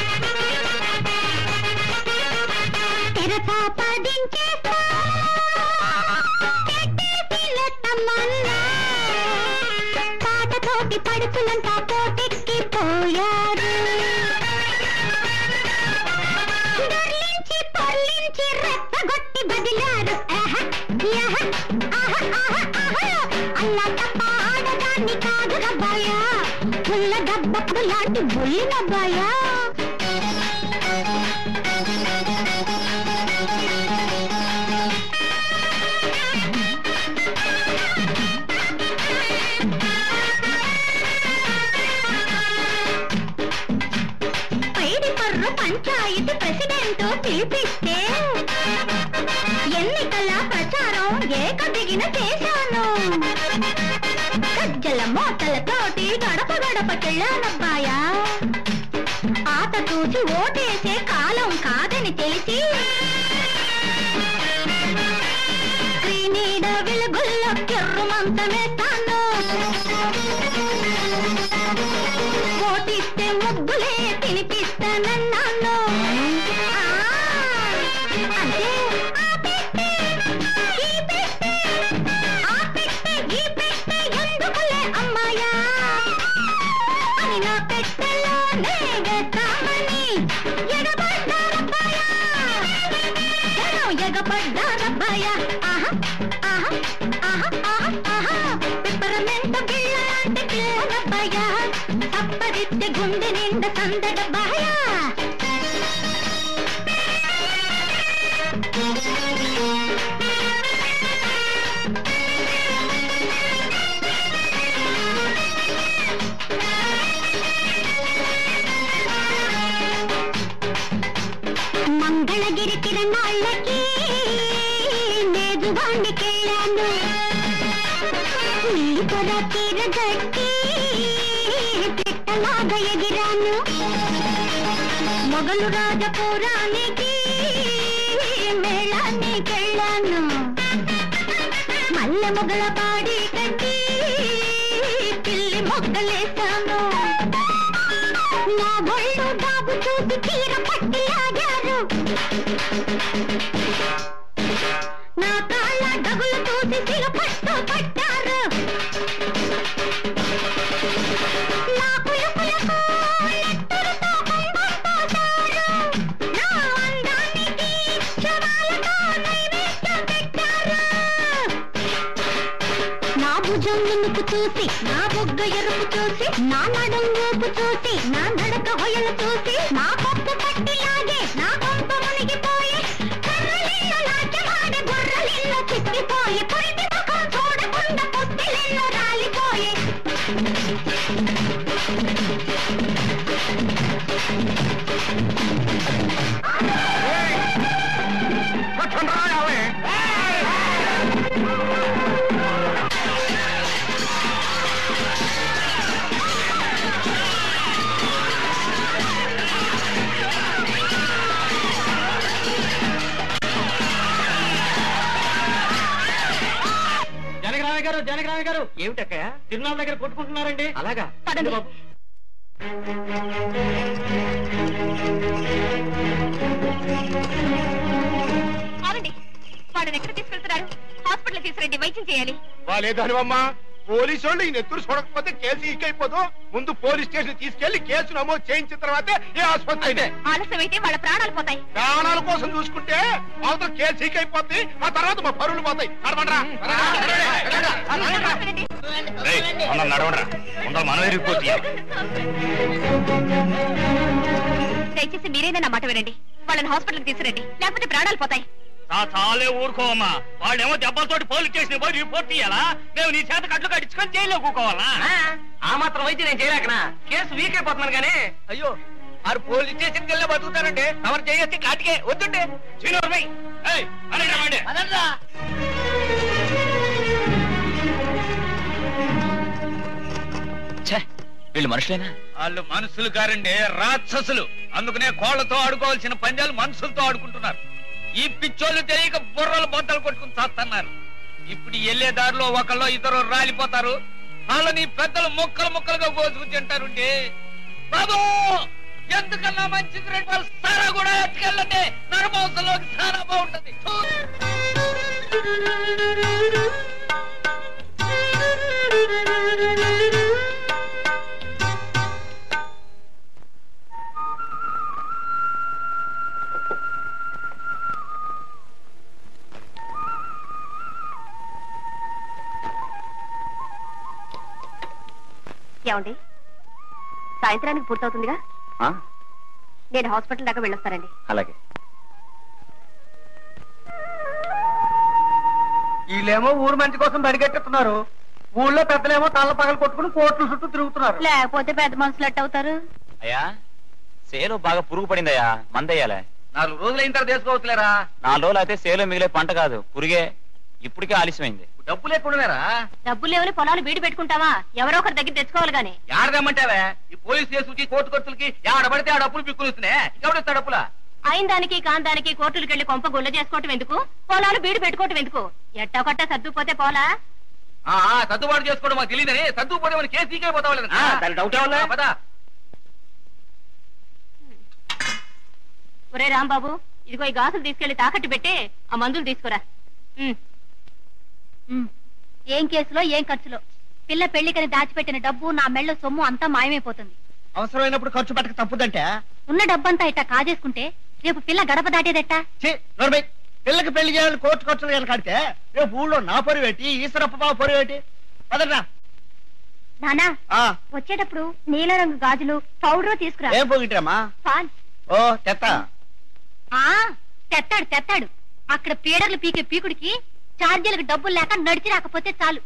తెరచా పదించేస్తా పాటతోటి పడుకులంతా పోటెక్కి పోయారు దొర్లించి పొర్లించి రెచ్చగొట్టి బదిలారు ఆహ, యహ, ఆహ, ఆహ, ఆహ. అల్లా తప్ప ఆడదాన్ని కాదు రబ్బాయా పుల్ల దబ్బప్పుడు లాంటి బుల్లి నబ్బాయా పైడి పర్రు పంచాయతీ ప్రెసిడెంట్ పిలిపిస్తే ఎన్నికల ప్రచారం ఏక దిగిన చేశాను గజ్జల మోతలతోటి గడప గడపకెళ్ళానబ్బాయా ఆట చూసి ఓటేసే కాలం కాదని తెలిసి మంచమేస్తాను ఓటిస్తే ముద్దులే తినిపిస్తానన్నాను ఆ, అంటే ఆ పెట్టె, ఈ పెట్టె, ఆ పెట్టె, ఈ పెట్టె ఎందుకులే అమ్మాయా అని నా పెట్టెలోనే వేస్తామని ఎగబడ్డారబ్బాయా జనం ఎగబడ్డారబ్బాయా ఆహా ఆహా ఆహా ఆహా ఆహా పిప్పరమెంత బిళ్ళ లాంటి పిల్లలబ్బాయా తప్పరిస్తే గుండె నిండా సందడబ్బాయా మంగళగిరి తిరణాళ్ళకి మేజువాణికెళ్ళాను ఉల్లిపొర తీరగట్టి పిట్టలాగా ఎగిరాను మొగలు రాజపురానికి మేళానికెళ్ళాను మల్లె మొగల పాడి కట్టి పిల్లి మొగ్గలేశాను నా ఒళ్ళు బాబు చూసి చీర పట్టి లాగారు నా కాళ్ళ డగులు చూసి సిగ పట్టు పట్టారు నా పులుపులకు నెత్తురుతో కుంభం పోశారు నా అందానికి శవాలతో నైవేద్యం పెట్టారు నా భుజం నునుపు చూసి నా బొగ్గ ఎరుపు చూసి నా నడుం ఊపు చూసి నా నడక హొయలు చూసి నా పప్పు పట్టిలాగే నా కొంప మునిగిపోయి కర్రలిల్లు నాట్యమాడే గుర్రలిల్లు చిక్కిపోయి పొరిటి ముఖం చూడకుండా పొత్తిలిల్లు రాలిపోయి జనగ్రామయ్య గారు జనగ్రామయ్య గారు ఏమిటక్కయ్య తిరునాళ్ళ దగ్గర కొట్టుకుంటున్నారండి అలాగా పదండి. బాబు ఆగండి వాళ్ళని ఎక్కడ తీసుకెళ్తున్నారు హాస్పిటల్ తీసుకురండి వైద్యం చేయాలి వాలేదానివమ్మా పోలీసు వాళ్ళు ఈ నెత్తురు చూడకపోతే కేసు ఈకైపోదు ముందు పోలీస్ స్టేషన్ తీసుకెళ్లి కేసు నమోదు చేయించిన తర్వాతే ఏ ఆసుపత్రి అయితే ఆలస్యం అయితే వాళ్ళ ప్రాణాలు పోతాయి ప్రాణాల కోసం చూసుకుంటే అవతల కేసు ఈకైపోద్ది ఆ తర్వాత మా పరువులు పోతాయి నడవండ్రా. నడవడరా ముందర మనం ఎరిగిపోతీ దయచేసి మీరైనా నా మాట వినండి వాళ్ళని హాస్పిటల్కి తీసుకురండి లేకపోతే ప్రాణాలు పోతాయి చాలే ఊరుకోవమ్మా వాళ్ళేమో దెబ్బలతోటి పోలీస్ స్టేషన్ పోయి రిపోర్ట్ ఇయ్యాలా మేము నీ చేత కట్లు కట్టించుకొని జైల్లో కూకోవాలా ఆ మాత్రం వైద్యం నేను చేయలేకనా కేసు వీక్ అయిపోతున్నాను కానీ అయ్యో ఆరు పోలీస్ స్టేషన్ కెళ్ళే బతుకుతారంటే ఎవరు చేయొచ్చి కాటికే వద్దుంటే శ్రీనివాసరాయ్, ఏయ్, అనండి, అనండి. ఛే, వీళ్ళు మనుషులేనా వాళ్ళు మనుషులు కారండి రాక్షసులు అందుకనే కోళ్లతో ఆడుకోవాల్సిన పందాలు మనుషులతో ఆడుకుంటున్నారు ఈ పిచ్చోళ్ళు తెలియక బుర్రలు బొంతలు కొట్టుకుని చేస్తున్నారు ఇప్పుడు వెళ్ళే దారిలో ఒకళ్ళు ఇద్దరు రాలిపోతారు వాళ్ళని పెద్దలు ముక్కలు ముక్కలుగా కోసుకు తింటారుండి బాబు ఎందుకన్నా మంచిది రెండు వాళ్ళు సారా కూడా ఎట్టుకెళ్ళండి నరమాంసంలోకి సారా బాగుంటది ఏమండి సాయంత్రానికి పూర్తవుతుందిగా నేను హాస్పిటల్ దాకా వెళ్ళొస్తానండి అలాగే వీళ్ళేమో ఊరు మంచి కోసం బడిగెట్టుతున్నారు ఊళ్ళో పెద్దలేమో తల్ల పగలు కొట్టుకుని కోట్ల చుట్టూ తిరుగుతున్నారు లేకపోతే పెద్ద మనుషులు ఎట్ట అవుతారు అయ్యా సేలు బాగా పురుగు పడిందయ్యా మందయ్యాలే నాలుగు రోజులు అయిన తర్వాత వేసుకోవచ్చులేరా నాలుగు రోజులు అయితే సేలో మిగిలే పంట కాదు పురిగే ఇప్పటికే ఆలస్యమైంది డబ్బు లేకుండానేరా డబ్బులు లేవని పొలాలు బీడి పెట్టుకుంటావా ఎవరో ఒకరి దగ్గర తెచ్చుకోవాలి గాని ఏడదమ్మంటావే ఈ పోలీస్ కేసుకి కోర్టు ఖర్చులకి ఏడబడితే ఆ డబ్బులు పిక్కులుస్తున్నాయి ఇంకెవడిస్తా డబ్బులా అయిన దానికి కాని దానికి కోర్టులకు వెళ్లి కొంప గుల్ల చేసుకోవటం ఎందుకు పొలాలు బీడు పెట్టుకోవటం ఎందుకు ఎట్టా కొట్టా సర్దుకుపోతే పోలా ఆ, ఆ, సర్దుబాటు చేసుకోవడం మాకు తెలియదని సర్దుకుపోతే మన కేసు సీకే పోతావు లేదా దాని డౌట్ ఏమన్నా పదా ఒరే రాంబాబు ఇదిగో ఈ గాజులు తీసుకెళ్లి తాకట్టు పెట్టి ఆ మందులు తీసుకురా ఉమ్. ఉమ్. ఏం కేసులో ఏం ఖర్చులో పిల్ల పెళ్లికని దాచిపెట్టిన డబ్బు నా మెళ్ళ సొమ్ము అంతా మాయమైపోతుంది అవసరమైనప్పుడు ఖర్చు పెట్టక తప్పుదంటే ఉన్న డబ్బంతా ఇట్టా కాజేసుకుంటే రేపు పిల్ల గడప దాటేదట్టా నోర్మై పిల్లకి పెళ్లి చేయాలని కోర్టు ఖర్చులు కనుకాడితే రేపు ఊళ్ళో నా పొరి పెట్టి ఈశ్వరప్ప బావ పొరి పెట్టి పదరా నానా ఆ, వచ్చేటప్పుడు నీల రంగు గాజులు పౌడర్ తీసుకురా ఏం పోగిట్రమ్మా పాన్ ఓ తెత్త ఆ తెత్తాడు తెత్తాడు అక్కడ పీడర్లు పీకే పీకుడికి ఛార్జీలకు డబ్బులు లేక నడిచి రాకపోతే చాలు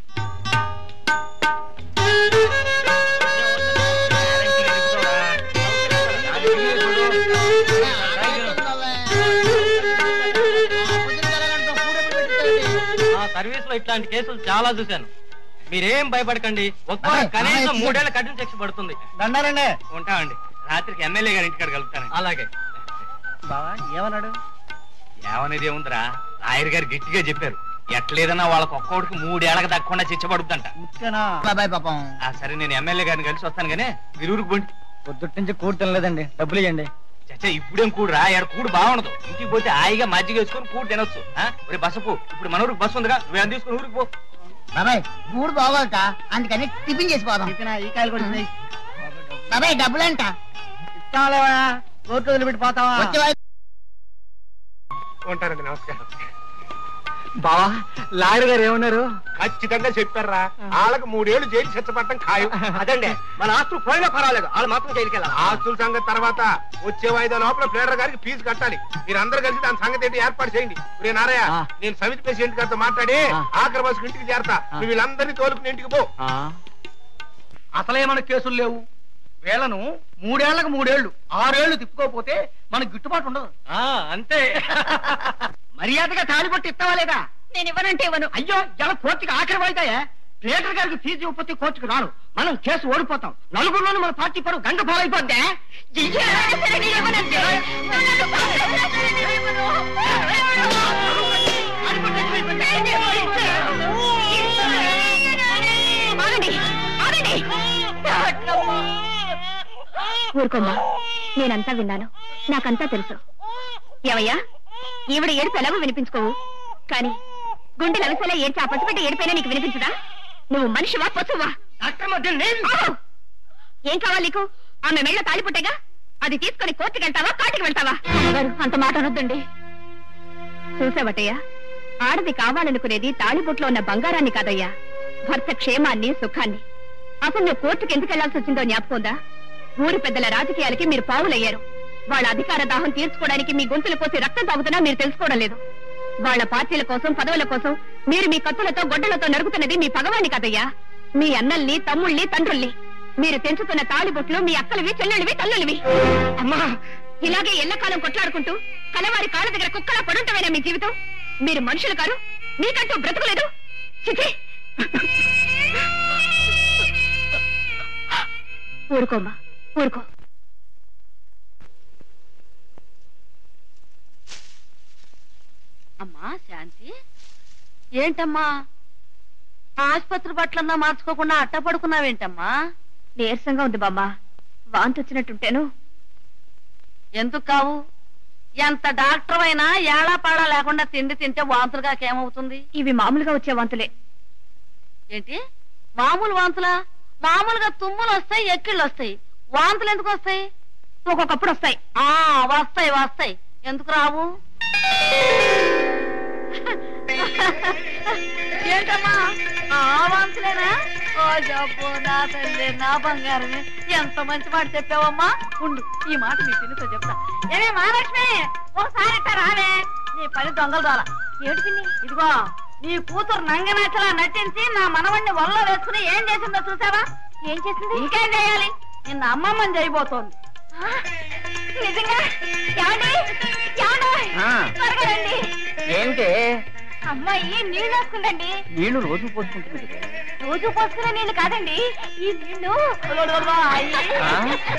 ఆ సర్వీస్ లో ఇట్లాంటి కేసులు చాలా చూశాను మీరేం భయపడకండి ఒక్క కనీసం మూడేళ్ల కఠిన శిక్ష పడుతుంది దండారండి ఉంటామండి రాత్రికి ఎమ్మెల్యే గారి ఇంటికాడ కలుపుతాను అలాగే బావా ఏమన్నాడు ఏమనేది ఏముందిరా లాయర్ గారు గట్టిగా చెప్పారు ఎట్లేదన్నా వాళ్ళకి ఒక్కోడికి మూడేళ్లకు దక్కకుండా శిక్ష పడుద్దంట ముఖ్యనా బాబాయ్ పాపం ఆ సరే నేను ఎమ్మెల్యే గారిని కలిసి వస్తాను కానీ మీరు ఊరికి పోండి పొద్దుటి నుంచి కూడి తినలేదండి డబ్బులు ఇవ్వండి చచ్చా ఇప్పుడేం కూడురా ఎక్కడ కూడు బాగుండదు ఇంటికి పోతే హాయిగా మజ్జిగ వేసుకొని కూడు తినొచ్చు ఆ? ఒరే బస్సుకు ఇప్పుడు మన ఊరికి బస్సు ఉందిగా నువ్వు తీసుకుని ఊరికి పో బాబాయ్ మూడు బాగోక అందుకని టిఫిన్ చేసి పోదాం ఈ కాయలు కూడా ఉన్నాయి. బాబాయ్ డబ్బులంట ఇస్తాంలేవా కోర్టు వదిలిపెట్టి పోతావా ఉంటారండి నమస్కారం బావా లాయర్ గారు ఏమన్నారు ఖచ్చితంగా చెప్పారా వాళ్ళకి మూడేళ్లు జైలు శిక్ష పట్టడం ఖాయం అదండి మన ఆస్తులు పోయినా పర్వాలేదు వాళ్ళు మాత్రం జైలుకి వెళ్ళాలి ఆస్తుల సంగతి తర్వాత వచ్చే వాయిదా లోపల ప్లేడర్ గారికి ఫీజు కట్టాలి మీరు అందరూ కలిసి దాని సంగతి ఏంటి ఏర్పాటు చేయండి ఒరే నారయ్య ఆ. నేను సమితి ప్రెసిడెంట్ గారితో మాట్లాడి ఆ. ఆఖరి బస్సు ఇంటికి చేరతా నువ్వు వీళ్ళందరినీ తోలుకుని ఇంటికి పో అసలే మన కేసులు లేవు వీళ్ళను మూడేళ్లకు మూడేళ్లు ఆరేళ్లు తిప్పుకోకపోతే మనకు గిట్టుబాటు ఉండదు అంతే మర్యాదగా తాలిపట్టు ఇస్తావా లేదా నేను ఇవ్వనంటే ఇవ్వను అయ్యో ఇలా కోర్టుకి ఆఖరి వాయిదాయే థియేటర్ గారికి ఫీజు ఇవ్వకపోతే కోర్టుకు రాను మనం కేసు ఓడిపోతాం నలుగురులోనూ మన పార్టీ పరువు గంగ పాలైపోద్దే ఆగండి, ఆగండి. ఊరుకోమ్మా నేనంతా విన్నాను నాకంతా తెలుసు ఏవయ్యా ఈవిడ ఏడుపు ఎలాగో వినిపించుకోవు కానీ గుండె లవిసలా ఏడ్చి ఆ పసిపెట్టి ఏడిపోయినా నీకు వినిపించదా నువ్వు మనిషివా పశువా ఆగు! ఏం కావాలి నీకు ఆమె మెళ్ళ తాలిపుట్టేగా అది తీసుకొని కోర్టుకి వెళ్తావా కాటికి వెళ్తావా అమ్మగారు అంత మాట అనొద్దండి చూసావటయ్యా ఆడది కావాలనుకునేది తాళిబొట్లో ఉన్న బంగారాన్ని కాదయ్యా భర్త క్షేమాన్ని సుఖాన్ని అసలు నువ్వు కోర్టుకి ఎందుకు వెళ్లాల్సి వచ్చిందో జ్ఞాపకందా ఊరి పెద్దల రాజకీయాలకి మీరు పావులయ్యారు వాళ్ళ అధికార దాహం తీర్చుకోవడానికి మీ గొంతులు కోసి రక్తం తాగుతున్నా మీరు తెలుసుకోవడం లేదు వాళ్ళ పార్టీల కోసం పదవుల కోసం మీరు మీ కత్తులతో గొడ్డలతో నరుగుతున్నది మీ పగవాణ్ణి కదయ్యా మీ అన్నల్ని తమ్ముళ్ళని తండ్రుల్ని మీరు తెంచుతున్న తాళిబొట్లు మీ అక్కలవి చెల్లెళ్ళవి తల్లులవి అమ్మా ఇలాగే ఎల్లకాలం కొట్లాడుకుంటూ కలవారి కాళ్ళ దగ్గర కుక్కలా పడుంటమేనా మీ జీవితం మీరు మనుషులు కారు మీకంటూ బ్రతకలేదు చిచి ఊరుకోమ్మా ఊరుకో అమ్మా శాంతి ఏంటమ్మా ఆసుపత్రి బట్టలన్నా మార్చుకోకుండా అట్ట పడుకున్నావేంటమ్మా నీరసంగా ఉంది బామ్మ వాంతి వచ్చినట్టుంటేను ఎందుకు కావు ఎంత డాక్టర్ అయినా ఏడాపాడా లేకుండా తిండి తింటే వాంతులుగా ఏమవుతుంది ఇవి మామూలుగా వచ్చే వాంతులే ఏంటి మామూలు వాంతులా మామూలుగా తుమ్ములు వస్తాయి ఎక్కిళ్ళు వస్తాయి వాంతులు ఎందుకు వస్తాయి ఒక్కొక్కప్పుడు వస్తాయి ఆ వస్తాయి వస్తాయి ఎందుకు రావు ఏంటమ్మా ఆ వాంతులేనా ఓ జబ్బు నా తల్లి నా బంగారమే ఎంత మంచి మాట చెప్పావమ్మా ఉండు ఈ మాట నీ పిన్నితో చెప్తా ఏమే మహాలక్ష్మి ఓసారి ఇట్టా రావే నీ పని దొంగలు ద్వారా ఏడు పిన్ని ఇదిగో నీ కూతురు నంగనచ్చలా నటించి నా మనవణ్ణి వల్ల వేసుకుని ఏం చేసిందో చూసావా ఏం చేసింది ఇంకేం చేయాలి నిన్న అమ్మమ్మని చేయబోతోంది నిజంగా ఏమండి ఏమండి ఆ. త్వరగా రండి ఏమిటి అమ్మాయి నీళ్ళు వేసుకుందండి నీళ్లు రోజు పోసుకుంటుంది కదా రోజు పోసుకునే నీళ్ళు కాదండి ఈ నీళ్లు ఆ?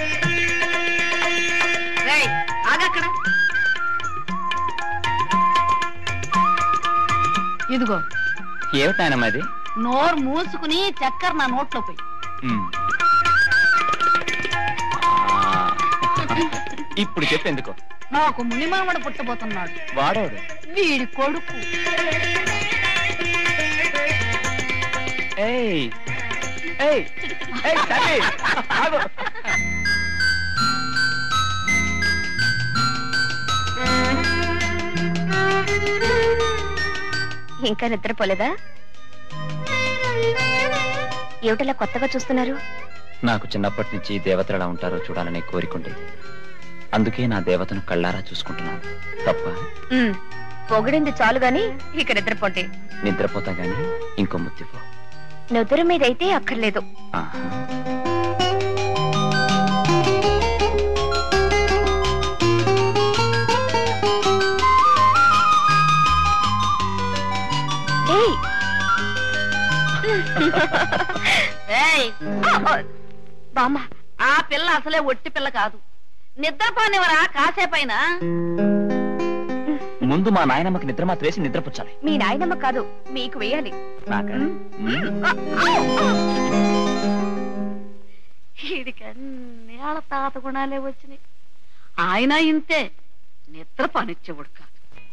రేయ్, ఆగక్కడ ఇదిగో ఏమిటి నాయనమ్మా ఇది నోరు మూసుకుని చక్కెర నా నోట్లో పోయి ఇప్పుడు చెప్పేందుకు నాకు మునిమామడ పుట్టబోతున్నాడు వాడేవాడు వీడి కొడుకు ఏయ్ ఏయ్ ఏయ్ తల్లి ఆగు ఇంకా నిద్రపోలేదా ఏమిటలా కొత్తగా చూస్తున్నారు నాకు చిన్నప్పటి నుంచి దేవతలు ఎలా ఉంటారో చూడాలనే కోరికుండేది అందుకే నా దేవతను కళ్ళారా చూసుకుంటున్నాను తప్ప ఉమ్, పొగిడింది చాలు గాని ఇక నిద్రపోండి నిద్రపోతా గానీ ఇంకో ముత్తిపో నుదురు మీదైతే అక్కర్లేదు ఆహా. ఏయ్ ఏయ్ బామ్మ ఆ పిల్ల అసలే ఒట్టి పిల్ల కాదు నిద్రపోనివరా కాసేపైనా ముందు మా నాయనమ్మకి నిద్ర మాత్రం వేసి నిద్రపుచ్చాలి మీ నాయనమ్మ కాదు మీకు వేయాలి నాకా వీడికి అన్ని వాళ్ళ తాత గుణాలే వచ్చినాయి ఆయన ఇంతే నిద్ర పనిచ్చేవాడు కాదు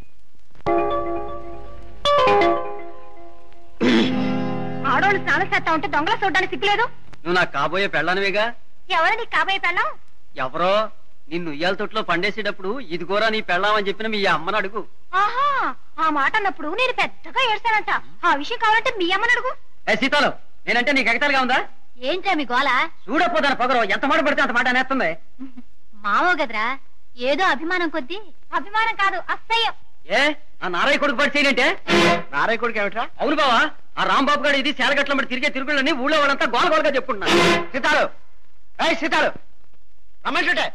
ఆడవాళ్ళు స్నానం చేస్తా ఉంటే దొంగల చూడడానికి సిగ్గులేదు నువ్వు నాకు కాబోయే పెళ్ళానివిగా ఎవరు నీకు కాబోయే పెళ్ళం ఎవరో నిన్ను ఉయ్యాల తొట్లో పండేసేటప్పుడు ఇదిగోరా నీ పెళ్ళామని చెప్పిన మీ అమ్మని అడుగు ఆహా ఆ మాట అన్నప్పుడు నేను పెద్దగా ఏడ్చానంట ఆ విషయం కావాలంటే మీ అమ్మని అడుగు ఏ సీతాలు నేనంటే నీకు ఎగతాలుగా ఉందా ఏంట్రా మీ గోల చూడపోతాను పొగరు ఎంత మాట పడితే అంత మాట అనేస్తుంది మావో గదరా ఏదో అభిమానం కొద్దీ అభిమానం కాదు అసహ్యం ఏ ఆ నారాయణ కొడుకు పడి చేయనంటే నారాయణ కొడుకు ఏమిట్రా అవును బావా ఆ రాంబాబు గారు ఇది శాలగట్ల మరి తిరిగే తిరుగుళ్ళని ఊళ్ళో వాళ్ళంతా గోల గోలగా చెప్పుకుంటున్నారు సీతాలు ఏ సీతాలు రమ్మంటుంటే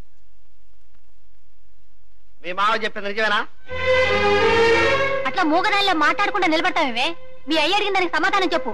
మీ మావ చెప్పింది నిజమేనా అట్లా మూగదానిలో మాట్లాడకుండా నిలబడతామే మీ అయ్య అడిగిన దానికి సమాధానం చెప్పు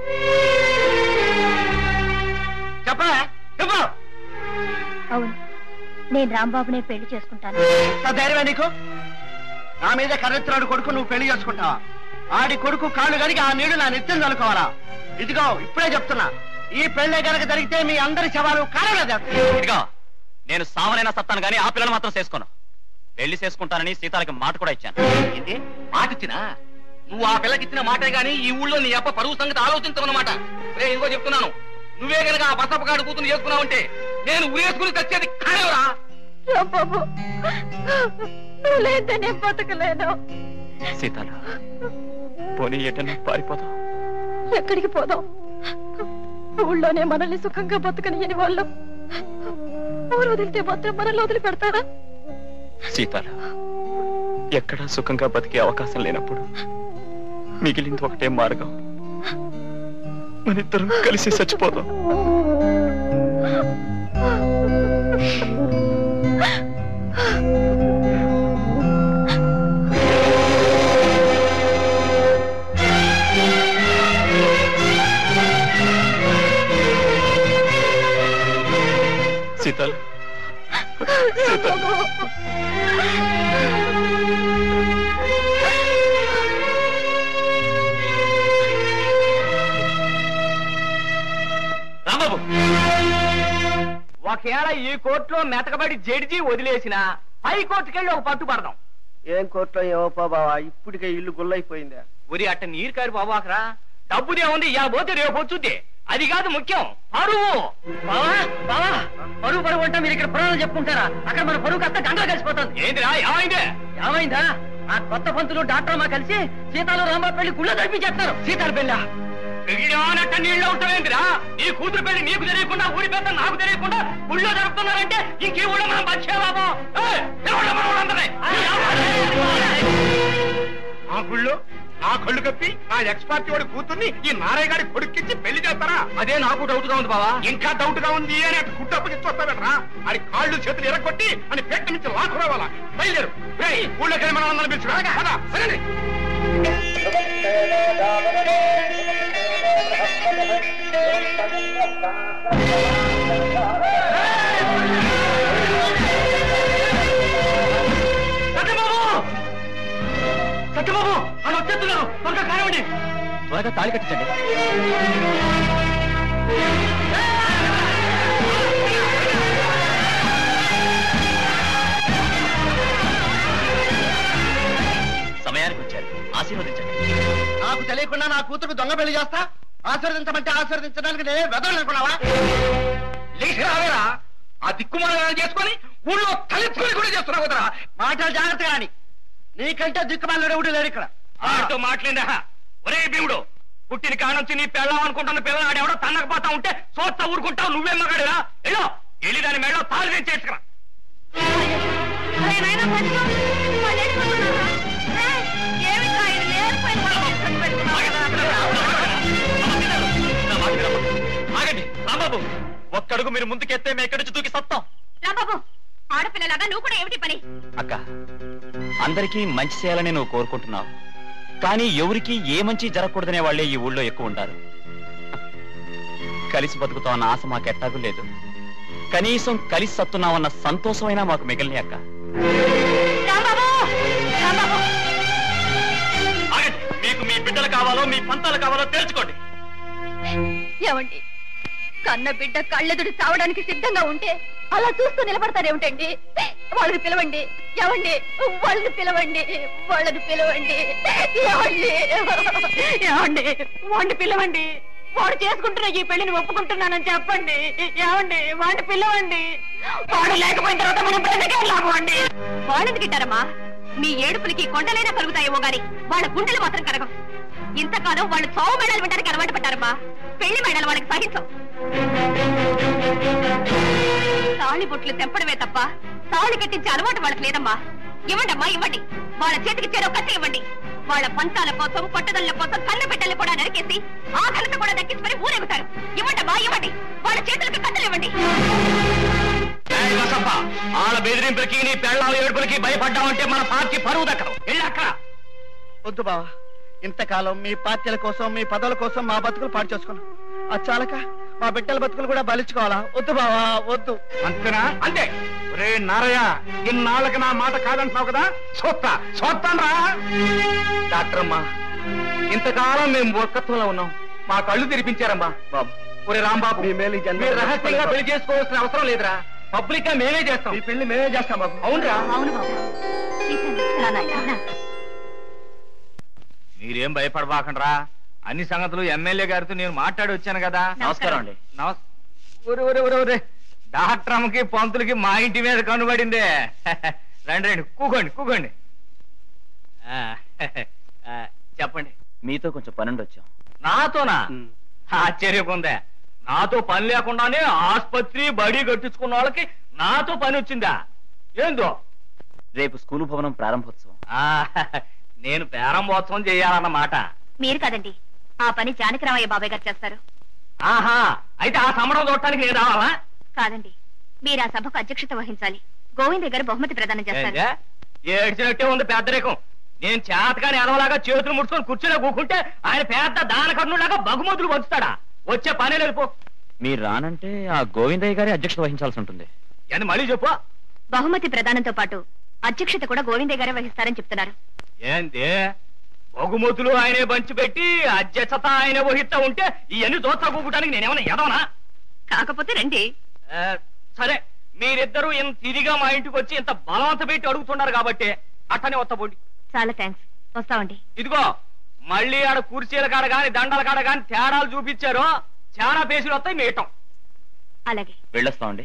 చెప్పరా చెప్పు అవును నేను రాంబాబునే పెళ్లి చేసుకుంటాను ఎంత ధైర్యమే నీకు నా మీద కర్రెత్తున్నాడు కొడుకు నువ్వు పెళ్లి చేసుకుంటావా ఆడి కొడుకు కాళ్ళు కడిగి ఆ నీళ్లు నా నెత్తిన చల్లుకోవాలా ఇదిగో ఇప్పుడే చెప్తున్నా ఈ పెళ్లి గనక జరిగితే మీ అందరి శవాలు కాలేదు ఇదిగో నేను సావనైనా సత్తాను గానీ ఆ పిల్లలు మాత్రం చేసుకోను పెళ్లి చేసుకుంటానని సీతాలకి మాట కూడా ఇచ్చాను ఏంటి మాట ఇచ్చినా నువ్వు ఆ పిల్లకి ఇచ్చిన మాటే గాని ఈ ఊళ్ళో నీ అప్ప పరువు సంగతి ఆలోచించమన్నమాట రే ఇంకో చెప్తున్నాను నువ్వే గనక ఆ బసప్ప కాడు కూతురు చేసుకున్నావంటే నేను ఉరేసుకుని తెచ్చేది కానివరా బాబు నువ్వు లేదంటే నేను బతకలేను సీతాలు పోనీ ఎటన్నా పారిపోదాం ఎక్కడికి పోదాం ఊళ్ళోనే మనల్ని సుఖంగా బతకని వాళ్ళు ఊరు వదిలితే మాత్రం మనల్ని వదిలి పెడతారా సీతాలు ఎక్కడా సుఖంగా బతికే అవకాశం లేనప్పుడు మిగిలింది ఒకటే మార్గం మనిద్దరం కలిసి చచ్చిపోదాం సీతాలు రాంబాబు ఒకవేళ ఈ కోర్టులో మెతకబడి జడ్జి వదిలేసిన హై కోర్టుకెళ్ళి ఒక పట్టు పడదాం ఏం కోర్టులో ఏమోపా బావా ఇప్పటికే ఇల్లు గుల్లైపోయిందా ఒరి అట్ట నీరు కారి బాబాకరా డబ్బుదే ఉంది ఇలా పోతే రేపు వచ్చుద్ది అది కాదు ముఖ్యం పరువు బావా బావా పరువు పరువు అంటే మీరు ఇక్కడ పురాణాలు చెప్పుకుంటారా అక్కడ మన పరువు కాస్త గంగలు కలిసిపోతుంది ఏంటిరా ఏమైందే ఏమైందా ఆ కొత్త పంతులు డాక్టర్ మా కలిసి సీతాలు రాంబాబు పెళ్లి గుళ్ళో జరిపించేస్తారు సీతాల పెళ్ళ పెళ్ళానట్ట నీళ్ళు అవుతావేంటిరా నీ కూతురు పెళ్లి నీకు తెలియకుండా ఊరి పెద్ద నాకు తెలియకుండా గుళ్ళో జరుపుతున్నారంటే ఇంకే ఊళ్ళో మనం బచ్చే బాబు ఆ గుళ్ళో నా కళ్ళు కప్పి నా ఎక్స్పర్ట్ వాడి కూతుర్ని ఈ నారాయణ గారి కొడుక్కిచ్చి పెళ్లి చేస్తారా అదే నాకు డౌట్ గా ఉంది బావా ఇంకా డౌట్ గా ఉంది అని అటు గుడ్డప్పకి చూస్తాడరా అది కాళ్ళు చేతులు ఎరగొట్టి అని పెట్ట నుంచి లాక్కురావాలా బయలుదేరు రేయ్, ఊళ్ళోకి వెళ్ళి మనం అందరం పిలుచురా పద, పదండి. సత్యబాబు సత్యబాబు అని వచ్చేస్తున్నారు త్వరగా కానివ్వండి త్వరగా తాళి కట్టించండి సమయానికి వచ్చారు ఆశీర్వదించండి నాకు తెలియకుండా నా కూతురు దొంగ పెళ్లి చేస్తా ఆశీర్వదించమంటే ఆశీర్వదించడానికి నేనే వెదలనుకున్నావా లేచి రావేరా ఆ దిక్కుమాలను చేసుకొని ఊళ్ళో తలెత్తుకొని కూడా చేస్తున్నావు కదరా మాటలు జాగ్రత్త కానీ నీకంటే దిక్కుమాలను ఎవడు లేరు ఇక్కడ ఆడితో మాట్లాడిందా ఒరే భీముడు పుట్టిన కానుంచి నీ పెళ్ళాం అనుకుంటున్న పిల్లలు ఎవడో తన్నకపోతా ఉంటే సోత్త ఊరుకుంటావు నువ్వే మగాడిరా ఎల్లో వెళ్ళి దాని మెడలో తాళి వేసి చేసుకురా ఆగండి రాంబాబు ఒక్కడుగు మీరు ముందుకెత్తే మేము ఎక్కడి నుంచి దూకి సత్తాం రాంబాబు ఆడపిల్లలాగా నువ్వు కూడా ఏమిటి పని అక్క అందరికీ మంచి చేయాలని నువ్వు కోరుకుంటున్నావు కానీ ఎవరికి ఏ మంచి జరగకూడదనే వాళ్ళే ఈ ఊళ్ళో ఎక్కువ ఉంటారు కలిసి బతుకుతామన్న ఆశ మాకు ఎట్టాగు లేదు కనీసం కలిసి సత్తున్నామన్న సంతోషమైనా మాకు మిగిలిన అక్క ఆగండి మీకు మీ బిడ్డలు కావాలో మీ పంతాలు కావాలో తెలుసుకోండి ఏమండి కన్న బిడ్డ కళ్ళెదుడు చావడానికి సిద్ధంగా ఉంటే అలా చూస్తూ నిలబడతారేమిటండి వాళ్ళని పిలవండి ఏమండి వాళ్ళని పిలవండి వాళ్ళని పిలవండి ఏమండి ఏమండి వాడిని పిలవండి వాడు చేసుకుంటున్న ఈ పెళ్లిని ఒప్పుకుంటున్నానని చెప్పండి ఏమండి వాడిని పిలవండి వాడు లేకపోయిన తర్వాత మనం బ్రతికే లాభం అండి వాళ్ళని గిట్టారమ్మా మీ ఏడుపులకి కొండలైనా కలుగుతాయేమో గాని వాళ్ళ గుండెలు మాత్రం కరగవు ఇంతకాలం వాళ్ళు చావు మెడలు వినడానికి అలవాటు పడ్డారమ్మా పెళ్లి మెడలు వాళ్ళకి సహించవు తాళి బొట్లు తెంపడమే తప్ప తాళి కట్టించే అలవాటు వాళ్ళకి లేదమ్మా ఇవ్వండమ్మా ఇవ్వండి వాళ్ళ చేతికి చెరో కత్తి ఇవ్వండి వాళ్ళ పంతాల కోసం పట్టుదల కోసం కన్ను బిడ్డల్ని కూడా నరికేసి ఆ ఘనత కూడా దక్కించుకొని ఊరేగుతారు ఇవ్వండమ్మా ఇవ్వండి వాళ్ళ చేతులకి కత్తులు ఇవ్వండి ఏయ్ బసప్ప, వాళ్ళ బెదిరింపులకి నీ పెళ్ళాల ఏడుపులకి భయపడ్డావంటే మన పార్టీ పరువు దక్కదు వెళ్ళి అక్కడ వద్దు బావా ఇంతకాలం మీ పార్టీల కోసం మీ పదవుల కోసం మా బతుకులు పాడు చేసుకున్నాం అది చాలక మా బిడ్డల బతుకులు కూడా బలించుకోవాలా వద్దు బావా వద్దు అంతేనా అంతే రే నారయ్య ఇన్నాళ్ళకి నా మాట కాదంటున్నావు కదా చూస్తా చూస్తాను రా డాక్టర్ అమ్మా ఇంతకాలం మేము మూర్ఖత్వంలో ఉన్నాం మా కళ్ళు తెరిపించారమ్మా బాబు ఒరే రాంబాబు మీరు రహస్యంగా పెళ్లి చేసుకోవాల్సిన అవసరం లేదురా పబ్లిక్ గా మేమే చేస్తాం ఈ పెళ్లి మేమే చేస్తాం బాబు అవునరా అవును బాబు మీరేం భయపడబాకండ్రా అన్ని సంగతులు ఎమ్మెల్యే గారితో నేను మాట్లాడి వచ్చాను కదా నమస్కారం అండి నమస్ ఒరే ఒరే ఒరే ఒరే డాక్టర్ అమ్మకి పంతులకి మా ఇంటి మీద కనుబడిందే రండి రండి కూకోండి కూకోండి ఆ, ఆ, చెప్పండి మీతో కొంచెం పనుండి వచ్చాం నాతోనా ఆశ్చర్యం ఉందే నాతో పని లేకుండానే ఆస్పత్రి బడి కట్టించుకున్న వాళ్ళకి నాతో పని వచ్చిందా ఏందో రేపు స్కూలు భవనం ప్రారంభోత్సవం ఆ, నేను ప్రారంభోత్సవం చేయాలన్నమాట మీరు కదండి ఆ పని జానకిరామయ్య బాబాయ్ గారు చేస్తారు ఆహా అయితే ఆ సంబరం చూడటానికి నేను రావాలా కాదండి మీరు ఆ సభకు అధ్యక్షత వహించాలి గోవింద్ గారు బహుమతి ప్రదానం చేస్తారు ఏందే? ఏడ్చినట్టే ఉంది పెద్దరికం నేను చేతగాని ఎలవలాగా చేతులు ముడుచుకొని కూర్చునే కూకుంటే ఆయన పెద్ద దానకర్ణులాగా బహుమతులు పంచుతాడా వచ్చే పని వెళ్ళిపో మీరు రానంటే ఆ గోవిందయ్య గారి అధ్యక్షత వహించాల్సి ఉంటుంది అని మళ్ళీ చెప్పు బహుమతి ప్రదానంతో పాటు అధ్యక్షత కూడా గోవిందయ్య గారే వహిస్తారని చెప్తున్నారు ఏంది బహుమతులు ఆయనే పంచి పెట్టి అధ్యక్షత ఆయన వహిస్తా ఉంటే ఇవన్నీ దోస్తా కూకటానికి నేనేమన్నా ఎదవనా కాకపోతే రండి ఆ, సరే మీరిద్దరూ ఇంత తిరిగా మా ఇంటికి వచ్చి ఇంత బలవంత పెట్టి అడుగుతున్నారు కాబట్టి అట్టనే వస్తపోండి చాలా థ్యాంక్స్ వస్తామండి ఇదిగో మళ్ళీ ఆడ కుర్చీల కాడ గాని దండల కాడ గాని తేడాలు చూపించారు చాలా పేసులు వస్తాయి మీటం అలాగే వెళ్ళొస్తామండి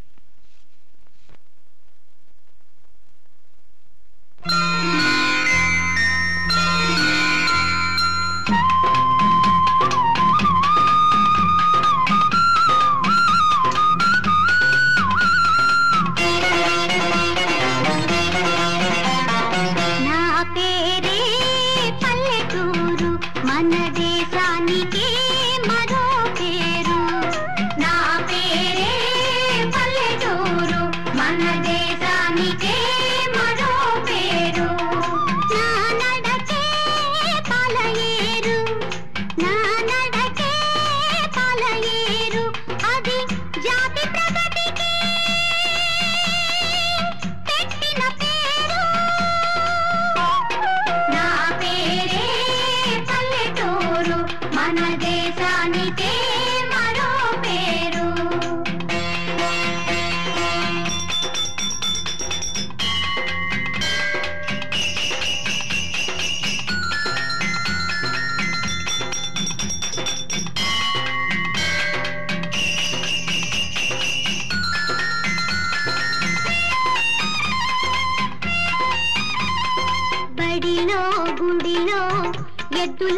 నా పేరే పల్లెటూరు మన దేశానికి మరో పేరు నా పేరే పల్లెటూరు మన దేశానికి మరో పేరు నా నడకే పాలయేరు నా నడకే పాలయేరు అది జాతి ప్రగతికి పెట్టిన పేరు నా పేరే పల్లెటూరు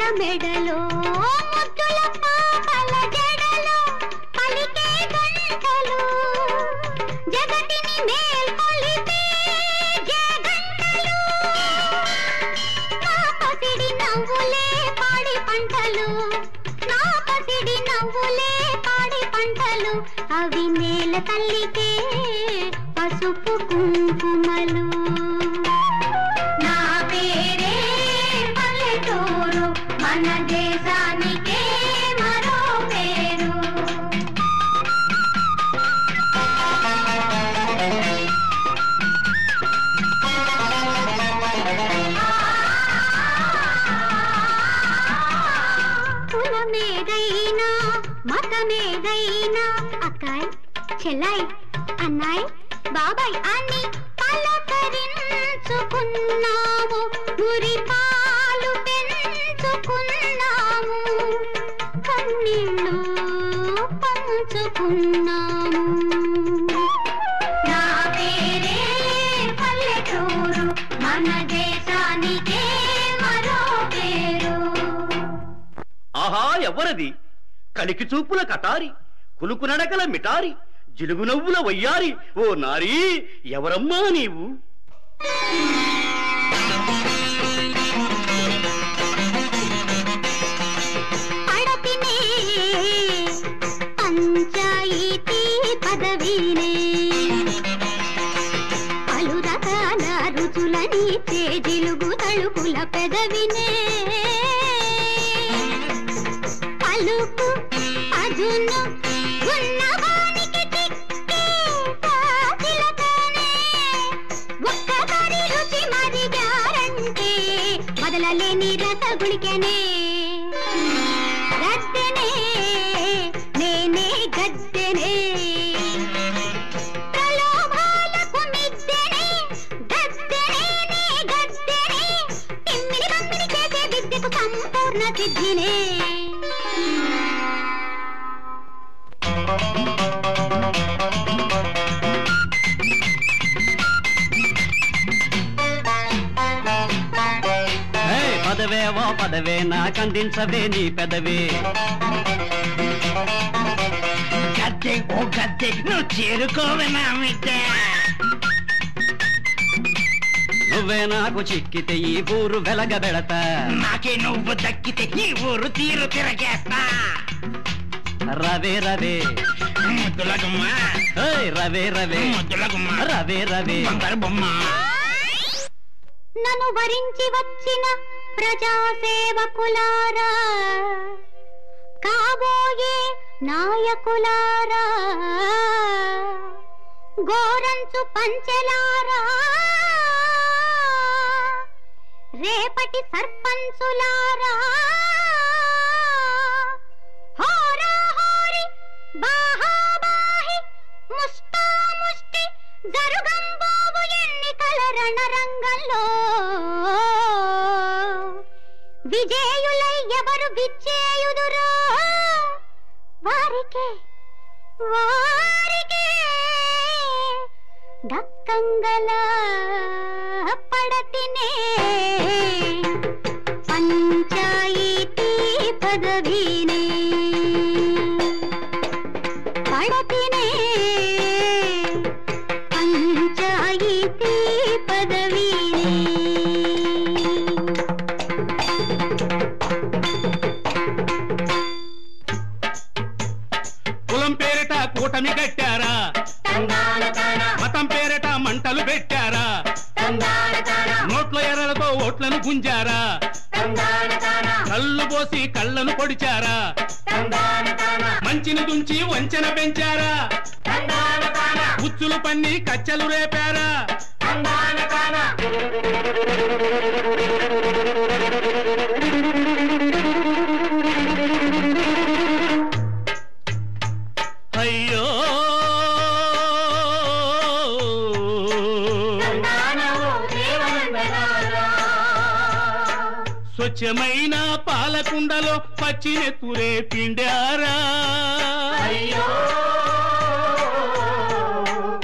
మెడలో ముద్దుల పాపల జడలో పలికే గంటలు జగతిని మేల్కొలిపే జగంటలు నా పసిడి నవ్వులే పాడి పంటలు నా పసిడి నవ్వులే పాడి పంటలు అవి నేల తల్లికే పసుపు కుంకుమలు నా పేరే పల్లెటూరు మన దేశానికే మరో పేరు కులమేదైనా మతమేదైనా అక్కాయ్ చెల్లాయ్ అన్నాయ్ బాబాయ్ అని పలకరించుకున్నాము మురి పాలు పెంచుకున్నాము కన్నీళ్ళు పంచుకున్నాము నా పేరే పల్లెటూరు మన దేశానికే మరో పేరు ఆహా ఎవరది కలికి చూపుల కటారి కులుకు నడకల మిటారి జిలుగు నవ్వుల వయ్యారి ఓ నారీ ఎవరమ్మా నీవు పడతినే పంచాయితీ పదవినే పలు రకాల రుచులని తేజిలుగు తలుపుల పెదవినే పలుకు అదును ఉన్నవానికి చిక్కే తాచిలతోనే ఒక్కసారి రుచి మరిగారంటే వదలలేని రసగుళికనే గద్దెనే నేనే గద్దెనే ప్రలోభాలకు మిద్దెనే గద్దెనే నే గద్దెనే తిమ్మిడి బమ్మిడి చేసే విద్యకు సంపూర్ణ సిద్ధినే పదవే ఓ పదవే నాకందించవే నీ పెదవే గద్దె ఓ గద్దె నువ్వు చేరుకోవే నా మిద్దె నువ్వే నాకు చిక్కితే ఈ ఊరు వెలగబెడతా నాకే నువ్వు దక్కితే ఈ ఊరు తీరు తిరగేస్తా రవే రవే ముద్దుల గుమ్మ ఏయ్, రవే రవే ముద్దుల గుమ్మ రవే రవే బంగారు బొమ్మ నన్ను వరించి వచ్చిన ప్రజాసేవకులారా కాబోయే నాయకులారా గోరంచు పంచెలారా రేపటి సర్పంచులారా హోరా హోరి బాహాబాహి ముష్టాముష్టి జరుగంబోవు ఎన్నికల రణరంగంలో విజేయులై ఎవరు విచ్చేయుదురో వారికే వారికే దక్కంగల పడతినే పంచాయితీ పదవినే పడతినే పంచాయితీ పదవినే కులం పేరిట కూటమి కట్టారా మతం పేరిట మంటలు పెట్టారా నోట్ల ఎర్రలతో ఓట్లను గుంజారా కళ్ళు పోసి కళ్ళను పొడిచారా మంచిని దుంచి వంచన పెంచారా ఉచ్చులు పన్ని కచ్చలు రేపారా అయ్యో స్వచ్ఛమైన పాలకుండలో పచ్చినెత్తురే పిండారా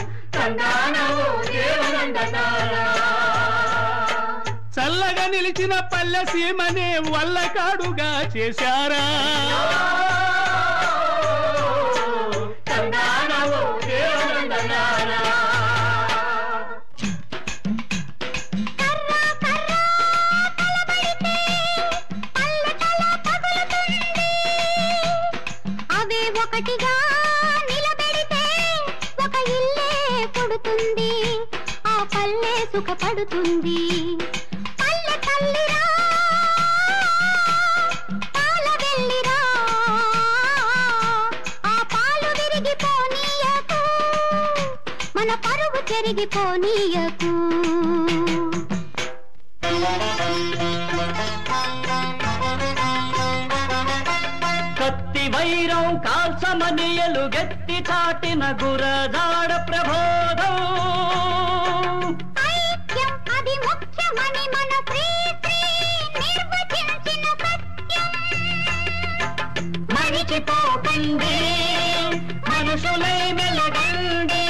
చల్లగా నిలిచిన పుట్టిన పల్లె సీమనే వల్లకాడుగా చేశారా అవే ఒకటిగా నిలబెడితే ఒక ఇల్లే పుడుతుంది ఆ పల్లె సుఖపడుతుంది పల్లె తల్లిరా పాల వెళ్ళిరా ఆ పాలు విరిగిపోనీయకు మన పరువు చెరిగిపోనీయకు కత్తి వైరం కాల్చమని ఎలుగెత్తి చాటిన గురదాడ ప్రబోధం ఐక్యం అది ముఖ్యమని మన శ్రీశ్రీ నిర్వచించిన సత్యం మరిచిపోకండి మనుషులై మెలగండి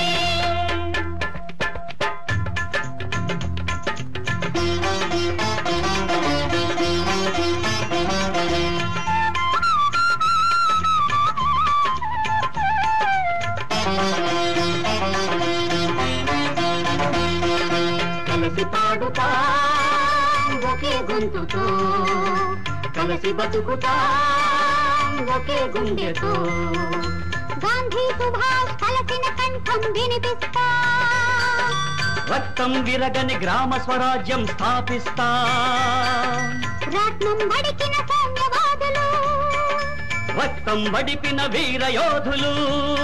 కలిసి పాడుతా ఒకే గొంతుతో కలిసి బతుకుతా ఒకే గుండెతో గాంధీ సుభాష్ కలిసిన కంఠం వినిపిస్తా రక్తం విరగని గ్రామ స్వరాజ్యం స్థాపిస్తా రత్నం వడికిన సౌమ్యవాదులు రక్తం వడిపిన వీర యోధులు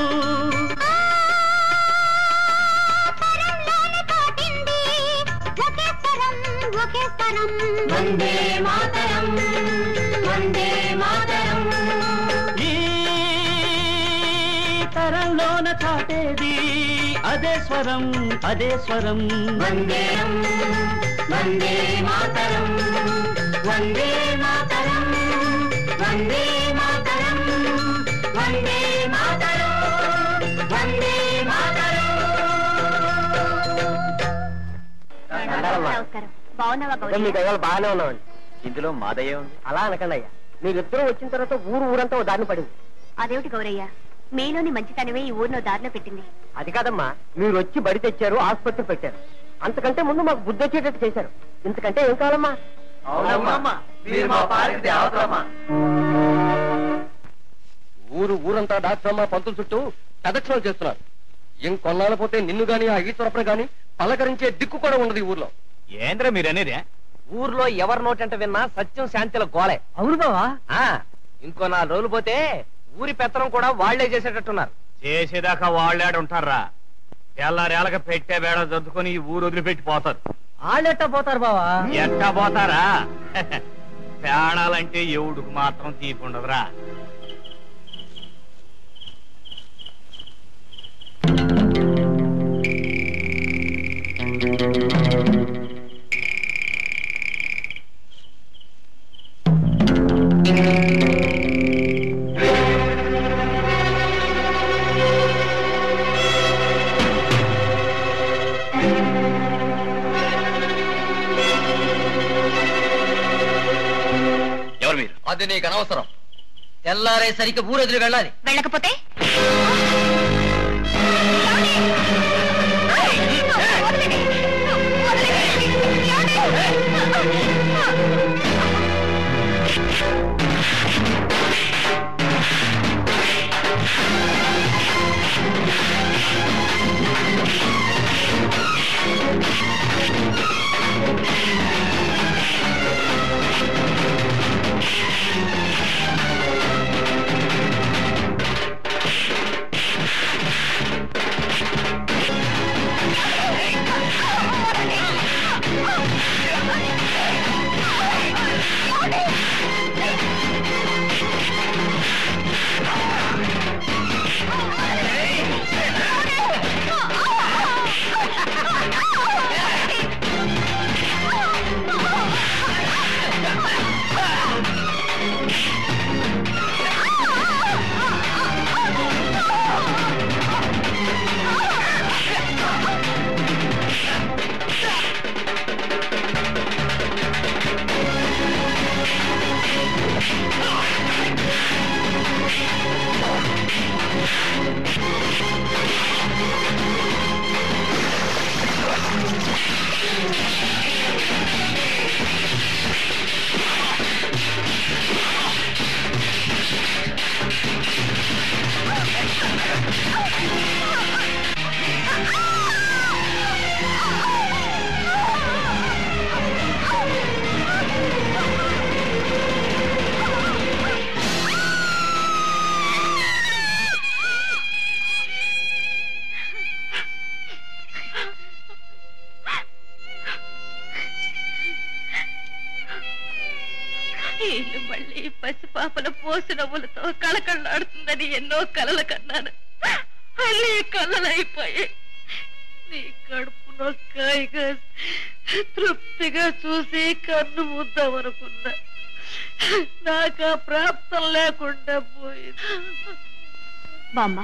పరంలోని తోటింది ఒకే స్వరం ఒకే స్వరం వందే మాతరం వందే మాతరం ఈ తరంలోన చాటేది అదే స్వరం అదే స్వరం వందేరం వందే మాతరం వందే మాతరం వందే మాతరం వందే మాతరం వందే మాతరం నమస్కారం బాగున్నావా మీ గౌరీ దయ్యాలు బాగానే ఉన్నామండి ఇందులో మాదయ్య ఉంది అలా అనకండి అయ్యా మీరిద్దరూ వచ్చిన తర్వాత ఊరు ఊరంతా ఓ దారిని పడింది అదేమిటి గౌరయ్య మీలోని మంచితనమే ఈ ఊరిలో దారిలో పెట్టింది అది కాదమ్మా మీరు వచ్చి బడి తెచ్చారు ఆసుపత్రి పెట్టారు అంతకంటే ముందు మాకు బుద్ధి వచ్చేటట్టు చేశారు ఇంతకంటే ఏం కావాలమ్మా మీరు మా పాలిటి దేవతలమ్మా ఊరు ఊరంతా డాక్టరమ్మ పంతుల చుట్టూ ప్రదక్షిణలు చేస్తున్నారు ఇంకొన్నాళ్ళు పోతే నిన్ను గాని ఆ ఈశ్వరప్పని గాని పలకరించే దిక్కు కూడా ఉండదు ఈ ఊర్లో ఏంద్ర మీరనేదే ఊర్లో ఎవరి నోటంట విన్నా సత్యం శాంతిల గోలే అవును బావా ఇంకో నాలుగు రోజులు పోతే ఊరి పెత్తనం కూడా వాళ్లే చేసేటట్టున్నారు చేసేదాకా వాళ్ళాడు ఉంటారా తెల్లారేళ్ళకి పెట్టే బేడ చదువుకొని ఈ ఊరు వదిలిపెట్టి పోతారు వాళ్ళెట్టా పోతారు బావా ఎట్టా పోతారా ప్రాణాలంటే ఎవడుకు మాత్రం తీకుండదురా ఎవరు మీరు అది నీకు అనవసరం తెల్లారేసరికి ఊరొదిలి వెళ్ళాలి వెళ్ళకపోతే ఆ ఇల్లు మళ్ళీ పసిపాపల పోసి నవ్వులతో కళకళలాడుతుందని ఎన్నో కలలు కన్నాను అన్నీ కలలైపోయాయి నీ కడుపు నొక్కాయిగా తృప్తిగా చూసి కన్ను ముద్దామనుకున్నా నాకు ఆ ప్రాప్తం లేకుండా పోయింది బామ్మ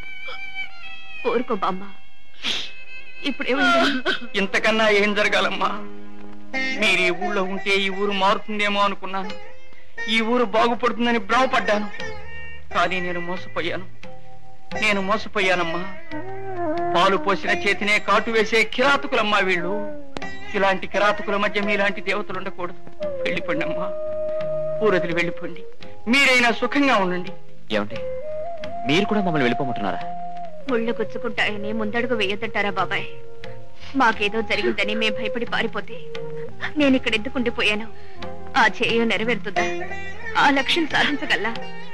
ఊరుకో బామ్మ ఇప్పుడు ఏమైంది ఇంతకన్నా ఏం జరగాలమ్మా మీరు ఈ ఊళ్ళో ఉంటే ఈ ఊరు మారుతుందేమో అనుకున్నాను ఈ ఊరు బాగుపడుతుందని భ్రమపడ్డాను కానీ నేను మోసపోయాను నేను మోసపోయానమ్మా పాలు పోసిన చేతినే కాటు వేసే కిరాతకులమ్మా వీళ్ళు ఇలాంటి కిరాతకుల మధ్య మీలాంటి దేవతలు ఉండకూడదు వెళ్ళిపోండి అమ్మా ఊరదిలి వెళ్ళిపోండి మీరైనా సుఖంగా ఉండండి ఏమండి మీరు కూడా మమ్మల్ని వెళ్ళిపోమంటున్నారా ముళ్ళు గుచ్చుకుంటాయని ముందడుగు వేయొద్దంటారా బాబాయ్ మాకేదో జరిగిందని మేం భయపడి పారిపోతే నేను ఇక్కడ ఎందుకు ఉండిపోయాను ఆ చేయ నెరవేరుతుందా ఆ లక్ష్యం సాధించగల్లా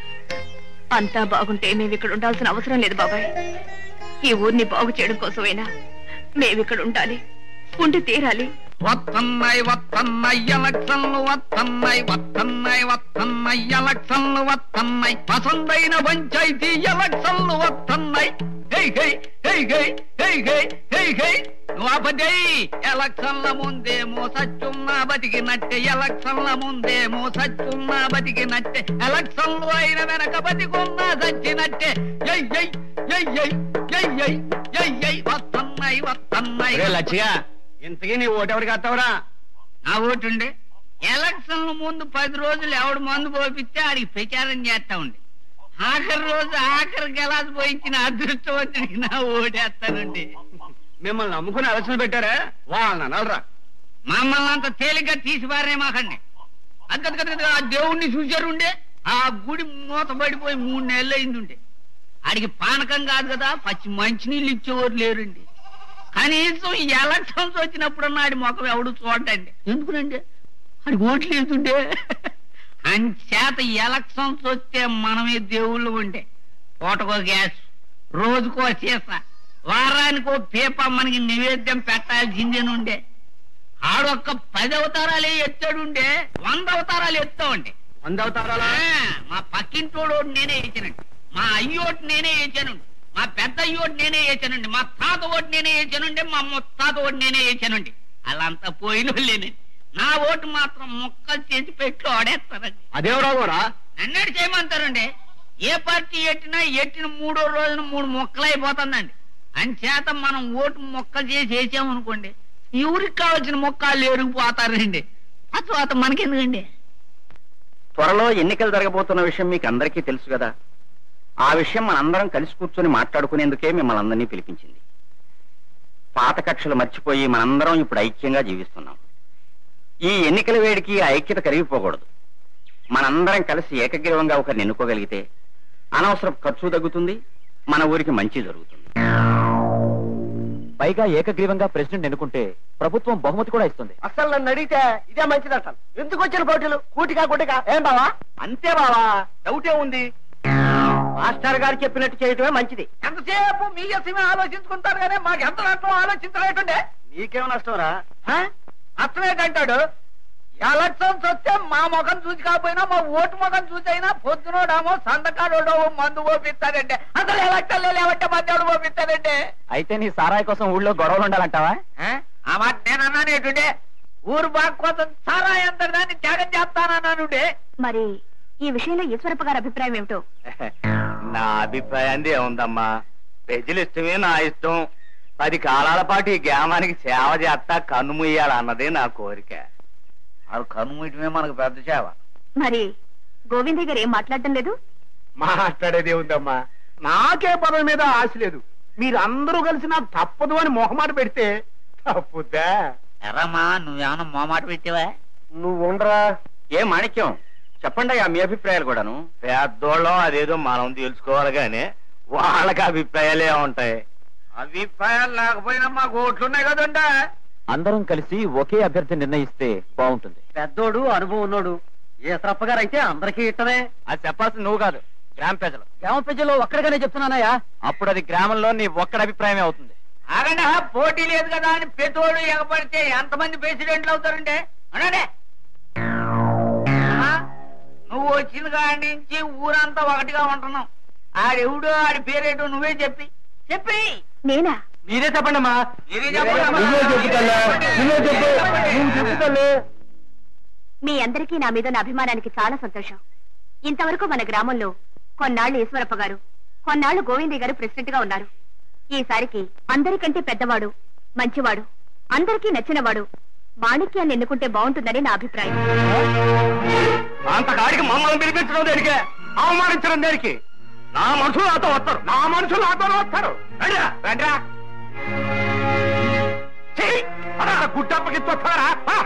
అంతా బాగుంటే మేము ఇక్కడ ఉండాల్సిన అవసరం లేదు బాబాయ్ ఈ ఊరిని బాగు చేయడం కోసమైనా మేమిక్కడ ఉండాలి ఉండి తీరాలి వత్తన్నాయి వత్తన్నాయి ఎలక్షన్లు వత్తన్నాయి వత్తన్నాయి వత్తన్నాయి ఎలక్షన్లు వత్తన్నాయి పసందైన పంచాయతీ ఎలక్షన్లు వత్తన్నాయి హై హై హై హై హై హై హై హై నువ్వపదే ఎలక్షన్ల ముందేమో సచ్చున్నా బతికినట్టే ఎలక్షన్ల ముందేమో సచ్చున్నా బతికినట్టే ఎలక్షన్లు అయిన వెనక బతికున్నా సచ్చినట్టే ఎయ్ ఎయ్ ఎయ్ ఎయ్ ఎయ్ ఎయ్ ఎయ్ ఎయ్ వత్తన్నాయి వత్తన్నాయి లచ్చిగా ఇంతకీ నీ ఓటెవరికి వస్తావురా నా ఓటుండే ఎలక్షన్ల ముందు పది రోజులు ఎవడు మందు పోపిస్తే ఆడికి ప్రచారం చేస్తా ఉండే ఆఖరి రోజు ఆఖరి గెలాస్ పోయించిన అదృష్టవంతుడికి నా ఓటేస్తానండి మిమ్మల్ని నమ్ముకుని ఎలక్షన్ పెట్టారా వాళ్ళని అనలరా మమ్మల్ని అంత తేలిగ్గా తీసి పారేమాకండి అంతకది ఆ దేవుణ్ణి చూశారుండే ఆ గుడి మూతబడిపోయి మూడు నెలలు అయిందుండే ఆడికి పానకం కాదు కదా పచ్చి మంచినీళ్ళు ఇచ్చేవారు లేరండి కనీసం ఈ ఎలక్షన్స్ వచ్చినప్పుడు ఆడి ముఖం ఎవడు చూడండి ఎందుకునండి ఆడికి ఓట్లు వేస్తుండే అంచేత ఎలక్షన్స్ వస్తే మనమే దేవుళ్ళు ఉండే పూటకో గ్యాస్ రోజుకో సీస వారానికో పీప మనకి నివేద్యం పెట్టాల్సిందేనుండే ఆడొక్క పది అవతారాలే ఎత్తాడుండే వంద అవతారాలు ఎత్తా ఉండే వంద అవతారాలా మా పక్కింటోడు నేనే వేసానండి మా అయ్యోటి నేనే వేసానండి మా పెద్ద అయ్యోటి నేనే వేసానండి మా తాత ఓటు నేనే వేసానండి మా ముత్తాత ఓటు నేనే వేసానండి అలాంతా పోయిన వాళ్ళేనండి నా ఓటు మాత్రం ముక్కలు చేసి పెట్టి ఆడేస్తారండి అదేవరావురా నన్నేడు చేయమంటారండి ఏ పార్టీ ఎట్టినా ఎట్టిన మూడో రోజున మూడు మొక్కలు అయిపోతుందండి అంచేత మనం ఓటు మొక్కలు చేసి వేసామనుకోండి ఎవరికి కావాల్సిన మొక్కలు ఎరిగిపోతారండి ఆ తర్వాత మనకెందుకండి త్వరలో ఎన్నికలు జరగబోతున్న విషయం మీకు అందరికీ తెలుసు కదా ఆ విషయం మనందరం కలిసి కూర్చొని మాట్లాడుకునేందుకే మిమ్మల్ని అందరినీ పిలిపించింది పాత కక్షలు మర్చిపోయి మనందరం ఇప్పుడు ఐక్యంగా జీవిస్తున్నాం ఈ ఎన్నికల వేడికి ఆ ఐక్యత కరిగిపోకూడదు మనందరం కలిసి ఏకగ్రీవంగా ఒకరిని ఎన్నుకోగలిగితే అనవసర ఖర్చు తగ్గుతుంది మన ఊరికి మంచి జరుగుతుంది పైగా ఏకగ్రీవంగా ప్రెసిడెంట్ ఎన్నుకుంటే ప్రభుత్వం బహుమతి కూడా ఇస్తుంది అసలు నన్ను అడిగితే ఇదే మంచిది అంటాను ఎందుకు వచ్చిన పోటీలు కూటికా గుటికా ఏం బావా అంతే బావా డౌటే ఉంది మాస్టర్ గారు చెప్పినట్టు చేయటమే మంచిది ఎంతసేపు మీ ఎస్సమే ఆలోచించుకుంటారు కానీ మాకు ఎంత నష్టం ఆలోచించలేటుండే నీకేం నష్టం రా అర్థమేటంటాడు ఎలక్షన్స్ వస్తే మా ముఖం చూసి కాకపోయినా మా ఓటు ముఖం చూసి అయినా పొద్దునోడేమో సంతకాడోడో మందు పోపిస్తాడంటే అసలు ఎలక్షన్ లేవట్టే మధ్యాహ్నం పోపిస్తాడంటే అయితే నీ సారాయి కోసం ఊళ్ళో గొడవలు ఉండాలంటావా ఆ మాట నేను అన్నానేటుండే ఊరు బాగు కోసం చాలా ఎంత దాన్ని త్యాగం చేస్తానన్నానుండే మరి ఈ విషయంలో ఈశ్వరప్ప గారి అభిప్రాయం ఏమిటో నా అభిప్రాయం ఏముందమ్మా ప్రజలు ఇష్టమే నా ఇష్టం పది కాలాల పాటు ఈ గ్రామానికి సేవ చేస్తా కన్ను ముయ్యాలన్నదే నా కోరిక అది కన్ను ముయ్యటమే మనకు పెద్ద సేవ మరి గోవిందయ్య గారు ఏం మాట్లాడటం లేదు మాట్లాడేది ఉందమ్మా నాకే పదవి మీద ఆశ లేదు మీరందరూ కలిసి నాకు తప్పదు అని మొహమాట పెడితే తప్పుద్దా ఎరమ్మా నువ్వేమన్నా మోమాట పెట్టావా నువ్వు ఉండరా ఏ మాణిక్యం చెప్పండి అయ్యా మీ అభిప్రాయాలు కూడాను పెద్దోళ్ళం అదేదో మనం తెలుసుకోవాలి గానీ వాళ్ళకి అభిప్రాయాలే ఉంటాయి అభిప్రాయాలు లేకపోయినా మాకు ఓట్లున్నాయి కదండా అందరం కలిసి ఒకే అభ్యర్థి నిర్ణయిస్తే బాగుంటుంది పెద్దోడు అనుభవం ఉన్నాడు ఏ శ్రప్ప గారు అయితే అందరికీ ఇట్టమే అది చెప్పాల్సింది నువ్వు కాదు గ్రామ ప్రజలు గ్రామ ప్రజల్లో ఒక్కడిగానే చెప్తున్నానయ్యా అప్పుడు అది గ్రామంలో నీ ఒక్కడి అభిప్రాయమే అవుతుంది ఆగండి ఆ, పోటీ లేదు కదా అని పెద్దోడు ఎగపడితే ఎంతమంది ప్రెసిడెంట్లు అవుతారండి అనండి ఆ, నువ్వు వచ్చిన కాడి నుంచి ఊరంతా ఒకటిగా ఉంటున్నాం ఆడెవడో ఆడి పేరేటో నువ్వే చెప్పి చెప్పి నేనా మీరే చెప్పండి అమ్మా మీరే చెప్పండి అమ్మా. నువ్వే చెప్పు తల్లే, నువ్వే చెప్పు నువ్వు చెప్పు తల్లే మీ అందరికీ నా మీద ఉన్న అభిమానానికి చాలా సంతోషం ఇంతవరకు మన గ్రామంలో కొన్నాళ్ళు ఈశ్వరప్ప గారు కొన్నాళ్ళు గోవిందయ్య గారు ప్రెసిడెంట్ గా ఉన్నారు ఈసారికి అందరికంటే పెద్దవాడు మంచివాడు అందరికీ నచ్చినవాడు మాణిక్యాన్ని ఎన్నుకుంటే బాగుంటుందని నా అభిప్రాయం అంతకాడికి మమ్మల్ని పిలిపించడం దేనికే అవమానించడం దేనికి నా మనుషులు నాతో వస్తారు నా మనుషులు నాతో వస్తారు రండిరా, రండిరా చెయ్యి గుట్టప్పకి వస్తారా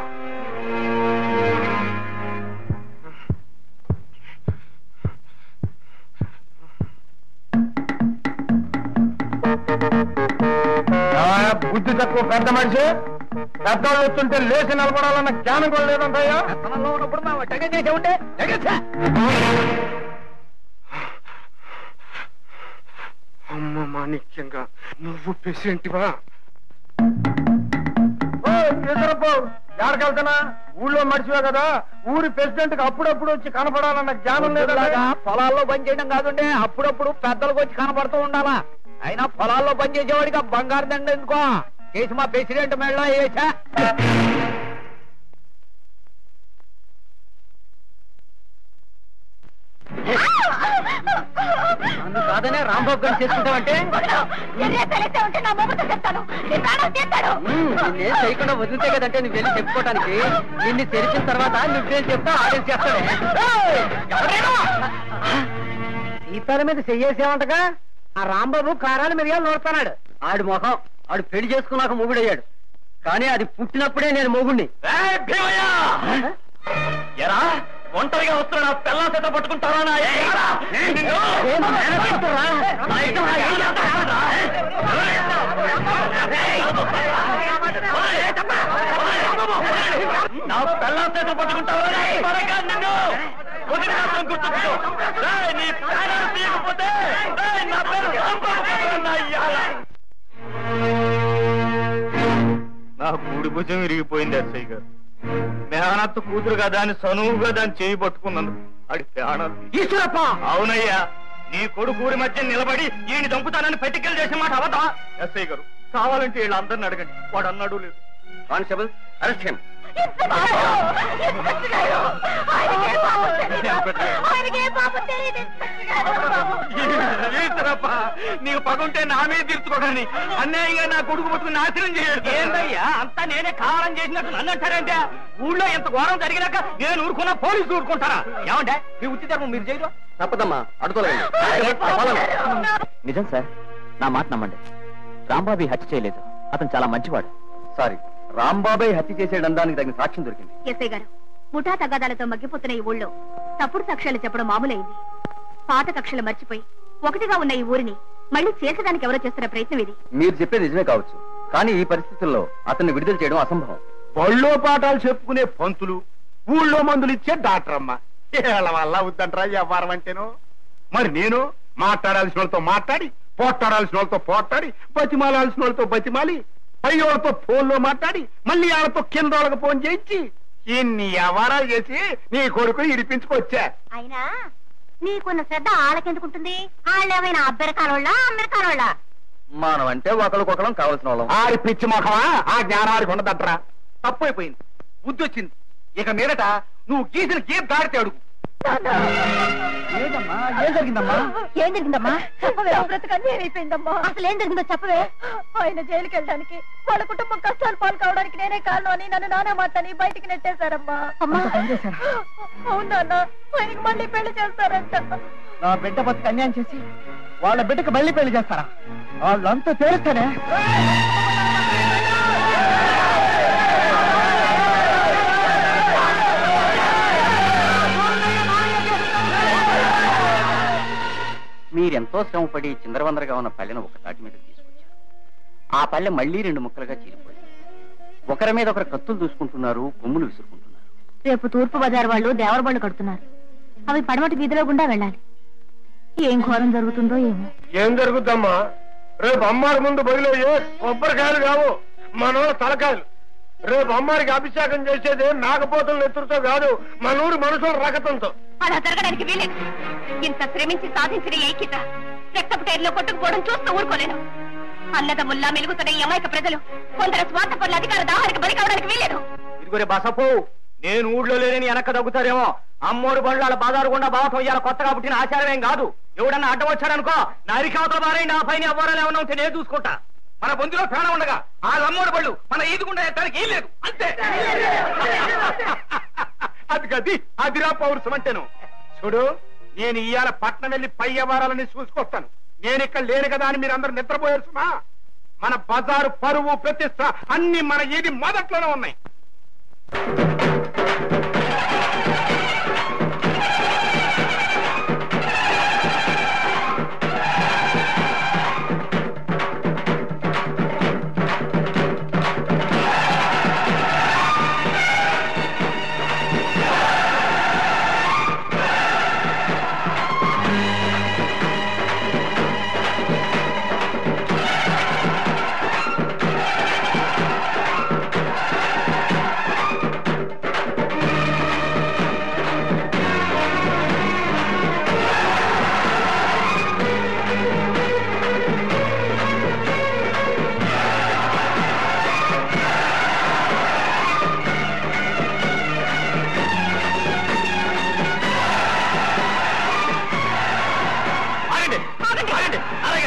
బుద్ధి తక్కువ పెద్ద మనిషి పెద్దవాళ్ళు వస్తుంటే లేచి నిలబడాలన్న జ్ఞానం కూడా లేదంటయ్యా ఉన్నప్పుడు మా వట్టగా చేసే ఉంటే ఎగచ్చా. అమ్మ మాణిక్యంగా నువ్వు ప్రెసిడెంట్వా ఎక్కడికెళ్తున్నా ఊళ్ళో మడిచివే కదా ఊరి ప్రెసిడెంట్ కి అప్పుడప్పుడు వచ్చి కనపడాలన్న జ్ఞానం లేదా పొద్దులాగా పొలాల్లో పని చేయడం కాదుండే అప్పుడప్పుడు పెద్దలకు వచ్చి కనపడుతూ ఉండాలా అయినా పొలాల్లో పని చేసేవాడిగా బంగారు దండ ఎందుకో చేసి మా ప్రెసిడెంట్ మెళ్ళ వేసా నన్ను కాదనే రాంబాబు గారు చేసుకుంటావంటే నేనేం చేయకుండా వదిలితే కదంటే నువ్వు వెళ్ళి చెప్పుకోవటానికి నిన్ను తెరిచిన తర్వాత నువ్వేం చెప్తా ఆడేసి చేస్తాడే ఈతల మీద చెయ్యేసేమంటగా ఆ రాంబాబు కారాలు మిరియాలు నోడుతున్నాడు ఆడు మొహం ఆడు పెళ్లి చేసుకున్నాక మొగుడయ్యాడు కానీ అది పుట్టినప్పుడే నేను మొగుడిని ఎరా ఒంటరిగా వస్తున్న నా పిల్లల చేత పట్టుకుంటారా నా ఎరా? నిన్ను? నా ఇష్టం రా, ఏం చేస్తావురా? నా పిల్లల చేత పట్టుకుంటావా త్వరగా నిన్ను ఒకటి మాత్రం గుర్తుంచుకో రేయ్, నీ ప్రాణాలు తీయకపోతే రేయ్, నా పేరు రాంబాబు కాదన్నా ఇయ్యాల. నా కూడి భుజం విరిగిపోయింది ఎస్ఐ గారు మేనత్త కూతురు కదా అని సనువుగా దాన్ని చేయి పట్టుకున్నాను అడి ప్రాణాలు ఈశ్వరప్ప అవునయ్యా నీ కొడుకు ఊరి మధ్య నిలబడి ఈయన దంపుతానని పెట్టుకెళ్ళి చేసే మాట అవదా ఎస్ఐ గారు కావాలంటే వీళ్ళందరిని అడగండి వాడు అన్నాడు లేదు కానిస్టేబుల్ అరెస్ట్ హిమ్ ఈశ్వరప్ప నీకు పగుంటే నా మీద తీర్చుకోవడాన్ని అన్యాయంగా నా కొడుకు పట్టుకుని నాశనం చేయడు ఏందయ్యా అంతా నేనే కావాలని చేసినట్టు నన్ను అంటారంటే ఊళ్ళో ఎంత ఘోరం జరిగినాక నేను ఊరుకున్నా పోలీసులు ఊరుకుంటారా ఏమంటే మీ ఉచిత ధర్మం మీరు చేయరు తప్పదమ్మా అడుగులేదు నిజం సార్ నా మాట నమ్మండి రాంబాబు ఈ హత్య చేయలేదు అతను చాలా మంచివాడు సారీ రాంబాబాయ్ హత్య చేసేయడానికి తగిన సాక్ష్యం దొరికింది ఎస్ఐ గారు ముఠా తగాదాలతో మగ్గిపోతున్న ఈ ఊళ్ళో తప్పుడు సాక్ష్యాలు చెప్పడం మామూలైంది పాత కక్షలు మర్చిపోయి ఒకటిగా ఉన్న ఈ ఊరిని మళ్ళీ చేర్చడానికి ఎవరో చేస్తున్న ప్రయత్నం ఇది మీరు చెప్పేది నిజమే కావచ్చు కానీ ఈ పరిస్థితుల్లో అతన్ని విడుదల చేయడం అసంభవం బళ్ళో పాఠాలు చెప్పుకునే పంతులు ఊళ్ళో మందులు ఇచ్చే డాక్టర్ అమ్మ వీళ్ళ వల్ల వద్దంటరా వ్యవహారం అంటేను మరి నేను మాట్లాడాల్సిన వాళ్ళతో మాట్లాడి పోట్లాడాల్సిన వాళ్ళతో పోట్లాడి బతిమాలాల్సిన వాళ్ళతో బతిమాలి పై వాళ్ళతో ఫోన్లో మాట్లాడి మళ్ళీ వాళ్ళతో కింద వాళ్ళకి ఫోన్ చేయించి ఇన్ని వ్యవహారాలు చేసి నీ కొడుకు ఇడిపించుకొచ్చా అయినా నీకున్న శ్రద్ధ ఆళ్ళకెందుకుంటుంది వాళ్ళేమైనా అబ్బెరకాలోళ్ళ అమెరికాలోళ్ళ మనం అంటే ఒకరికొకరం కావాల్సిన వాళ్ళం ఆడి పిచ్చి మొఖమా ఆ జ్ఞానానికి ఉండదట్రా తప్పైపోయింది బుద్ధి వచ్చింది ఇక మీదట నువ్వు గీసిన గీత దాడితే అడుగు ఏంటమ్మా ఏం జరిగిందమ్మా ఏం జరిగిందమ్మా చెప్పవే బ్రతకన్నీ అయిపోయిందమ్మా అసలు ఏం జరిగిందో చెప్పవే ఆయన జైలుకి వెళ్ళడానికి వాళ్ళ కుటుంబం కష్టాలు పాలు కావడానికి నేనే కారణం అని నన్ను నానా మాటని బయటికి నెట్టేశారమ్మా అమ్మా అవునా ఆయనకి మళ్ళీ పెళ్లి చేస్తారంట నా బిడ్డ బతికి అన్యాయం చేసి వాళ్ళ బిడ్డకు మళ్ళీ పెళ్లి చేస్తారా వాళ్ళంతా తేలుస్తానే మీరెంతో శ్రమపడి చిందరవందరగా ఉన్న పల్లెను ఒక తాటి మీద తీసుకొచ్చారు ఆ పల్లె మళ్ళీ రెండు ముక్కలుగా చీలిపోయింది ఒకరి మీద ఒకరు కత్తులు దూసుకుంటున్నారు కొమ్ములు విసురుకుంటున్నారు రేపు తూర్పు బజార్ వాళ్ళు దేవరబళ్ళు కడుతున్నారు అవి పడమటి వీధిలో గుండా వెళ్ళాలి ఏం ఘోరం జరుగుతుందో ఏమో ఏం జరుగుద్దమ్మా రేపు అమ్మారి ముందు బదిలయ్యే కొబ్బరికాయలు కావు మనోళ్ళ తలకాయలు రేపు అమ్మారికి అభిషేకం చేసేది నాగపోతుల నెత్తురుతో కాదు మన ఊరి మనుషుల రకతంతో అలా జరగడానికి వీలేదు ఇంత శ్రమించి సాధించిన ఈ ఐక్యత రక్తపు టైర్లో కొట్టుకుపోవడం చూస్తూ ఊరుకోలేను అన్నదమ్ముల్లా మెలుగుతున్న ఈ అమాయక ప్రజలు కొందరు స్వార్థపరుల అధికార దాహానికి బలి కావడానికి వీలేదు ఇదిగోరే బసపు నేను ఊళ్ళో లేని వెనక తగ్గుతారేమో అమ్మోడు బండ్లు వాళ్ళ బజారు గుండా బావటం ఇవాళ కొత్తగా పుట్టిన ఆచారమేం కాదు ఎవడన్నా అడ్డం వచ్చాడనుకో నరికవతల బారై నా పైన ఎవరైనా ఏమన్నా ఉంటే నేను చూసుకుంటా మన బొందులో ప్రాణం ఉండగా ఆ లమ్మోడు బళ్ళు మన ఈదుకుండా ఎత్తానికి ఏం లేదు అంతే అది గది అదిరా పౌరుషం అంటేను చూడు నేను ఇవాళ పట్నం వెళ్ళి పై వ్యవహారాలని చూసుకొస్తాను నేను ఇక్కడ లేను కదా అని మీరందరూ నిద్రపోయారు సుమా మన బజారు పరువు ప్రతిష్ట అన్ని మన ఏది మొదట్లోనే ఉన్నాయి ఆగండి ఆగండి అలాగే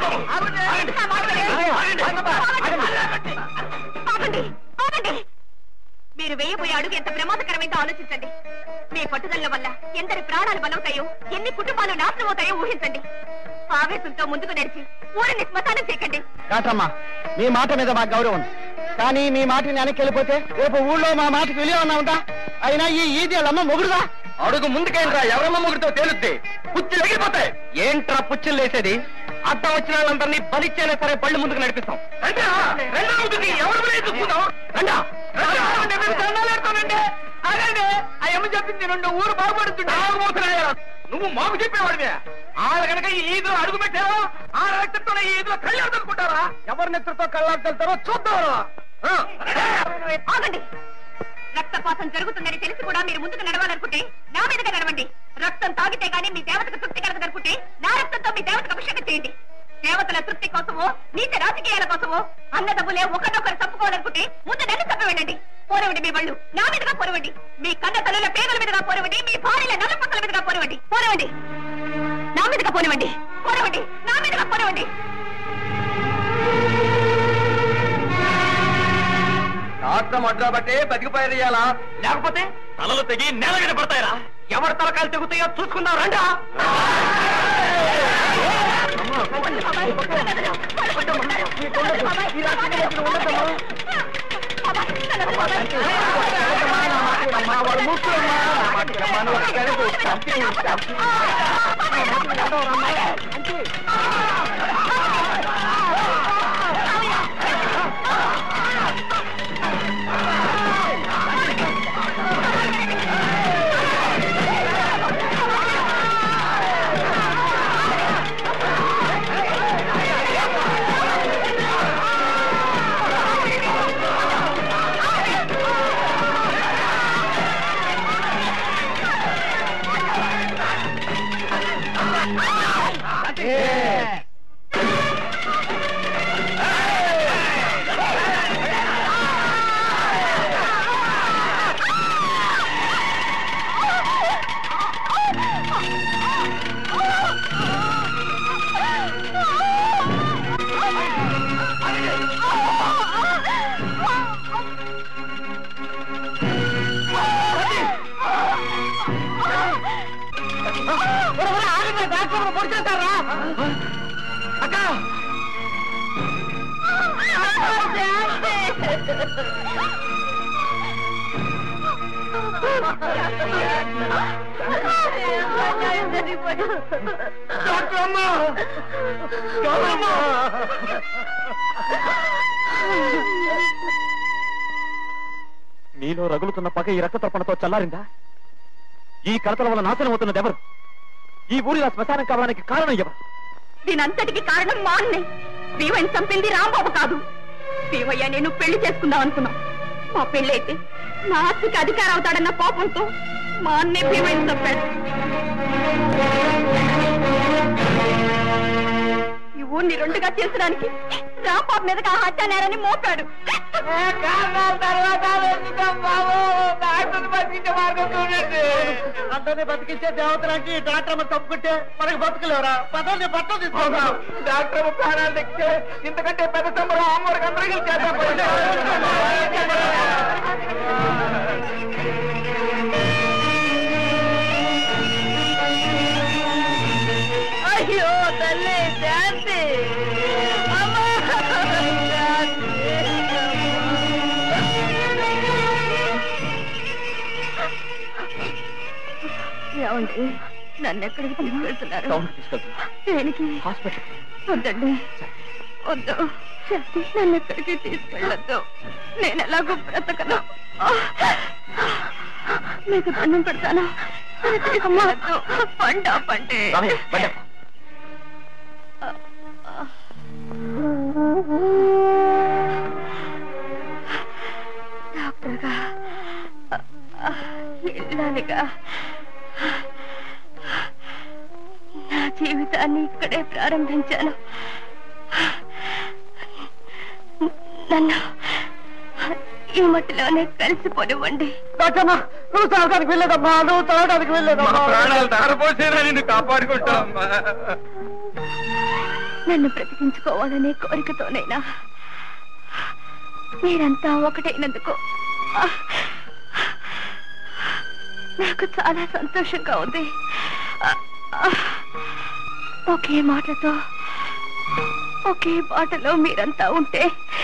ఆగండి ఆగండి మీరు వేయబోయే అడుగు ఎంత ప్రమాదకరమైందో ఆలోచించండి మీ పట్టుదల వల్ల ఎందరి ప్రాణాలు బలవుతాయో ఎన్ని కుటుంబాలు నాశనం అవుతాయో ఊహించండి ఆవేశంతో ముందుకు నడిచి ఊరిని శ్మశానం చేయకండి కాటమ్మా మీ మాట మీద మాకు గౌరవం ఉంది. కానీ మీ మాటని వెనక్కి రేపు ఊళ్ళో మా మాటకి విలువ ఉన్నా ఉందా అయినా ఈ ఈది వాళ్ళమ్మ మొగుడుదా అడుగు ముందుకేంట్రా ఎవరమ్మ ముగ్గురితో తేలుద్ది పుచ్చులు ఎగిరిపోతాయి ఏంట్రా పుచ్చులు లేసేది అడ్డం వచ్చిన వాళ్ళందరినీ బలిచ్చైనా సరే బళ్ళు ముందుకు నడిపిస్తాం రండా రెండో ముందుకి ఎవరు కూడా చూసుకుందాం రండా దండాలేడుతానండి అదండి ఆ ఎమ్మ చెప్పింది రెండు ఊరు బాగుపడుతుండే నువ్వు మాకు చెప్పేవాడివే ఆళ్ళ కనుక ఈ ఈదులో అడుగు పెట్టారో ఆ రక్తంతో ఈ ఈదులో కళ్ళు అనుకుంటారా ఎవరి నెత్తుతో కళ్ళాడుతారో చూద్దాం ఆగండి రక్తపాతం జరుగుతుందని తెలిసి కూడా మీరు ముందుకు నడవాలనుకుంటే నా మీదగా నడవండి రక్తం తాగితే గానీ మీ దేవతకు తృప్తి కలగదనుకుంటే నా రక్తంతో మీ దేవతకు అభిషేకం చేయండి దేవతల తృప్తి కోసమో నీచ రాజకీయాల కోసమో అన్నదమ్ములే ఒకరినొకరు తప్పుకోవాలనుకుంటే ముందు నన్ను తప్పవండి పోరవండి మీ వాళ్ళు నా మీదుగా పోరవండి మీ కన్న తల్లుల పేదల మీదుగా పోరవండి మీ భార్యల నల్ల పక్కల మీదుగా పోరవండి పోరవండి నా మీదుగా పోనివ్వండి పోరవండి నా మీదుగా పోరవండి శాస్త్రం అడ్డా బట్టే బతికిపోయాలా లేకపోతే తలలు తెగి నేల మీద పడతాయరా ఎవరి తలకాయలు తెగుతాయో చూసుకుందాం రండా అక్క మీలో రగులుతున్న పగ ఈ రక్త తర్పణతో చల్లారిందా ఈ కలతల వల్ల నాశనం అవుతున్నది ఎవరు ఈ ఊరిలో శ్మశానం కావడానికి కారణం ఎవరు దీనంతటికి కారణం మా అన్నయ్య భీమని చంపింది రాంబాబు కాదు భీమయ్య నేను పెళ్లి చేసుకుందాం అనుకున్నాం మా పెళ్ళైతే నా ఆస్తికి అధికారం అవుతాడన్న కోపంతో మా అన్నే భీమైంది తప్పాడు ఈ ఊరిని రెండుగా చేసడానికి రాంబాబు మీదకి ఆ హత్య నేరని మోపాడు అందరినీ బతికించే దేవతలాంటి డాక్టర్ అమ్మ తప్పుకుంటే మనకి బతుకులేవరా పదాన్ని బట్టలు తీసుకుంటాం డాక్టర్ అమ్మ ప్రాణాలు దక్కితే ఇంతకంటే పెద్ద సంబరం అమ్మవారికి అందరికీ అయ్యో తల్లి శాంతి అమ్మా ఏమండి నన్ను ఎక్కడికి తీసుకెళ్తున్నారు టౌన్కి తీసుకెళ్తున్నా దేనికి హాస్పిటల్ వద్దండి వద్దు శక్తి నన్ను ఎక్కడికి తీసుకెళ్ళొద్దు నేను ఎలాగో బ్రతకను మీకు దండం పెడతాను నన్ను తీసుకెళ్ళొద్దు పండ పండే రామయ్య, బండి ఆపు. డాక్టర్గా ఇల్లాలిగా నా జీవితాన్ని ఇక్కడే ప్రారంభించాను నన్ను ఈ మట్టిలోనే కలిసిపోనివ్వండి డాక్టర్మా నువ్వు తాగడానికి వెళ్ళేదమ్మా నువ్వు తాగడానికి వెళ్ళేదమ్మా ప్రాణాలు తారపోసేనా నిన్ను కాపాడుకుంటామ్మా నన్ను బ్రతికించుకోవాలనే కోరికతోనైనా మీరంతా ఒకటైనందుకు ఆ, నాకు చాలా సంతోషంగా ఉంది ఆ, ఆ, ఒకే మాటతో ఒకే బాటలో మీరంతా ఉంటే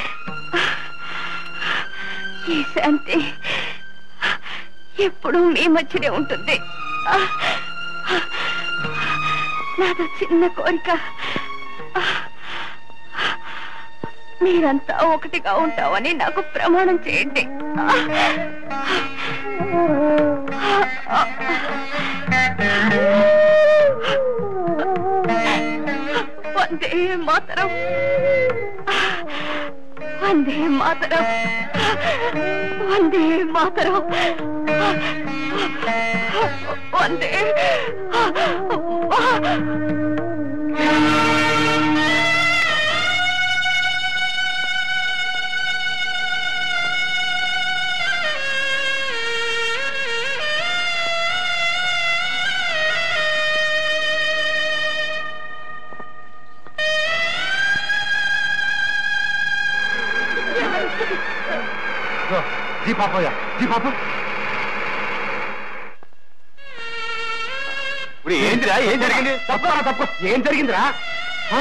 ఈ శాంతి ఎప్పుడూ మీ మధ్యనే ఉంటుంది ఆ, నాదో చిన్న కోరిక మీరంతా ఒకటిగా ఉంటామని నాకు ప్రమాణం చేయండి వందే మాతరం వందే మాతరం వందే మాతరం వందే జీ పాపయ్య జీ పాప ఇప్పుడు ఏంటిరా ఏం జరిగింది తప్పరా తప్పు ఏం జరిగిందిరా ఆ?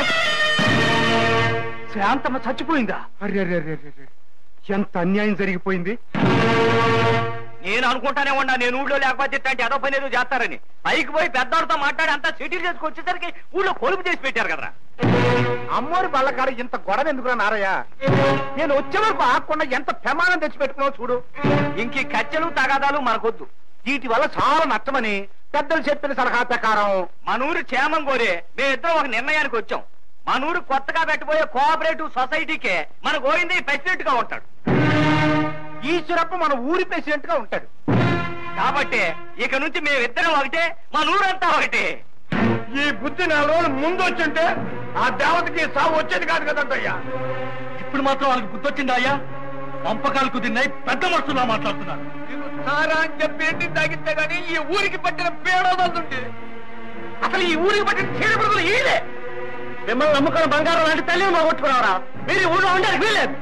శాంతమ్మ చచ్చిపోయిందా అరే అరే అరే అరే, అరే. ఎంత అన్యాయం జరిగిపోయింది నేను అనుకుంటానే ఉన్నా నేను ఊళ్ళో లేకపోతే ఇట్లాంటి ఏదో పని ఏదో చేస్తారని పైకి పోయి పెద్దవాడితో మాట్లాడి అంతా సెటిల్ చేసుకొచ్చేసరికి ఊళ్ళో కొలుపు చేసి పెట్టారు కదరా అమ్మోరి బళ్ళకాడ ఇంత గొడవ ఎందుకురా నారయ్య నేను వచ్చే వరకు ఆగకుండా ఎంత ప్రమాణం తెచ్చిపెట్టుకున్నావు చూడు ఇంక ఈ కచ్చలు తగాదాలు మనకొద్దు వీటి వల్ల చాలా నష్టమని పెద్దలు చెప్పిన సలహా ప్రకారం మన ఊరు క్షేమం కోరే మేమిద్దరం ఒక నిర్ణయానికి వచ్చాం మన ఊరు కొత్తగా పెట్టబోయే కోఆపరేటివ్ సొసైటీకే మన గోవింది ప్రెసిడెంట్ గా ఉంటాడు ఈశ్వరప్ప మన ఊరి ప్రెసిడెంట్ గా ఉంటాడు కాబట్టి ఇక నుంచి మేమిద్దరం ఒకటే మన ఊరంతా ఒకటే ఈ బుద్ధి నాలుగు రోజులు ముందు వచ్చింటే ఆ దేవతకి సాగు వచ్చేది కాదు కదంటయ్యా ఇప్పుడు మాత్రం వాళ్ళకి గుర్తొచ్చిందా అయ్యా పంపకాలు కుదిరినాయి పెద్ద మనుషులా మాట్లాడుతున్నారు సారా అని చెప్పి ఏంటి తాగితే గానీ ఈ ఊరికి పట్టిన పేడోదంటుంటే అసలు ఈ ఊరికి పట్టిన చీడ పురుగులు ఈలే మిమ్మల్ని నమ్ముకున్న బంగారం లాంటి తల్లి మా కొట్టుకున్నారా మీరు ఈ ఊళ్ళో ఉండడానికి వీలేదు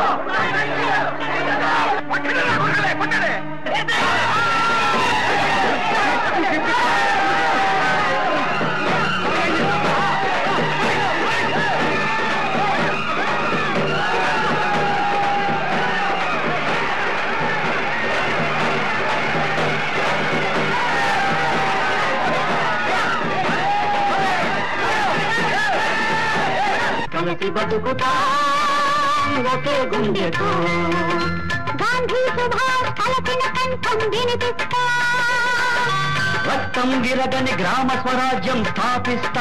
కలిసి బతుకుతా ఒకే గుండెతో గాంధీ సుభాష్ పలకిన కంఠం వినిపిస్తా రక్తం గిరగని గ్రామ స్వరాజ్యం స్థాపిస్తా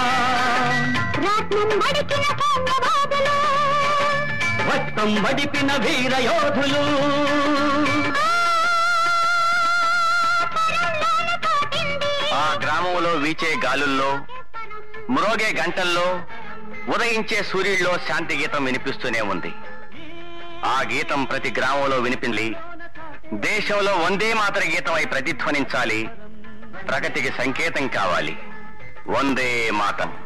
రత్నం వడికిన సైన్యవాదులు రక్తం వడిపిన వీర యోధులు పరాయి వీచే గాలుల్లో మ్రోగే గంటల్లో ఉదయించే సూర్యుల్లో శాంతి గీతం వినిపిస్తూనే ఉంది ఆ గీతం ప్రతి గ్రామంలో వినిపింది దేశంలో వందే మాతర గీతమై ప్రతిధ్వనించాలి ప్రగతికి సంకేతం కావాలి వందే మాతం